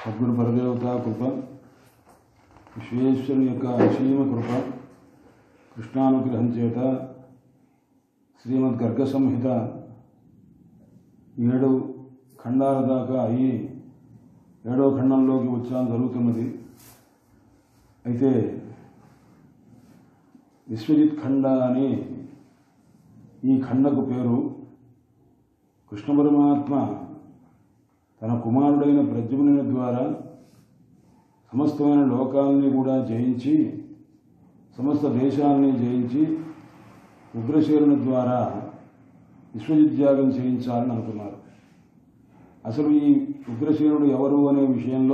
సద్గురు పరదేవత కృప విశ్వేశ్వరుని యొక్క అసీమ కృప కృష్ణానుగ్రహం చేత శ్రీమద్ గర్గ సంహిత ఏడు ఖండాల దాకా అయ్యి ఏడో ఖండంలోకి వచ్చాం జరుగుతున్నది అయితే విశ్వజిత్ ఖండ అని ఈ ఖండకు పేరు కృష్ణ పరమాత్మ తన కుమారుడైన ప్రద్యుమ్నుని ద్వారా సమస్తమైన లోకాలని కూడా జయించి సమస్త దేశాలని జయించి ఉగ్రశేరుని ద్వారా విశ్వజిత్యాగం చేయించాలని అనుకున్నారు అసలు ఈ ఉగ్రసేనుడు ఎవరు అనే విషయంలో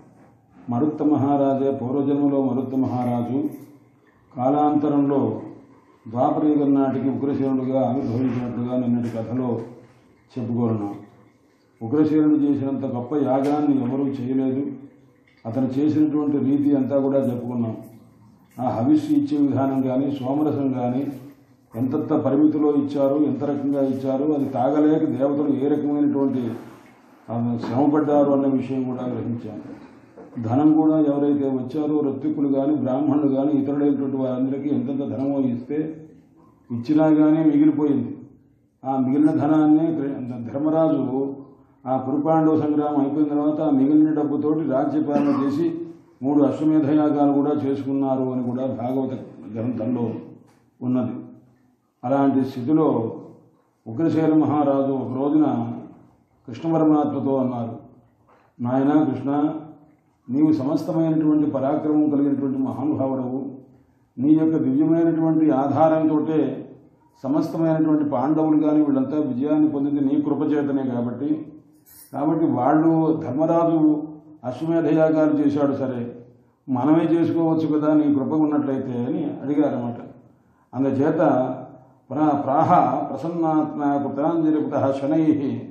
మరుత్త మహారాజే పూర్వజన్మలో మరుత్త మహారాజు కాలాంతరంలో ద్వాపరయుగం నాటికి ఉగ్రసేనుడుగా ఆవిర్భవించినట్లుగా నిన్నటి కథలో చెప్పుకోనున్నాం ఉగ్రసేనుడు చేసినంత గొప్ప యాగాన్ని ఎవరూ చేయలేదు అతను చేసినటువంటి రీతి అంతా కూడా చెప్పుకున్నాం ఆ హవిస్సు ఇచ్చే విధానం కానీ సోమరసం కానీ ఎంతెంత పరిమితిలో ఇచ్చారు ఎంత రకంగా ఇచ్చారు అది తాగలేక దేవతలు ఏ రకమైనటువంటి ఆ, శ్రమపడ్డారు అన్న విషయం కూడా గ్రహించాను ధనం కూడా ఎవరైతే వచ్చారో రత్తికులు కానీ బ్రాహ్మణులు కానీ ఇతరులైనటువంటి వారందరికీ ఎంతెంత ధనమో ఇస్తే ఇచ్చినా కానీ మిగిలిపోయింది ఆ మిగిలిన ధనాన్ని ధర్మరాజు ఆ కురుపాండవ సంగ్రామం అయిపోయిన తర్వాత ఆ మిగిలిన డబ్బుతోటి రాజ్యపాలన చేసి మూడు అశ్వమేధ యాగాలు కూడా చేసుకున్నారు అని కూడా భాగవత గ్రంథంలో ఉన్నది అలాంటి స్థితిలో ఉగ్రశైల మహారాజు ఒక రోజున కృష్ణ పరమాత్మతో అన్నారు నాయన కృష్ణ నీవు సమస్తమైనటువంటి పరాక్రమం కలిగినటువంటి మహానుభావుడవు నీ యొక్క దివ్యమైనటువంటి ఆధారంతో సమస్తమైనటువంటి పాండవులు కానీ వీళ్ళంతా విజయాన్ని పొందింది నీ కృపచేతనే కాబట్టి కాబట్టి వాళ్ళు ధర్మరాజు అశ్వమేధయాగాలు చేశాడు సరే మనమే చేసుకోవచ్చు కదా నీ కృప ఉన్నట్లయితే అని అడిగారన్నమాట అందుచేత ప్రా ప్రాహ ప్రసన్నాత్మ కృతాంజలిపుత శనై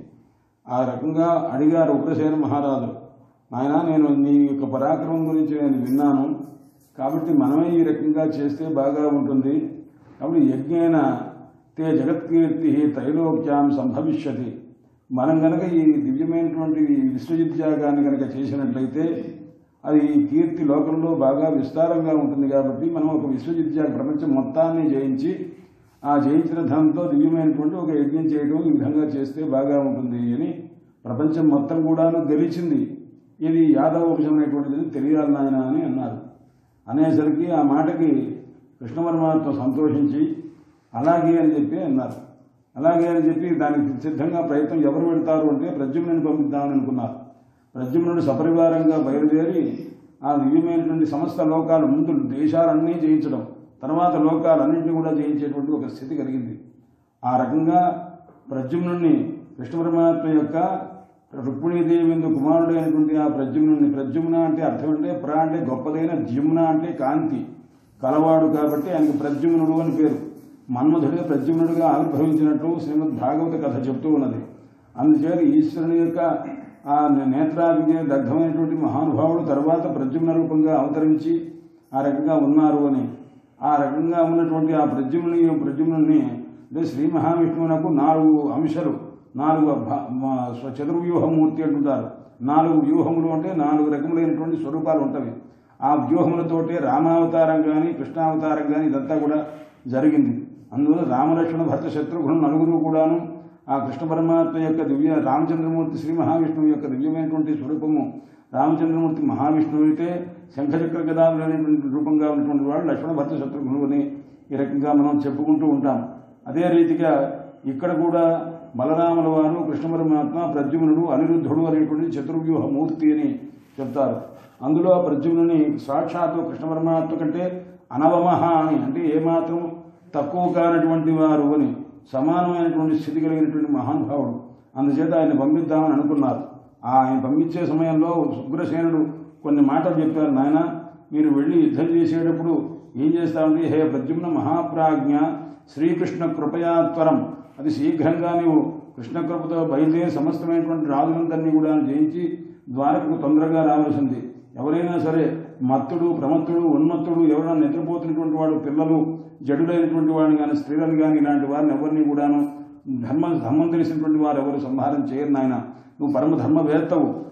ఆ రకంగా అడిగారు ఉగ్రసేన మహారాజు నాయన నేను నీ యొక్క పరాక్రమం గురించి నేను విన్నాను కాబట్టి మనమే ఈ రకంగా చేస్తే బాగా ఉంటుంది కాబట్టి యజ్ఞేన తే జగత్కీర్తి త్రైలోక్యాం సంభవిష్యతి మనం గనక ఈ దివ్యమైనటువంటి ఈ విశ్వజిత్యాగాన్ని కనుక చేసినట్లయితే అది ఈ కీర్తి లోకంలో బాగా విస్తారంగా ఉంటుంది కాబట్టి మనం ఒక విశ్వజిత్యాగ ప్రపంచం మొత్తాన్ని జయించి ఆ జయించిన ధనంతో దివ్యమైనటువంటి ఒక యజ్ఞం చేయడం ఈ విధంగా చేస్తే బాగా ఉంటుంది అని ప్రపంచం మొత్తం కూడాను గెలిచింది ఇది యాదవ వంశం అనేటువంటిది తెలియాలి నాయన అని అన్నారు అనేసరికి ఆ మాటకి కృష్ణ పరమాత్మ సంతోషించి అలాగే అని చెప్పి అన్నారు అలాగే అని చెప్పి దానికి సిద్ధంగా ప్రయత్నం ఎవరు పెడతారు అంటే ప్రద్యుమ్నుని పంపిద్దామని అనుకున్నారు ప్రద్యుమ్నుడు సపరివారంగా బయలుదేరి ఆ దివ్యమైనటువంటి సమస్త లోకాలు ముందు దేశాలన్నీ జయించడం తర్వాత లోకాలన్నింటినీ కూడా జయించేటువంటి ఒక స్థితి కలిగింది ఆ రకంగా ప్రద్యుమ్నుని కృష్ణ పరమాత్మ యొక్క రుక్మిణీదేవిందు కుమారుడైనటువంటి ఆ ప్రద్యుమ్నుని ప్రద్యుమ్న అంటే అర్థం అంటే ప్ర అంటే గొప్పదైన ద్యుమ్న అంటే కాంతి కలవాడు కాబట్టి ఆయనకు ప్రద్యుమ్నుడు అని పేరు మన్మధుడిగా ప్రద్యుమ్నుడిగా ఆవిర్భవించినట్లు శ్రీమద్ భాగవత కథ చెప్తూ ఉన్నది అందుచేత ఈశ్వరుని యొక్క ఆ నేత్రాభిజ్ఞ దగ్ధమైనటువంటి మహానుభావుడు తర్వాత ప్రద్యుమ్న రూపంగా అవతరించి ఆ రకంగా ఉన్నారు అని ఆ రకంగా ఉన్నటువంటి ఆ ప్రద్యుమ్ని ప్రద్యుమ్నుని అంటే శ్రీ మహావిష్ణువునకు నాలుగు అంశాలు నాలుగు భ- మ- స్వ- చతుర్వ్యూహమూర్తి అంటుంటారు నాలుగు వ్యూహములు అంటే నాలుగు రకములైనటువంటి స్వరూపాలు ఉంటవి ఆ వ్యూహములతోటే రామావతారం కానీ కృష్ణావతారం కానీ ఇదంతా కూడా జరిగింది అందువల్ల రామలక్ష్మణ భర్త శత్రుఘ్నులు నలుగురు కూడాను ఆ కృష్ణ పరమాత్మ యొక్క దివ్య రామచంద్రమూర్తి శ్రీ మహావిష్ణువు యొక్క దివ్యమైనటువంటి స్వరూపము రామచంద్రమూర్తి మహావిష్ణువు అయితే శంఖచక్ర గదాములైనటువంటి రూపంగా ఉన్నటువంటి వాడు లక్ష్మణ భర్త శత్రుఘ్నులు అని ఈ రకంగా మనం చెప్పుకుంటూ ఉంటాం అదే రీతిగా ఇక్కడ కూడా బలరాముల వారు కృష్ణ పరమాత్మ ప్రద్యుమ్నుడు అనిరుద్ధుడు అనేటువంటి చతుర్వ్యూహ మూర్తి అని చెప్తారు అందులో ఆ ప్రద్యుమ్నుని సాక్షాత్తు కృష్ణ పరమాత్మ కంటే అనవమహ అని అంటే ఏమాత్రం తక్కువ కానటువంటి వారు అని సమానమైనటువంటి స్థితి కలిగినటువంటి మహానుభావుడు అందుచేత ఆయన పంపిద్దామని అనుకున్నారు ఆ ఆయన పంపించే సమయంలో ఉగ్రసేనుడు కొన్ని మాటలు చెప్పారు నాయన మీరు వెళ్ళి యుద్ధం చేసేటప్పుడు ఏం చేస్తామంటే హే ప్రద్యుమ్న మహాప్రాజ్ఞ శ్రీకృష్ణ కృపయాత్వరం అది శీఘ్రంగా నీవు కృష్ణ కృపతో బయలుదేరి సమస్తమైనటువంటి రాజులందరినీ కూడా జయించి ద్వారకు తొందరగా రావాల్సింది ఎవరైనా సరే మత్తుడు ప్రమత్తుడు ఉన్మత్తుడు ఎవరైనా నిద్రపోతున్నటువంటి వాడు పిల్లలు జడులైనటువంటి వాడిని కానీ స్త్రీలను కానీ ఇలాంటి వారిని ఎవరిని కూడాను ధర్మ ధర్మం తెలిసినటువంటి వారు ఎవరు సంహారం చేయరు నాయన నువ్వు పరమ ధర్మవేత్తవు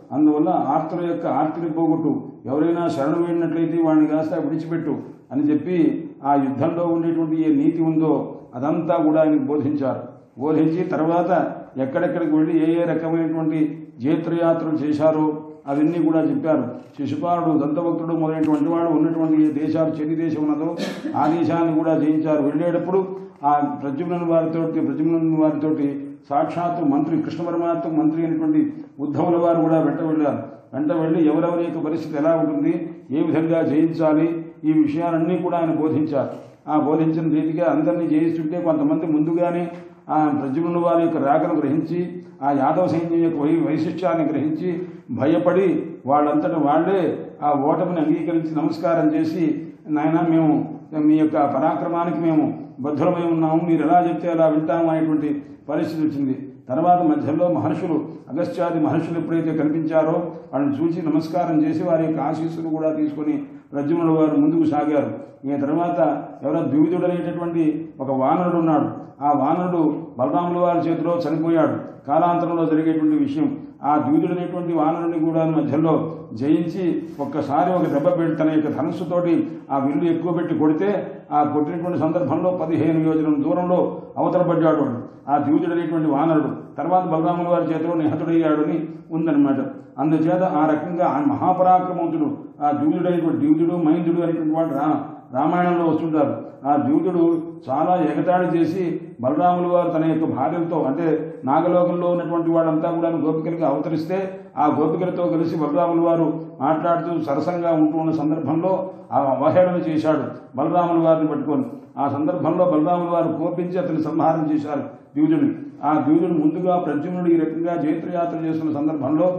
అందువల్ల ఆర్తుల యొక్క ఆర్తిని పోగొట్టు ఎవరైనా శరణు వేడినట్లయితే వాడిని కాస్త విడిచిపెట్టు అని చెప్పి ఆ యుద్ధంలో ఉండేటువంటి ఏ నీతి ఉందో అదంతా కూడా ఆయనకు బోధించారు బోధించి తర్వాత ఎక్కడెక్కడికి వెళ్ళి ఏ ఏ రకమైనటువంటి జైత్రయాత్రలు చేశారో అవన్నీ కూడా చెప్పారు శిశుపాలుడు దంతభక్తుడు మొదలైనటువంటి వాడు ఉన్నటువంటి ఏ దేశాలు చెడి దేశం ఉన్నదో ఆ దేశాన్ని కూడా జయించారు వెళ్ళేటప్పుడు ఆ ప్రద్యుమ్న వారితో ప్రద్యుమ్న వారితోటి సాక్షాత్తు మంత్రి కృష్ణ పరమాత్మ మంత్రి అయినటువంటి ఉద్ధవుల వారు కూడా వెంట వెళ్ళారు వెంట వెళ్ళి ఎవరెవరి యొక్క పరిస్థితి ఎలా ఉంటుంది ఏ విధంగా జయించాలి ఈ విషయాలన్నీ కూడా ఆయన బోధించారు ఆ బోధించిన రీతిగా అందరినీ జయిస్తుంటే కొంతమంది ముందుగానే ఆ ప్రజలను వారి యొక్క రాకను గ్రహించి ఆ యాదవ సైన్యం యొక్క వై వైశిష్ట్యాన్ని గ్రహించి భయపడి వాళ్ళంతట వాళ్ళే ఆ ఓటమిని అంగీకరించి నమస్కారం చేసి నాయన మేము మీ యొక్క పరాక్రమానికి మేము బద్ధులమై ఉన్నాము మీరు ఎలా చెప్తే అలా వింటాము అనేటువంటి పరిస్థితి వచ్చింది తర్వాత మధ్యలో మహర్షులు అగస్త్యాది మహర్షులు ఎప్పుడైతే కనిపించారో వాళ్ళని చూసి నమస్కారం చేసి వారి యొక్క ఆశీస్సులు కూడా తీసుకొని ప్రద్యుమ్నుడు వారు ముందుకు సాగారు ఈ తర్వాత ఎవరో ద్వివిధుడు అనేటటువంటి ఒక వానరుడు ఉన్నాడు ఆ వానరుడు బలరాముల వారి చేతిలో చనిపోయాడు కాలాంతరంలో జరిగేటువంటి విషయం ఆ ద్విధుడు అనేటువంటి వానరుని కూడా మధ్యలో జయించి ఒక్కసారి ఒక దెబ్బ పెట్టి తన యొక్క ధనస్సుతోటి ఆ విల్లు ఎక్కువ పెట్టి కొడితే ఆ కొట్టినటువంటి సందర్భంలో పదిహేను యోజనం దూరంలో అవతల పడ్డాడు వాడు ఆ ద్విధుడు అనేటువంటి వానరుడు తర్వాత బలరాముల వారి చేతిలో నిహతుడయ్యాడని ఉందన్నమాట అందుచేత ఆ రకంగా ఆ మహాపరాక్రమవంతుడు ఆ ద్విధుడు అనేటువంటి ద్విధుడు మైందుడు అనేటువంటి వాడు రా రామాయణంలో వస్తుంటారు ఆ ద్యూతుడు చాలా ఎగతాళి చేసి బలరాములు వారు తన యొక్క భార్యలతో అంటే నాగలోకంలో ఉన్నటువంటి వాళ్ళంతా కూడా గోపికలకి అవతరిస్తే ఆ గోపికలతో కలిసి బలరాములు వారు మాట్లాడుతూ సరసంగా ఉంటూ ఉన్న సందర్భంలో ఆ అవహేళన చేశాడు బలరాముల వారిని పట్టుకొని ఆ సందర్భంలో బలరాముల వారు కోపించి అతని సంహారం చేశారు ద్యూజుని ఆ ద్యూజుడు ముందుగా ప్రద్యుమ్నుడు ఈ రకంగా జైత్రయాత్ర చేస్తున్న సందర్భంలో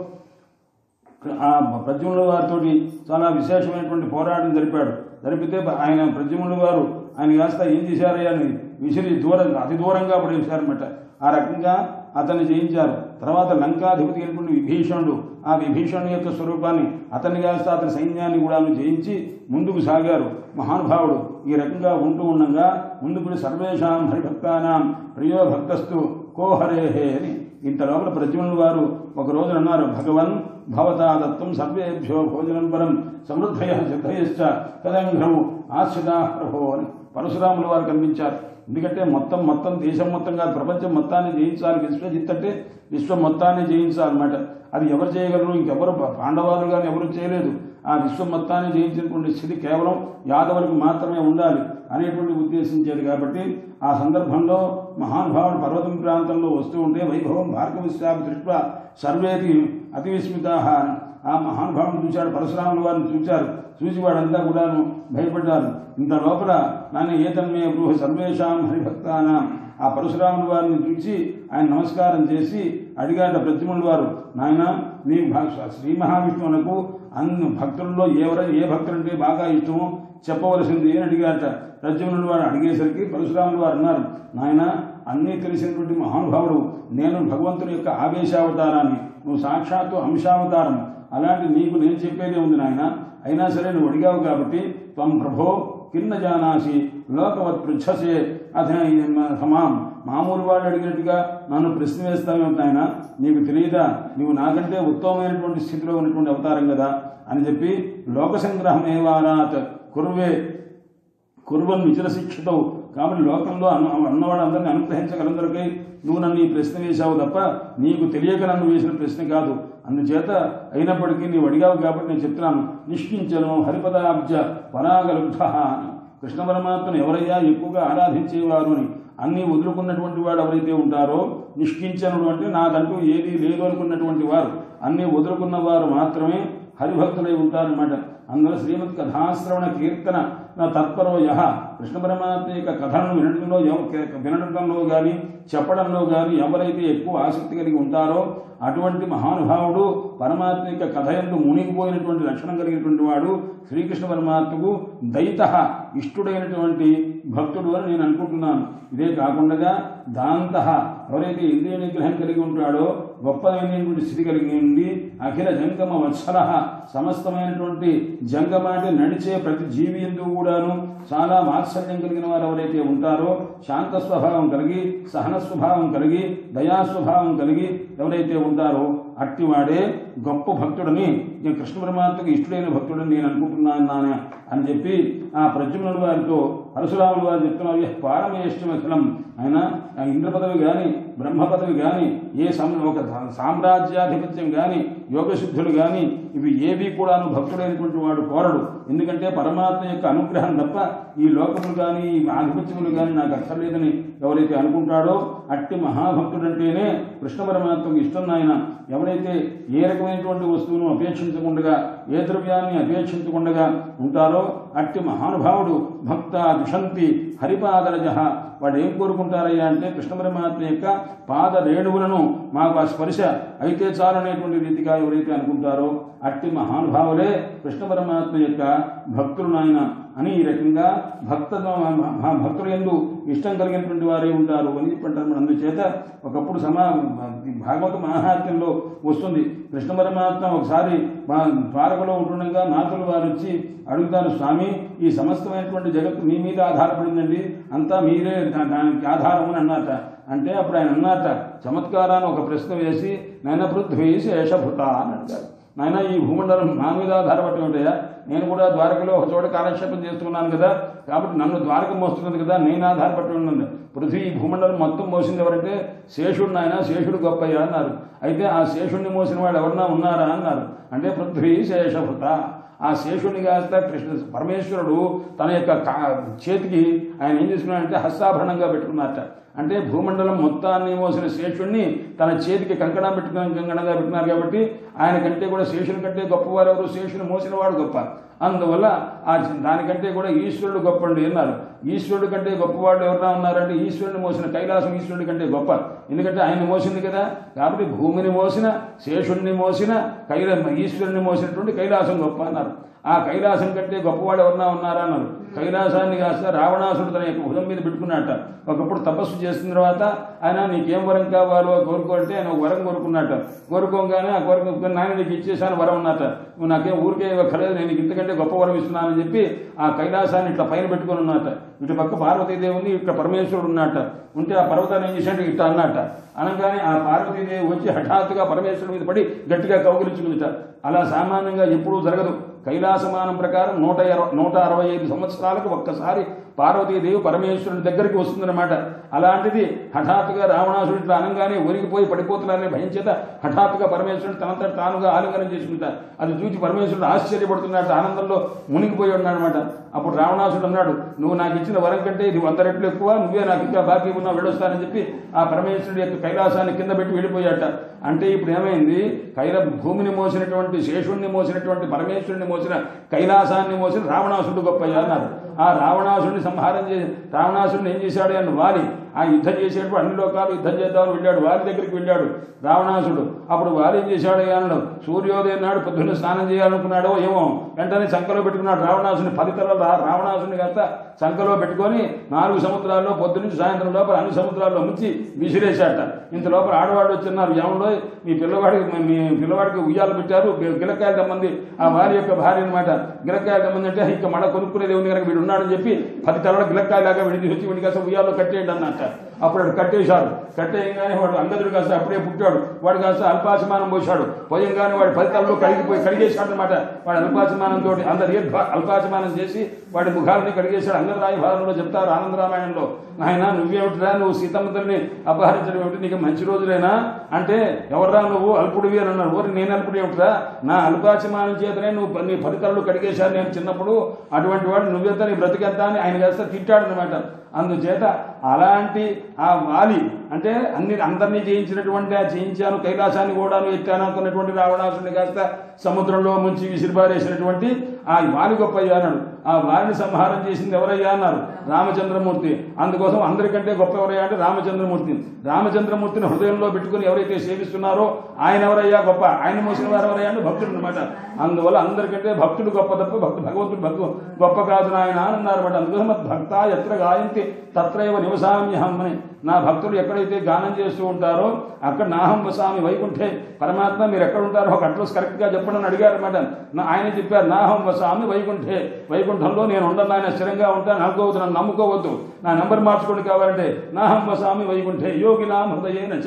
ఆ ప్రద్యుమ్నుల వారితో చాలా విశేషమైనటువంటి పోరాటం జరిపాడు జరిపితే ఆయన ప్రద్యుమ్నుల వారు ఆయన కాస్త ఏం చేశారయ్యా అని విసిరి దూరంగా అతి దూరంగా పడేశారన్నమాట ఆ రకంగా అతన్ని జయించారు తర్వాత లంకాధిపతి అయినటువంటి విభీషణుడు ఆ విభీషణుని యొక్క స్వరూపాన్ని అతన్ని కాస్త అతని సైన్యాన్ని కూడా జయించి ముందుకు సాగారు మహానుభావుడు ఈ రకంగా ఉంటూ ఉండగా ముందుకు సర్వేషాం హరిభక్తానాం ప్రియో భక్తస్తు కోహరేహే అని ఇంత లోపల ప్రజ్వలుడు వారు ఒక రోజున అన్నారు భగవన్ భవతా దత్తం సర్వేభ్యో భోజనం పరం సమృద్ధయ సిద్ధయశ్చ తదంఘ్రం ఆశ్రితా ప్రభో అని పరశురాముల వారు కనిపించారు ఎందుకంటే మొత్తం మొత్తం దేశం మొత్తం కాదు ప్రపంచం మొత్తాన్ని జయించాలి విశ్వజిత్ అంటే విశ్వం మొత్తాన్ని జయించాలన్నమాట అది ఎవరు చేయగలరు ఇంకెవరు పాండవాలు కానీ ఎవరు చేయలేదు ఆ విశ్వం మొత్తాన్ని జయించినటువంటి స్థితి కేవలం యాదవులకు మాత్రమే ఉండాలి అనేటువంటి ఉద్దేశించేది కాబట్టి ఆ సందర్భంలో మహానుభావుడు పర్వతం ప్రాంతంలో వస్తూ ఉంటే వైభవం భార్గవిశ్వామి దృష్ట్యా సర్వేది అతి విస్మితా ఆ మహానుభావుని చూశాడు పరశురాముల వారిని చూశారు చూసి వాడంతా కూడాను భయపడ్డారు ఇంత లోపల నాన్న ఏతన్మే గృహ సర్వేషాం హరిభక్తానాం ఆ పరశురాముల వారిని చూసి ఆయన నమస్కారం చేసి అడిగాట ప్రతిముల వారు నాయన నీ భ- శ్రీ మహావిష్ణువునకు అన్ని భక్తుల్లో ఎవర ఏ భక్తులంటే బాగా ఇష్టమో చెప్పవలసింది అని అడిగాట ప్రద్యుమ్నుడు వారు అడిగేసరికి పరశురాములు వారు అన్నారు నాయన అన్నీ తెలిసినటువంటి మహానుభావుడు నేను భగవంతుని యొక్క ఆవేశావతారాన్ని నువ్వు సాక్షాత్తు అంశావతారం అలాంటి నీకు నేను చెప్పేదే ఉంది నాయన అయినా సరే నువ్వు అడిగావు కాబట్టి త్వం ప్రభో కింద జానాసి లోకవత్ పృచ్ఛసే అథ సమాం మామూలు వాళ్ళు అడిగినట్టుగా నన్ను ప్రశ్న వేస్తావేమిటి నాయన నీకు తెలియదా నువ్వు నాకంటే ఉత్తమమైనటువంటి స్థితిలో ఉన్నటువంటి అవతారం కదా అని చెప్పి లోక సంగ్రహమేవారాత్ కుర్వే కుర్వన్ విచర శిక్షితవు కాబట్టి లోకంలో అన్న అన్నవాళ్ళందరినీ అనుగ్రహించగలందరికీ నువ్వు నన్ను ఈ ప్రశ్న వేశావు తప్ప నీకు తెలియక నన్ను వేసిన ప్రశ్న కాదు అందుచేత అయినప్పటికీ నీవు అడిగావు కాబట్టి నేను చెప్తున్నాను నిష్కించను హరిపదాబ్జ పరాగలుబ్ధ అని కృష్ణ పరమాత్మను ఎవరయ్యా ఎక్కువగా ఆరాధించేవారు అని అన్నీ వదులుకున్నటువంటి వాడు ఎవరైతే ఉంటారో నిష్కించనుడు అంటే నాదంటూ ఏదీ లేదు అనుకున్నటువంటి వారు అన్నీ వదులుకున్న వారు మాత్రమే హరిభక్తులై ఉంటారన్నమాట అందులో శ్రీమద్ కథాశ్రవణ కీర్తన తత్పరో యహ కృష్ణ పరమాత్మ యొక్క కథలను వినడంలో ఎవ- వినడంలో కానీ చెప్పడంలో కానీ ఎవరైతే ఎక్కువ ఆసక్తి కలిగి ఉంటారో అటువంటి మహానుభావుడు పరమాత్మ యొక్క కథ ఎందు మునిగిపోయినటువంటి లక్షణం కలిగినటువంటి వాడు శ్రీకృష్ణ పరమాత్మకు దైత ఇష్టుడైనటువంటి భక్తుడు అని నేను అనుకుంటున్నాను ఇదే కాకుండా దాంత ఎవరైతే ఇంద్రియ నిగ్రహం కలిగి ఉంటాడో గొప్పదైనటువంటి స్థితి కలిగి ఉండి అఖిల జంగమ వత్సల సమస్తమైనటువంటి జంగమ అంటే నడిచే ప్రతి జీవి ఎందు కూడాను చాలా వాత్సల్యం కలిగిన వారు ఎవరైతే ఉంటారో శాంత స్వభావం కలిగి సహన స్వభావం కలిగి దయా స్వభావం కలిగి ఎవరైతే ఉంటారో అట్టివాడే గొప్ప భక్తుడని నేను కృష్ణ పరమాత్మకు ఇష్టడైన భక్తుడని నేను అనుకుంటున్నాను అని చెప్పి ఆ ప్రద్యుమ్నుడు వారితో పరశురాములు వారు చెప్తున్నారు "యః పారమేష్టమఖిలం ఆయన ఆ ఇంద్ర పదవి కానీ బ్రహ్మ పదవి కానీ ఏ సం ఒక సామ్రాజ్యాధిపత్యం కానీ యోగసిద్ధులు కానీ ఇవి ఏవి కూడాను భక్తుడైనటువంటి వాడు కోరడు ఎందుకంటే పరమాత్మ యొక్క అనుగ్రహం తప్ప ఈ లోకములు కానీ ఈ ఆధిపత్యములు కానీ నాకు అక్కర్లేదని ఎవరైతే అనుకుంటాడో అట్టి మహాభక్తుడంటేనే కృష్ణ పరమాత్మకు ఇష్టం నాయన ఎవరైతే ఏ రకమైనటువంటి వస్తువును అపేక్షించకుండా ఏ ద్రవ్యాన్ని అపేక్షించకుండా ఉంటారో అట్టి మహానుభావుడు భక్త దుషంతి హరిపాదరజ వాడు ఏం కోరుకుంటారయ్యా అంటే కృష్ణ పరమాత్మ యొక్క పాద రేణువులను మాకు ఆ స్పర్శ అయితే చాలనేటువంటి రీతిగా ఎవరైతే అనుకుంటారో అట్టి మహానుభావులే కృష్ణ పరమాత్మ యొక్క భక్తులు నాయన అని ఈ రకంగా భక్త భక్తులు ఎందు ఇష్టం కలిగినటువంటి వారే ఉంటారు అని చెప్పంటారు అందుచేత ఒకప్పుడు సమా భాగవత మహాత్మ్యంలో వస్తుంది కృష్ణ పరమాత్మ ఒకసారి మా ద్వారకలో ఉంటుండగా నాథులు వారు వచ్చి అడుగుతారు స్వామి ఈ సమస్తమైనటువంటి జగత్తు మీ మీద ఆధారపడిందండి అంతా మీరే దా- దానికి ఆధారం అని అన్నట అంటే అప్పుడు ఆయన అన్నట చమత్కారాన్ని ఒక ప్రశ్న వేసి నైన పృథ్వీ శేషభృత అని అడిగారు నాయన ఈ భూమండలం నా మీద ఆధారపడి ఉంటాయా నేను కూడా ద్వారకలో ఒక చోట కాలక్షేపం చేస్తున్నాను కదా కాబట్టి నన్ను ద్వారక మోస్తున్నది కదా నేను ఆధారపడి ఉన్నది పృథ్వీ ఈ భూమండలం మొత్తం మోసింది ఎవరంటే శేషుడు నాయన శేషుడు గొప్పయ్య అన్నారు అయితే ఆ శేషుణ్ణి మోసిన వాడు ఎవరన్నా ఉన్నారా అన్నారు అంటే పృథ్వీ శేషభృత ఆ శేషుని కాస్త కృష్ణ పరమేశ్వరుడు తన యొక్క కా- చేతికి ఆయన ఏం చేసుకున్నాడంటే హస్తాభరణంగా పెట్టుకున్నట్ట అంటే భూమండలం మొత్తాన్ని మోసిన శేషుణ్ణి తన చేతికి కంకణం పెట్టుకుని కంకణంగా పెట్టుకున్నారు కాబట్టి ఆయన కంటే కూడా శేషుని కంటే గొప్పవారు ఎవరు శేషుని మోసిన వాడు గొప్ప అందువల్ల ఆ దానికంటే కూడా ఈశ్వరుడు గొప్పండి అన్నారు ఈశ్వరుడు కంటే గొప్పవాడు ఎవరైనా ఉన్నారంటే ఈశ్వరుని మోసిన కైలాసం ఈశ్వరుడి కంటే గొప్ప ఎందుకంటే ఆయన మోసింది కదా కాబట్టి భూమిని మోసిన శేషుణ్ణి మోసిన కైల ఈశ్వరుని మోసినటువంటి కైలాసం గొప్ప అన్నారు ఆ కైలాసం కంటే గొప్పవాడు ఎవరన్నా ఉన్నారా అన్నారు కైలాసాన్ని కాస్త రావణాసుడు తన యొక్క భుజం మీద పెట్టుకున్నట్ట ఒకప్పుడు తపస్సు చేసిన తర్వాత ఆయన నీకేం వరం కావాలో కోరుకోంటే ఆయన ఒక వరం కోరుకున్నట్ట కోరుకోగానే ఆ కోరుకు నాయన నీకు ఇచ్చేసాను వరం ఉన్నట్ట నువ్వు నాకేం ఊరికే ఇవ్వక్కర్లేదు నేను నీకు ఇంతకంటే గొప్ప వరం ఇస్తున్నానని చెప్పి ఆ కైలాసాన్ని ఇట్లా పైన పెట్టుకుని ఉన్నట్ట ఇటు పక్క పార్వతీదేవి ఉంది ఇక్కడ పరమేశ్వరుడు ఉన్నట్ట ఉంటే ఆ పర్వతాన్ని ఏం చేసినట్టు ఇట్లా అన్నట్ట అనగానే ఆ పార్వతీదేవి వచ్చి హఠాత్తుగా పరమేశ్వరుడి మీద పడి గట్టిగా కౌగిలించుకుందిట అలా సామాన్యంగా ఎప్పుడూ జరగదు కైలాసమానం ప్రకారం నూట ఇరవై నూట అరవై ఐదు సంవత్సరాలకు ఒక్కసారి పార్వతీదేవి పరమేశ్వరుని దగ్గరికి వస్తుందన్నమాట అలాంటిది హఠాత్తుగా రావణాసుడు ఇట్లా అనగానే ఒరిగిపోయి పడిపోతున్నారనే భయం చేత హఠాత్తుగా పరమేశ్వరుడు తనంత తానుగా ఆలింగనం చేసుకుంటారు అది చూసి పరమేశ్వరుడు ఆశ్చర్యపడుతున్నాడు ఆనందంలో మునిగిపోయి ఉన్నాడనమాట అప్పుడు రావణాసుడు అన్నాడు నువ్వు నాకు ఇచ్చిన వరం కంటే ఇది వంద రెట్లు ఎక్కువ నువ్వే నాకు ఇంకా బాకీ ఉన్నా వెళ్ళొస్తానని చెప్పి ఆ పరమేశ్వరుడి యొక్క కైలాసాన్ని కింద పెట్టి వెళ్ళిపోయాట అంటే ఇప్పుడు ఏమైంది కైల భూమిని మోసినటువంటి శేషుణ్ణి మోసినటువంటి పరమేశ్వరుని మోసిన కైలాసాన్ని మోసిన రావణాసుడు గొప్పయ్య అన్నారు ఆ రావణాసుడిని సంహారం చేసి రావణాసుడిని ఏం చేశాడు అని వాలి ఆ యుద్ధం చేసేటప్పుడు అన్ని లోకాలు యుద్ధం చేద్దామని వెళ్ళాడు వారి దగ్గరికి వెళ్ళాడు రావణాసుడు అప్పుడు వారు ఏం చేశాడు అన్నాడు సూర్యోదయం నాడు పొద్దున్న స్నానం చేయాలనుకున్నాడో ఏమో వెంటనే సంకలో పెట్టుకున్నాడు రావణాసుని పది తరాలు రా- రావణాసుని కాస్త సంకలో పెట్టుకొని నాలుగు సముద్రాల్లో పొద్దునుంచి సాయంత్రం లోపల అన్ని సముద్రాల్లో ముంచి విసిరేశాట ఇంత లోపల ఆడవాళ్ళు వచ్చిన్నారు ఏమలో మీ పిల్లవాడికి మీ పిల్లవాడికి ఉయ్యాలు పెట్టారు గి- గిలకాయలు తెమ్మంది ఆ వారి యొక్క భార్య అనమాట గిలకాయలు తెమ్మంది అంటే ఇంకా మళ్ళీ కొనుక్కునేది ఉంది కనుక వీడు ఉన్నాడని చెప్పి పది తలల గిలకాయలాగా విడిది వచ్చి వీడి కాస్త ఉయ్యాలో కట్టేయండి అన్నట్ట అప్పుడు వాడు కట్టేశాడు కట్టేయంగానే వాడు అంగదుడు కాస్త అప్పుడే పుట్టాడు వాడు కాస్త అల్పాసమానం పోశాడు పోయంగానే వాడి ఫలితాల్లో కడిగిపోయి కడిగేశాడు అనమాట వాడు అల్పాసమానంతో అందరు దీర్ఘ అల్పాసమానం చేసి వాడి ముఖాలని కడిగేశాడు అంగదరాయ భారంలో చెప్తారు ఆనందరామాయణంలో నాయన నువ్వేమిటిరా నువ్వు సీతమ్మతల్ని అపహరించడం ఏమిటి నీకు మంచి రోజులేనా అంటే ఎవర్రా నువ్వు అల్పుడివి అని అన్నారు ఓరి నేను అల్పుడు ఏమిటిరా నా అల్పాసమానం చేతనే నువ్వు నీ ఫలితాల్లో కడిగేశాను నేను చిన్నప్పుడు అటువంటి వాడు నువ్వెంత నీ బ్రతికెంత అని ఆయన కాస్త తిట్టాడు అనమాట అందుచేత అలాంటి ఆ వాలి అంటే అన్ని అందరినీ జయించినటువంటి ఆ జయించాను కైలాసాన్ని కూడాను ఎత్తాను అనుకున్నటువంటి రావణాసుని కాస్త సముద్రంలో ముంచి విసిరిపారేసినటువంటి ఆ వాలి గొప్పయ్యా అన్నాడు ఆ వారిని సంహారం చేసింది ఎవరయ్యా అన్నారు రామచంద్రమూర్తి అందుకోసం అందరికంటే గొప్ప ఎవరయ్యా అంటే రామచంద్రమూర్తి రామచంద్రమూర్తిని హృదయంలో పెట్టుకుని ఎవరైతే సేవిస్తున్నారో ఆయన ఎవరయ్యా గొప్ప ఆయన మోసిన వారు ఎవరయ్యా అంటే భక్తుడు అనమాట అందువల్ల అందరికంటే భక్తుడు గొప్ప తప్ప భక్తు భగవంతుడు భక్తు గొప్ప కాదు నాయన అని అన్నారన్నమాట అందుకోసం మత్ భక్త ఎత్ర గాయంతి తత్రైవ నివసామ్యహం అని నా భక్తులు ఎక్కడైతే గానం చేస్తూ ఉంటారో అక్కడ నాహం వసామి వైకుంఠే పరమాత్మ మీరు ఎక్కడ ఉంటారో ఒక అడ్రస్ కరెక్ట్గా చెప్పండి అని అడిగారు అనమాట నా ఆయన చెప్పారు నాహం వసామి వైకుంఠే వైకుంఠంలో నేను ఉండను ఆయన స్థిరంగా ఉంటాను అనుకోవద్దు నన్ను నమ్ముకోవద్దు నా నంబర్ మార్చుకోండి కావాలంటే నాహం వసామి వైకుంఠే యోగి నాం హృదయేన చ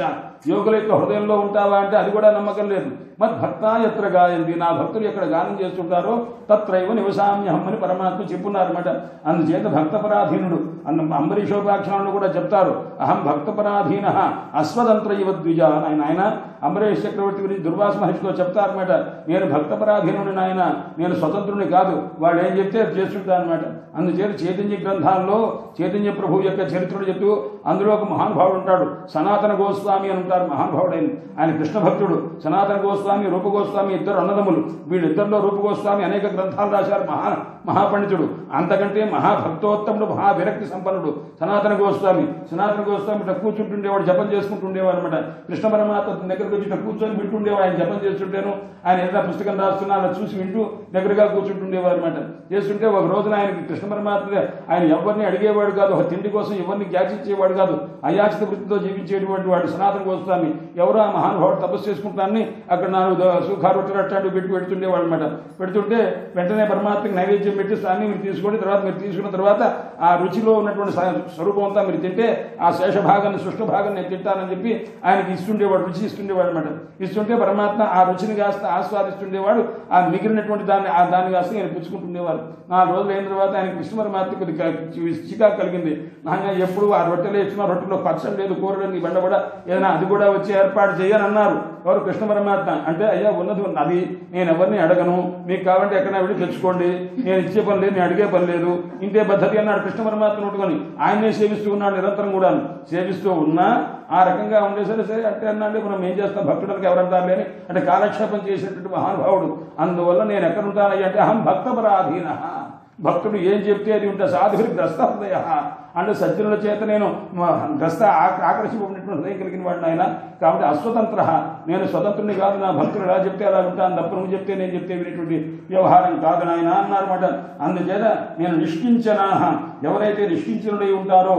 యోగుల యొక్క హృదయంలో ఉంటావా అంటే అది కూడా నమ్మకం లేదు మరి భక్త ఎత్ర గాయంది నా భక్తులు ఎక్కడ గానం చేస్తుంటారో తత్రైవ నివసామ్యహం అని పరమాత్మ చెప్పున్నారన్నమాట అందుచేత భక్తపరాధీనుడు అన్న అంబరీషోపాఖ్యానంలో కూడా చెప్తారు అహం భక్తపరాధీన అశ్వతంత్ర ఇవ ద్విజ ఆయన ఆయన అంబరీష్ చక్రవర్తి గురించి దుర్వాస మహర్షితో చెప్తారన్నమాట నేను భక్తపరాధీనుని నాయన నేను స్వతంత్రుని కాదు వాడు ఏం చెప్తే అది చేస్తుంటా అనమాట అందుచేత చైతన్య గ్రంథాల్లో చైతన్య ప్రభు యొక్క చరిత్రను చెప్తూ అందులో ఒక మహానుభావుడు ఉంటాడు సనాతన గోస్వామి అని ఉంటారు మహానుభావుడైన ఆయన కృష్ణ భక్తుడు సనాతన గోస్వామి రూప గోస్వామి ఇద్దరు అన్నదమ్ములు వీళ్ళిద్దరిలో రూప గోస్వామి అనేక గ్రంథాలు రాశారు మహా మహాపండితుడు అంతకంటే మహాభక్తోత్తముడు మహావిరక్తి సంపన్నుడు సనాతన గోస్వామి సనాతన గోస్వామి ఇట్లా కూర్చుంటుండేవాడు జపం చేసుకుంటుండేవాడు అనమాట కృష్ణ పరమాత్మ దగ్గరకు వచ్చి ఇట్లా కూర్చొని వింటుండేవాడు ఆయన జపం చేస్తుంటేను ఆయన ఏదైనా పుస్తకం రాస్తున్నా అలా చూసి వింటూ దగ్గరగా కూర్చుంటుండేవారు అనమాట చేస్తుంటే ఒక రోజున ఆయనకి కృష్ణ పరమాత్మ ఆయన ఎవరిని అడిగేవాడు కాదు ఒక తిండి కోసం ఎవరిని యాచించేవాడు కాదు అయాచిత వృత్తితో జీవించేటువంటి వాడు సనాతన గోస్వామి ఎవరో ఆ మహానుభావుడు తపస్సు చేసుకుంటానని అక్కడ నాలుగు ద- సుఖాలు రొట్టెలు అట్లాంటివి పెట్టి పెడుతుండేవాడు అనమాట పెడుతుంటే వెంటనే పరమాత్మకి నైవేద్యం పెట్టి స్వామి మీరు తీసుకోండి తర్వాత మీరు తీసుకున్న తర్వాత ఆ రుచిలో ఉన్నటువంటి స- స్వరూపం అంతా మీరు తింటే ఆ శేష భాగాన్ని సృష్ట భాగాన్ని నేను తింటానని చెప్పి ఆయనకి ఇస్తుండేవాడు రుచి ఇస్తుండేవాడు అనమాట ఇస్తుంటే పరమాత్మ ఆ రుచిని కాస్త ఆస్వాదిస్తుండేవాడు ఆ మిగిలినటువంటి దాన్ని ఆ దాన్ని కాస్త ఆయన పుచ్చుకుంటుండేవారు నాలుగు రోజులు అయిన తర్వాత ఆయన కృష్ణ పరమాత్మ కొద్దిగా చి- చికాకు కలిగింది నాయన ఎప్పుడు ఆ రొట్టెలు ఇచ్చిన రొట్టెలో పచ్చడి లేదు కూరలు నీ బండ కూడా ఏదైనా అది కూడా వచ్చి ఏర్పాటు చేయని అన్నారు ఎవరు కృష్ణ పరమాత్మ అంటే అయ్యా ఉన్నది ఉంది. అది నేను ఎవరిని అడగను మీకు కావాలంటే ఎక్కడైనా వెళ్ళి తెచ్చుకోండి నేను ఇచ్చే పని లేదు నేను అడిగే పని లేదు ఇంతే పద్ధతి అన్నాడు కృష్ణ పరమాత్మ నోటుకొని ఆయనే సేవిస్తూ ఉన్నాడు నిరంతరం కూడా సేవిస్తూ ఉన్నా ఆ రకంగా ఉండే సరే సరే అంటే అన్నాడు మనం ఏం చేస్తాం భక్తులకు ఎవరంటారు అని అంటే కాలక్షేపం చేసేటువంటి మహానుభావుడు అందువల్ల నేను ఎక్కడ ఉంటానయ్య అంటే అహం భక్తపరాధీన భక్తుడు ఏం చెప్తే అది ఉంటా సాధువులు గ్రస్త హృదయ అంటే సజ్జనుల చేత నేను మ- గ్రస్త ఆక- ఆకర్షింపబడినటువంటి హృదయం కలిగిన వాడిని ఆయన కాబట్టి అస్వతంత్ర నేను స్వతంత్రుని కాదు నా భక్తులు ఎలా చెప్తే అలా ఉంటాను తప్ప నువ్వు చెప్తే నేను చెప్తే వినేటువంటి వ్యవహారం కాదు నాయన అన్నారన్నమాట అందుచేత నేను నిష్ఠించనా ఎవరైతే నిష్ఠించనుడై ఉంటారో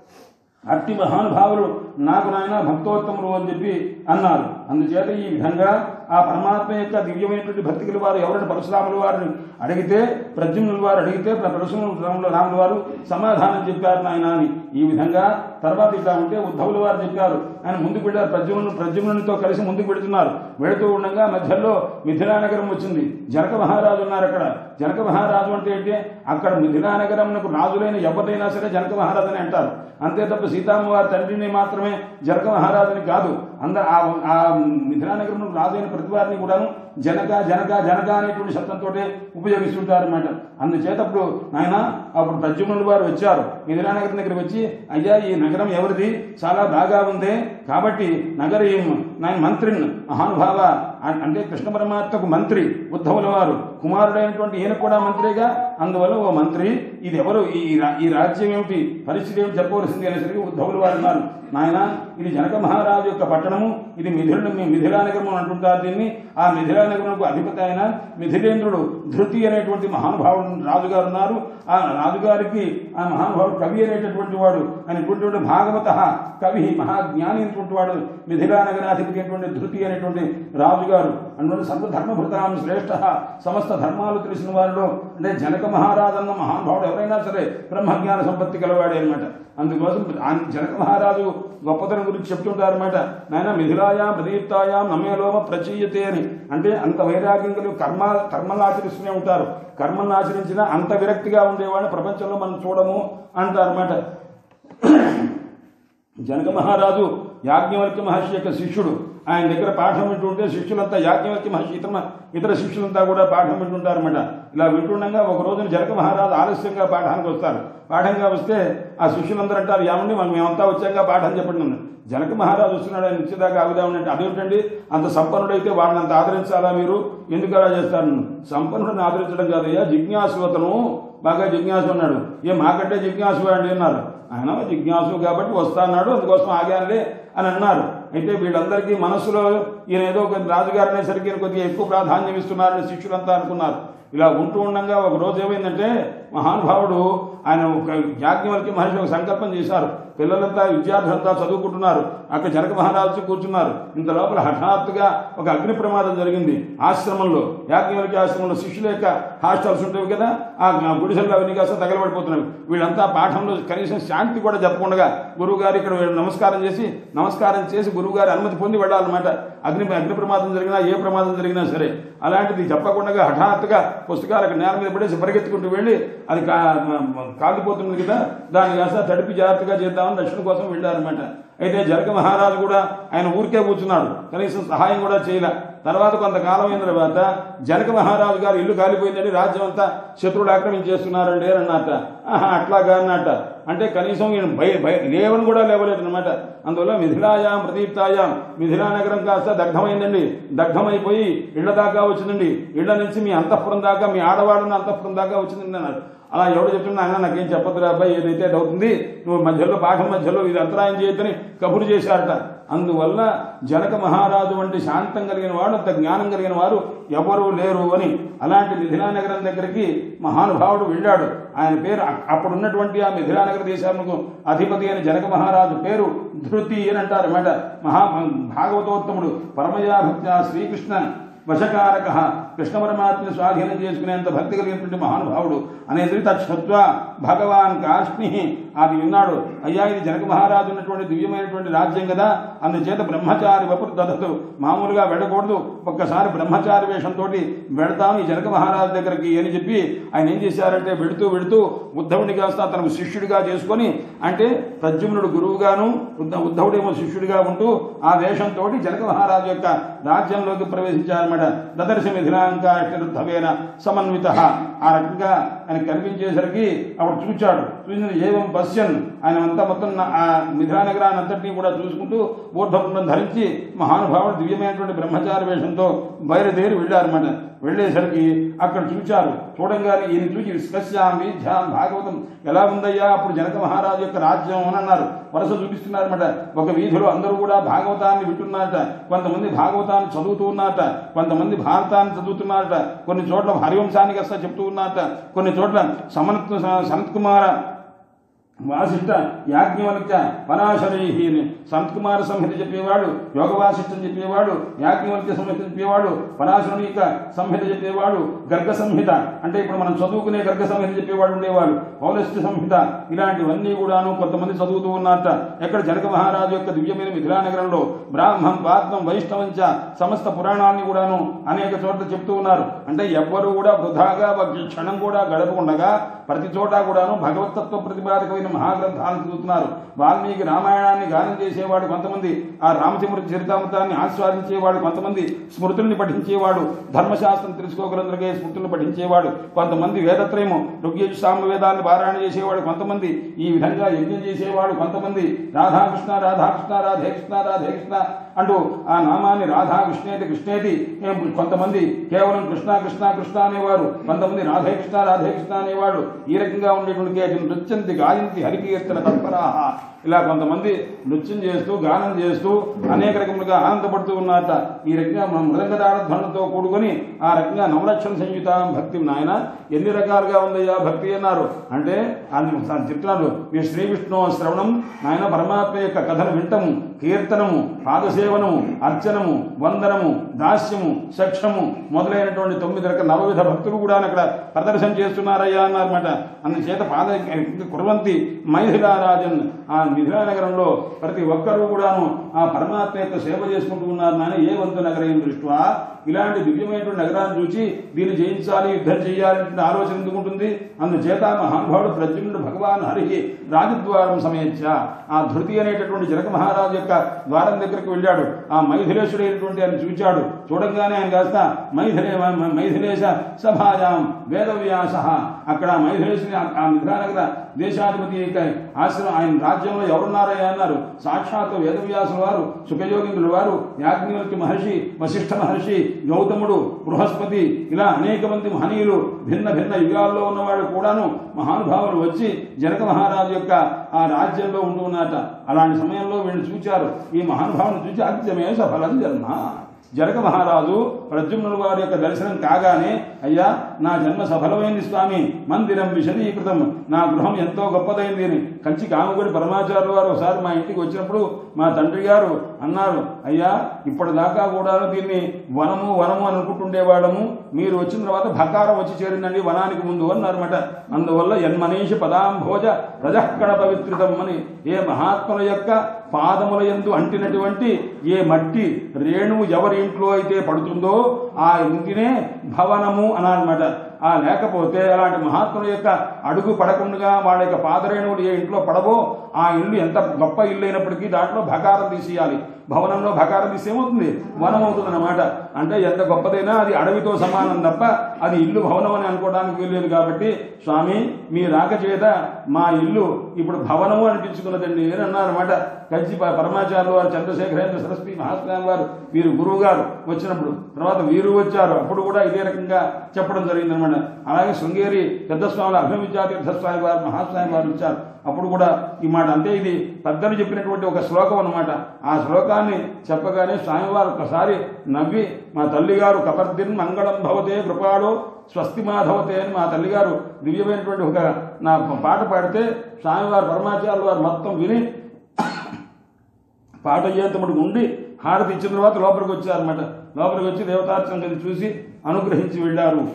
అట్టి మహానుభావులు నాకు నాయన భక్తోత్తములు అని చెప్పి అన్నారు అందుచేత ఈ విధంగా ఆ పరమాత్మ యొక్క దివ్యమైనటువంటి భక్తి గల వారు ఎవరైనా పరశురాముల వారిని అడిగితే ప్రద్యుమ్నుల వారు అడిగితే పరశురాముల రాముల వారు సమాధానం చెప్పారు నాయన అని ఈ విధంగా తర్వాత ఇట్లా ఉంటే ఉద్ధవుల వారు చెప్పారు ఆయన ముందుకు వెళ్ళారు ప్రద్యుమ్ను ప్రద్యుమ్నునితో కలిసి ముందుకు పెడుతున్నారు వెళుతూ ఉండగా మధ్యలో మిథిలా నగరం వచ్చింది జనక మహారాజు ఉన్నారు అక్కడ జనక మహారాజు అంటే ఏంటి అక్కడ మిథిలా నగరంకు రాజులైన ఎవరైనా సరే జనక మహారాజు అని అంటారు అంతే తప్ప సీతామ్మ వారి తండ్రిని మాత్రమే జనక మహారాజుని కాదు అందరు ఆ ఆ మిథిలా నగరంలో రాజు అయిన ప్రతి వారిని కూడాను జనక జనక జనక అనేటువంటి శబ్దంతో ఉపయోగిస్తుంటారు అనమాట అందుచేత అప్పుడు ఆయన అప్పుడు ప్రద్యుమ్నుల వారు వచ్చారు మిథిలా నగరం దగ్గరికి వచ్చి అయ్యా ఈ నగరం ఎవరిది చాలా బాగా ఉంది కాబట్టి నగరి నేను మంత్రిని మహానుభావ అ- అంటే కృష్ణ పరమాత్మకు మంత్రి ఉద్ధవుల వారు కుమారుడైనటువంటి ఈయన కూడా మంత్రిగా అందువల్ల ఓ మంత్రి ఇది ఎవరు ఈ రా- ఈ రాజ్యం ఏమిటి పరిస్థితి ఏమిటి చెప్పవలసింది అనేసరికి ఉద్ధవులు వారు అన్నారు నాయన ఇది జనక మహారాజు యొక్క పట్టణము ఇది మిథిల మిథిలా నగరం అని అంటుంటారు దీన్ని ఆ మిథిలా నగరంకు అధిపతి అయిన మిథిలేంద్రుడు ధృతి అనేటువంటి మహానుభావుడు రాజుగారు ఉన్నారు ఆ రాజుగారికి ఆ మహానుభావుడు కవి అనేటటువంటి వాడు అనేటువంటి భాగవత కవి మహాజ్ఞాని అనేటువంటి వాడు మిథిలా నగరాధిపతి అయినటువంటి ధృతి అనేటువంటి రాజుగారు అటువంటి సర్వధర్మభృతాం శ్రేష్ఠ సమస్త ధర్మాలు తెలిసిన వారిలో అంటే జనక మహారాజు అన్న మహానుభావుడు ఎవరైనా సరే బ్రహ్మజ్ఞాన సంపత్తి కలవాడే అనమాట అందుకోసం ఆ జనక మహారాజు గొప్పతనం గురించి చెప్తుంటారన్నమాట నాయన మిథిలాయాం ప్రదీప్తాయాం నమేలోమ ప్రచీయతే అని అంటే అంత వైరాగ్యం కలిగి కర్మ కర్మలు ఆచరిస్తూనే ఉంటారు కర్మలను ఆచరించినా అంత విరక్తిగా ఉండేవాడిని ప్రపంచంలో మనం చూడము అంటారన్నమాట జనక మహారాజు యాజ్ఞవల్క్య మహర్షి యొక్క శిష్యుడు ఆయన దగ్గర పాఠం వింటుంటే శిష్యులంతా యాజ్ఞవల్క్య మహర్షి ఇతర ఇతర శిష్యులంతా కూడా పాఠం వింటుంటారన్నమాట ఇలా వింటుండగా ఒక రోజున జనక మహారాజు ఆలస్యంగా పాఠానికి వస్తారు పాఠంగా వస్తే ఆ శిష్యులందరూ అంటారు ఏమండి మనం మేమంతా వచ్చాక పాఠం చెప్పండి అన్నారు. జనక మహారాజు వస్తున్నాడు ఆయన నిత్యదాకా ఆగుదామని అంటే అదేమిటండి అంత సంపన్నుడైతే వాడిని అంత ఆదరించాలా మీరు ఎందుకు అలా చేస్తారు సంపన్నుడిని ఆదరించడం కాదయ్యా జిజ్ఞాసువతను బాగా జిజ్ఞాసు అన్నాడు ఏ మాకంటే జిజ్ఞాసు అండి అన్నారు ఆయన జిజ్ఞాసు కాబట్టి వస్తా అన్నాడు అందుకోసం ఆగానులే అని అన్నారు అయితే వీళ్ళందరికీ మనసులో ఈయన ఏదో ఒక రాజుగారు అనేసరికి ఈయన కొద్దిగా ఎక్కువ ప్రాధాన్యం ఇస్తున్నారని శిష్యులంతా అనుకున్నారు ఇలా ఉంటూ ఉండగా ఒక రోజు ఏమైందంటే మహానుభావుడు ఆయన ఒక యాజ్ఞవల్కి మహర్షి ఒక సంకల్పం చేశారు పిల్లలంతా విద్యార్థులంతా చదువుకుంటున్నారు అక్కడ జనక మహారాజు కూర్చున్నారు ఇంత లోపల హఠాత్తుగా ఒక అగ్ని ప్రమాదం జరిగింది ఆశ్రమంలో యాజ్ఞవల్కి ఆశ్రమంలో శిష్యుల యొక్క హాస్టల్స్ ఉంటాయి కదా ఆ గుడిసెల్లో అవన్నీ కాస్త తగలబడిపోతున్నాయి వీళ్ళంతా పాఠంలో కనీసం శాంతి కూడా చెప్పకుండా గురువు గారు ఇక్కడ వీళ్ళు నమస్కారం చేసి నమస్కారం చేసి గురువు గారి అనుమతి పొంది వెళ్ళాలన్నమాట అగ్ని అగ్ని ప్రమాదం జరిగినా ఏ ప్రమాదం జరిగినా సరే అలాంటిది చెప్పకుండా హఠాత్తుగా పుస్తకాలు అక్కడ నేల మీద పడేసి పరిగెత్తుకుంటూ వెళ్ళి అది కా కాలిపోతుంది కదా దాన్ని కాస్త తడిపి జాగ్రత్తగా చేద్దామని రక్షణ కోసం వెళ్ళారనమాట అయితే జనక మహారాజు కూడా ఆయన ఊరికే కూర్చున్నాడు కనీసం సహాయం కూడా చేయలే తర్వాత కొంతకాలం అయిన తర్వాత జనక మహారాజు గారు ఇల్లు కాలిపోయిందని రాజ్యం అంతా శత్రువులు ఆక్రమించేస్తున్నారండి అని అన్నట్ట ఆహా, అట్లాగా అన్నట్ట అంటే కనీసం ఈయన భయ భయ లేవని కూడా లేవలేదు అనమాట అందువల్ల మిథిలాయాం ప్రదీప్తాయాం మిథిలా నగరం కాస్త దగ్ధమైందండి దగ్ధమైపోయి ఇళ్ల దాకా వచ్చిందండి ఇళ్ల నుంచి మీ అంతఃపురం దాకా మీ ఆడవాళ్ళని అంతఃపురం దాకా వచ్చిందండి అన్నాడు అలా ఎవడు చెప్తున్నా ఆయన నాకేం చెప్పదురా అబ్బాయి ఏదైతే అది అవుతుంది నువ్వు మధ్యలో పాఠం మధ్యలో ఇది అంతరాయం చేయొద్దని కబురు చేశారట అందువల్ల జనక మహారాజు వంటి శాంతం కలిగిన వాడు అంత జ్ఞానం కలిగిన వారు ఎవరు లేరు అని అలాంటి మిథిలా నగరం దగ్గరికి మహానుభావుడు వెళ్ళాడు ఆయన పేరు అ- అప్పుడున్నటువంటి ఆ మిథిలా నగర దేశానికి అధిపతి అయిన జనక మహారాజు పేరు ధృతి అని అంటారు అన్నమాట మహా భాగవతోత్తముడు పరమయాభక్త శ్రీకృష్ణ వశకారక కృష్ణ పరమాత్మని స్వాధీనం చేసుకునేంత భక్తి కలిగినటువంటి మహానుభావుడు అనేది తత్వ భగవాన్ కాష్మి అది విన్నాడు అయ్యా ఇది జనక మహారాజు ఉన్నటువంటి దివ్యమైనటువంటి రాజ్యం కదా అందుచేత బ్రహ్మచారి వపురు దదతు మామూలుగా వెళ్ళకూడదు ఒక్కసారి బ్రహ్మచారి వేషంతో వెళతాం ఈ జనక మహారాజు దగ్గరికి అని చెప్పి ఆయన ఏం చేశారంటే వెళుతూ వెళుతూ ఉద్ధవుని కాస్త తనకు శిష్యుడిగా చేసుకొని అంటే ప్రద్యుమ్నుడు గురువుగాను ఉద్ధ ఉద్ధవుడేమో శిష్యుడిగా ఉంటూ ఆ వేషంతో జనక మహారాజు యొక్క రాజ్యంలోకి ప్రవేశించారన్నమాట దదర్శ మిథిలాంకాష్టరుద్ధవేన సమన్విత ఆ రకంగా ఆయన కనిపించేసరికి అప్పుడు చూచాడు చూసిన ఏవం పశ్యన్ ఆయన అంతా మొత్తం నా- ఆ మిథిలా నగరాన్ని అంతటినీ కూడా చూసుకుంటూ ఊర్ధపుండం ధరించి మహానుభావుడు దివ్యమైనటువంటి బ్రహ్మచారి వేషంతో బయలుదేరి వెళ్ళారన్నమాట వెళ్ళేసరికి అక్కడ చూచారు చూడంగానే ఈయన చూసి విశ్వస్యాం వీధ్యాం భాగవతం ఎలా ఉందయ్యా అప్పుడు జనక మహారాజు యొక్క రాజ్యం అని అన్నారు వరుస చూపిస్తున్నారన్నమాట ఒక వీధిలో అందరూ కూడా భాగవతాన్ని వింటున్నారట కొంతమంది భాగవతాన్ని చదువుతూ ఉన్నారట కొంతమంది భారతాన్ని చదువుతున్నారట కొన్ని చోట్ల హరివంశానికి అసలు చెప్తూ ఉన్నారట కొన్ని చోట్ల సమనత్ సనత్ కుమార వాసిష్ట యాజ్ఞవల్క్య పరాశరై సంతకుమార సంహిత చెప్పేవాడు యోగ వాసిష్టం చెప్పేవాడు యాజ్ఞవల్క్య సంహిత చెప్పేవాడు పరాశరుని యొక్క సంహిత చెప్పేవాడు గర్గ సంహిత అంటే ఇప్పుడు మనం చదువుకునే గర్గ సంహిత చెప్పేవాడు ఉండేవాడు పౌలస్త్య సంహిత ఇలాంటివన్నీ కూడాను కొంతమంది చదువుతూ ఉన్నారట ఎక్కడ జనక మహారాజు యొక్క దివ్యమైన మిథిలా నగరంలో బ్రాహ్మం పాత్మం వైష్ణవంచ సమస్త పురాణాన్ని కూడాను అనేక చోట్ల చెప్తూ ఉన్నారు అంటే ఎవ్వరూ కూడా వృధాగా ఒక క్షణం కూడా గడపకుండగా ప్రతి చోట కూడాను భగవతత్వ ప్రతిపాదకమైన మహాగ్రంథాలను చదువుతున్నారు వాల్మీకి రామాయణాన్ని గానం చేసేవాడు కొంతమంది ఆ రామచంద్ర చరితామృతాన్ని ఆస్వాదించేవాడు కొంతమంది స్మృతుల్ని పఠించేవాడు ధర్మశాస్త్రం తెలుసుకోగలందరికీ స్మృతుల్ని పఠించేవాడు కొంతమంది వేదత్రయము ఋగ్యజు సామ వేదాన్ని పారాయణ చేసేవాడు కొంతమంది ఈ విధంగా యజ్ఞం చేసేవాడు కొంతమంది రాధాకృష్ణ రాధాకృష్ణ రాధే కృష్ణ రాధే కృష్ణ అంటూ ఆ నామాన్ని రాధా కృష్ణేతి కృష్ణేతి ఏం కొంతమంది కేవలం కృష్ణ కృష్ణ కృష్ణ అనేవారు కొంతమంది రాధే కృష్ణ రాధే కృష్ణ అనేవాడు ఈ రకంగా ఉండేటువంటి నృత్యంతి గాయంతి హరికీర్తన తత్పరాహ ఇలా కొంతమంది నృత్యం చేస్తూ గానం చేస్తూ అనేక రకములుగా ఆనందపడుతూ ఉన్నారట ఈ రకంగా మన మృదంగదారధ్వనులతో కూడుకొని ఆ రకంగా నవలక్షణ సంయుత భక్తి నాయన ఎన్ని రకాలుగా ఉందయ్యా భక్తి అన్నారు అంటే ఆయన చెప్తున్నారు మీ శ్రీ విష్ణు శ్రవణం నాయన పరమాత్మ యొక్క కథను వింటము కీర్తనము పాదసేవనము అర్చనము వందనము దాస్యము సక్షము మొదలైనటువంటి తొమ్మిది రకాల నవవిధ భక్తులు కూడా అక్కడ ప్రదర్శన చేస్తున్నారయ్యా అన్నారన్నమాట అందుచేత పాద కురవంతి మైథిలారాజన్ ఆ మిథిలా నగరంలో ప్రతి ఒక్కరూ కూడాను ఆ పరమాత్మ యొక్క సేవ చేసుకుంటూ ఉన్నారు నాయన ఏ వంతు నగరం దృష్ట్యా ఇలాంటి దివ్యమైనటువంటి నగరాన్ని చూసి దీన్ని జయించాలి యుద్ధం చేయాలనే ఆలోచన ఎందుకు ఉంటుంది అందుచేత మహానుభావుడు ప్రద్యుమ్నుడు భగవాన్ హరికి రాజద్వారం సమేచ్ఛ ఆ ధృతి అనేటటువంటి జనక మహారాజు యొక్క ద్వారం దగ్గరికి వెళ్ళాడు ఆ మైథిలేశ్వరైనటువంటి ఆయన చూచాడు చూడంగానే ఆయన కాస్త మైథిలే మైథిలేశ సభాయాం వేదవ్యాస అక్కడ మైథిలేశ్వరి ఆ మిథిలానగర దేశాధిపతి యొక్క ఆశ్రమం ఆయన రాజ్యంలో ఎవరున్నారయ్యా అన్నారు సాక్షాత్ వేదవ్యాసుల వారు సుఖయోగింద్రుల వారు యాజ్ఞవల్కి మహర్షి వశిష్ఠ మహర్షి గౌతముడు బృహస్పతి ఇలా అనేక మంది మహనీయులు భిన్న భిన్న యుగాల్లో ఉన్నవాడు కూడాను మహానుభావులు వచ్చి జనక మహారాజు యొక్క ఆ రాజ్యంలో ఉంటూ ఉన్నట అలాంటి సమయంలో వీళ్ళు చూచారు ఈ మహానుభావుని చూచి అత్యమే సఫలం జన్మ జనక మహారాజు ప్రద్యుమ్నుల వారి యొక్క దర్శనం కాగానే అయ్యా నా జన్మ సఫలమైంది స్వామి మందిరం విశదీకృతం నా గృహం ఎంతో గొప్పదైంది అని కంచి కామగుడి పరమాచార్యుల వారు ఒకసారి మా ఇంటికి వచ్చినప్పుడు మా తండ్రి గారు అన్నారు అయ్యా ఇప్పటిదాకా కూడా దీన్ని వనము వనము అని అనుకుంటుండేవాళ్ళము మీరు వచ్చిన తర్వాత భకారం వచ్చి చేరిందండి వనానికి ముందు అన్నారన్నమాట అందువల్ల ఎన్మనీషి పదాంభోజ రజక్కణ పవిత్రితం అని ఏ మహాత్ముల యొక్క పాదముల యందు అంటినటువంటి ఏ మట్టి రేణువు ఎవరి ఇంట్లో అయితే పడుతుందో ఆ ఇంటినే భవనము అనాలన్నమాట ఆ లేకపోతే అలాంటి మహాత్ముల యొక్క అడుగు పడకుండా వాళ్ళ యొక్క పాదరేణువులు ఏ ఇంట్లో పడవో ఆ ఇల్లు ఎంత గొప్ప ఇల్లు అయినప్పటికీ దాంట్లో భకారం తీసేయాలి భవనంలో భకారం తీసి ఏమవుతుంది వనం అవుతుంది అనమాట అంటే ఎంత గొప్పదైనా అది అడవితో సమానం తప్ప అది ఇల్లు భవనం అని అనుకోవడానికి వీల్లేదు కాబట్టి స్వామి మీ రాక చేత మా ఇల్లు ఇప్పుడు భవనము అనిపించుకున్నదండి అని అన్నారన్నమాట కంచి ప- పరమాచార్యులు వారు చంద్రశేఖరేంద్ర సరస్వతి మహాస్వామి వారు వీరు గురువు గారు వచ్చినప్పుడు తర్వాత వీరు వచ్చారు అప్పుడు కూడా ఇదే రకంగా చెప్పడం జరిగిందనమాట అలాగే శృంగేరి పెద్ద స్వాములు అభివిద్యాతీర్థ స్వామి వారు మహాస్వామి వారు వచ్చారు అప్పుడు కూడా ఈ మాట అంతే ఇది పెద్దలు చెప్పినటువంటి ఒక శ్లోకం అన్నమాట ఆ శ్లోకాన్ని చెప్పగానే స్వామివారు ఒకసారి నవ్వి మా తల్లిగారు కపర్దిన్ మంగళం భవతే కృపాడు స్వస్తి మాధవతే అని మా తల్లిగారు దివ్యమైనటువంటి ఒక నా పాట పాడితే స్వామివారు పరమాచార్యులు వారు మొత్తం విని పాట అయ్యేంత మటుకు ఉండి హారతి ఇచ్చిన తర్వాత లోపలికి వచ్చారన్నమాట లోపలికి వచ్చి దేవతార్చన గది చూసి అనుగ్రహించి వెళ్ళారు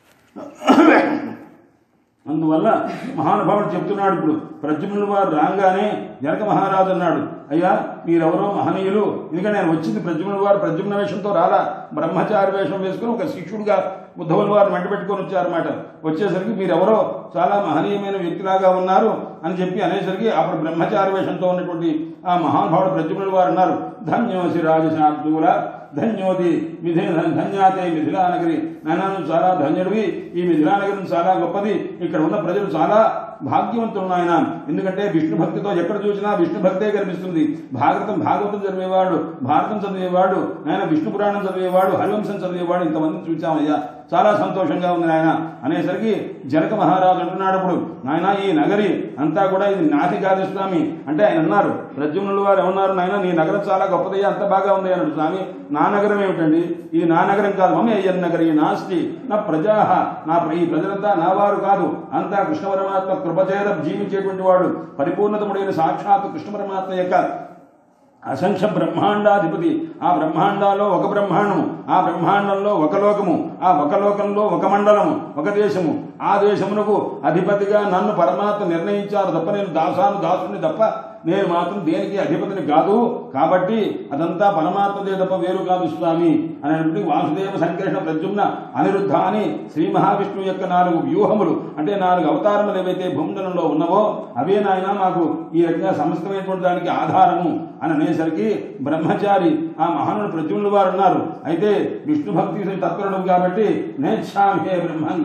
అందువల్ల మహానుభావుడు చెప్తున్నాడు ఇప్పుడు ప్రద్యుమ్నుల వారు రాగానే జనక మహారాజు అన్నాడు అయ్యా మీరెవరో మహనీయులు ఎందుకంటే నేను వచ్చింది ప్రద్యుమ్నుల వారు ప్రద్యుమ్న వేషంతో రాలా బ్రహ్మచారి వేషం వేసుకుని ఒక శిష్యుడిగా ఉద్ధవుల వారు వెంట పెట్టుకొని వచ్చారన్నమాట వచ్చేసరికి మీరెవరో చాలా మహనీయమైన వ్యక్తిలాగా ఉన్నారు అని చెప్పి అనేసరికి అప్పుడు బ్రహ్మచారి వేషంతో ఉన్నటువంటి ఆ మహానుభావుడు ప్రద్యుమ్నుల వారు అన్నారు ధన్యోసి రాజశార్దూల ధన్యోది మిథి ధన్యాతే మిథిలానగరి నాయన చాలా ధన్యుడివి ఈ మిథిలానగరం చాలా గొప్పది ఇక్కడ ఉన్న ప్రజలు చాలా భాగ్యవంతులు నాయన ఎందుకంటే విష్ణు భక్తితో ఎక్కడ చూసినా విష్ణు భక్తే కనిపిస్తుంది భాగవతం భాగవతం చదివేవాడు భారతం చదివేవాడు నాయన విష్ణు పురాణం చదివేవాడు హరివంశం చదివేవాడు ఇంతమంది చూచామయ్యా చాలా సంతోషంగా ఉంది నాయన అనేసరికి జనక మహారాజు అంటున్నాడు ఇప్పుడు నాయన ఈ నగరి అంతా కూడా ఇది నాది కాదు స్వామి అంటే ఆయన అన్నారు ప్రద్యుమ్నులు వారు ఏమన్నారు నాయన నీ నగరం చాలా గొప్పదయ్యా అంత బాగా ఉంది అన్నాడు స్వామి నా నగరం ఏమిటండి ఇది నా నగరం కాదు మమ్మ అయ్యన్ నగరి నాస్తి నా ప్రజా నా ప్ర- ఈ ప్రజలంతా నా వారు కాదు అంతా కృష్ణ పరమాత్మ కృపచేత జీవించేటువంటి వాడు పరిపూర్ణతముడైన సాక్షాత్ కృష్ణ పరమాత్మ యొక్క అసంఖ్య బ్రహ్మాండాధిపతి ఆ బ్రహ్మాండాల్లో ఒక బ్రహ్మాండము ఆ బ్రహ్మాండంలో ఒక లోకము ఆ ఒక లోకంలో ఒక మండలము ఒక దేశము ఆ దేశమునకు అధిపతిగా నన్ను పరమాత్మ నిర్ణయించారు తప్ప నేను దాసాను దాసుని తప్ప నేను మాత్రం దేనికి అధిపతిని కాదు కాబట్టి అదంతా పరమాత్మదే తప్ప వేరు కాదు స్వామి అనేటువంటి వాసుదేవ సంకర్షణ ప్రద్యుమ్న అనిరుద్ధ అని శ్రీ మహావిష్ణువు యొక్క నాలుగు వ్యూహములు అంటే నాలుగు అవతారములు ఏవైతే భూమండలంలో ఉన్నవో అవే నాయన మాకు ఈ రకంగా సమస్తమైనటువంటి దానికి ఆధారము అని అనేసరికి బ్రహ్మచారి ఆ మహానుడు ప్రద్యుమ్నుడు వారు ఉన్నారు అయితే విష్ణు భక్తి తత్పరుడు కాబట్టి నేచ్ఛామి హే బ్రహ్మన్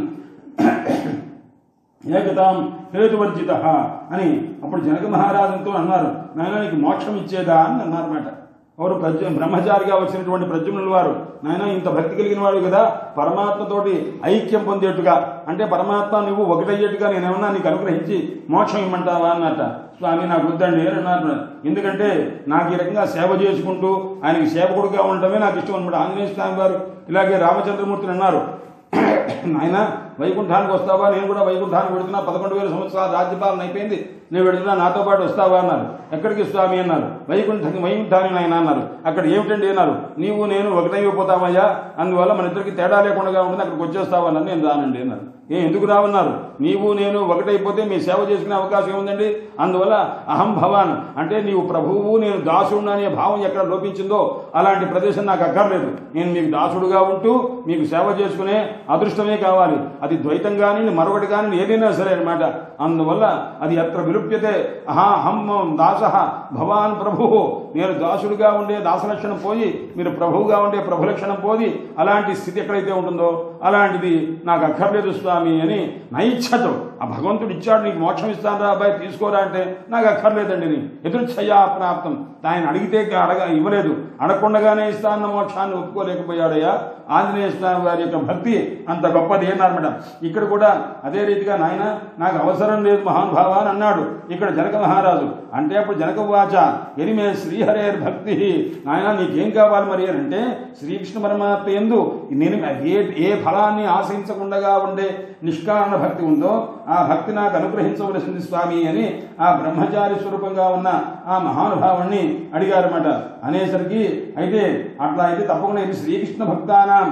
ఏకతాం హేతువర్జిత అని అప్పుడు జనక మహారాజుతో అన్నారు నాయన నీకు మోక్షం ఇచ్చేదా అని అన్నారన్నమాట ఎవరు ప్రజ్ఞ బ్రహ్మచారిగా వచ్చినటువంటి ప్రద్యుమ్నుల వారు నాయన ఇంత భక్తి కలిగిన వాడు కదా పరమాత్మతోటి ఐక్యం పొందేట్టుగా అంటే పరమాత్మ నువ్వు ఒకటయ్యేట్టుగా నేనేమన్నా నీకు అనుగ్రహించి మోక్షం ఇమ్మంటావా అన్నట్ట స్వామి నాకు వద్దండి అని అన్నారు ఎందుకంటే నాకు ఈ రకంగా సేవ చేసుకుంటూ ఆయనకి సేవకుడుగా ఉండటమే నాకు ఇష్టం అనమాట ఆంజనేయ స్వామి వారు ఇలాగే రామచంద్రమూర్తిని అన్నారు నాయన వైకుంఠానికి వస్తావా నేను కూడా వైకుంఠానికి వెళుతున్నా పదకొండు వేల సంవత్సరాల రాజ్యపాలన అయిపోయింది నేను వెళుతున్నా నాతో పాటు వస్తావా అన్నారు ఎక్కడికి స్వామి అన్నారు వైకుంఠానికి వైకుంఠానికి నాయన అన్నారు అక్కడ ఏమిటండి అన్నారు నీవు నేను ఒకటైపోతామయ్యా అందువల్ల మన ఇద్దరికి తేడా లేకుండా ఉంటుంది అక్కడికి వచ్చేస్తావా అన్నారు నేను రానండి అన్నారు ఏ ఎందుకు రావన్నారు నీవు నేను ఒకటైపోతే మీ సేవ చేసుకునే అవకాశం ఏముందండి అందువల్ల అహం భవాన్ అంటే నీవు ప్రభువు నేను దాసుడు అనే భావం ఎక్కడ లోపించిందో అలాంటి ప్రదేశం నాకు అక్కర్లేదు నేను మీకు దాసుడుగా ఉంటూ మీకు సేవ చేసుకునే అదృష్టమే కావాలి అది ద్వైతం కానీ మరొకటి కానీ ఏదైనా సరే అనమాట అందువల్ల అది ఎత్ర విలుప్యతే అహా అహం దాస భవాన్ ప్రభు నేను దాసుడుగా ఉండే దాసలక్షణం పోయి మీరు ప్రభువుగా ఉండే ప్రభు లక్షణం పోయి అలాంటి స్థితి ఎక్కడైతే ఉంటుందో అలాంటిది నాకు అక్కర్లేదు స్వామి అని నైచ్ఛతో ఆ భగవంతుడు ఇచ్చాడు నీకు మోక్షం ఇస్తాను రా అబ్బాయి తీసుకోరా అంటే నాకు అక్కర్లేదండి నీ ఎదురుఛయ్యా ప్రాప్తం ఆయన అడిగితే అడగ ఇవ్వలేదు అడగకుండగానే ఇస్తాన్న మోక్షాన్ని ఒప్పుకోలేకపోయాడయ్యా ఆంజనేయ స్వామి వారి యొక్క భక్తి అంత గొప్పది అన్నారన్నమాట ఇక్కడ కూడా అదే రీతిగా నాయన నాకు అవసరం లేదు మహానుభావ అని అన్నాడు ఇక్కడ జనక మహారాజు అంటే అప్పుడు జనక ఉవాచ ఎనిమే శ్రీహరేర్ భక్తి నాయన నీకేం కావాలి మరి అని అంటే శ్రీకృష్ణ పరమాత్మ ఎందు నేను ఏ ఏ ఫలాన్ని ఆశించకుండా ఉండే నిష్కారణ భక్తి ఉందో ఆ భక్తి నాకు అనుగ్రహించవలసింది స్వామి అని ఆ బ్రహ్మచారి స్వరూపంగా ఉన్న ఆ మహానుభావుణ్ణి అడిగారన్నమాట అనేసరికి అయితే అట్లా అయితే తప్పకుండా ఇది శ్రీకృష్ణ భక్తానాం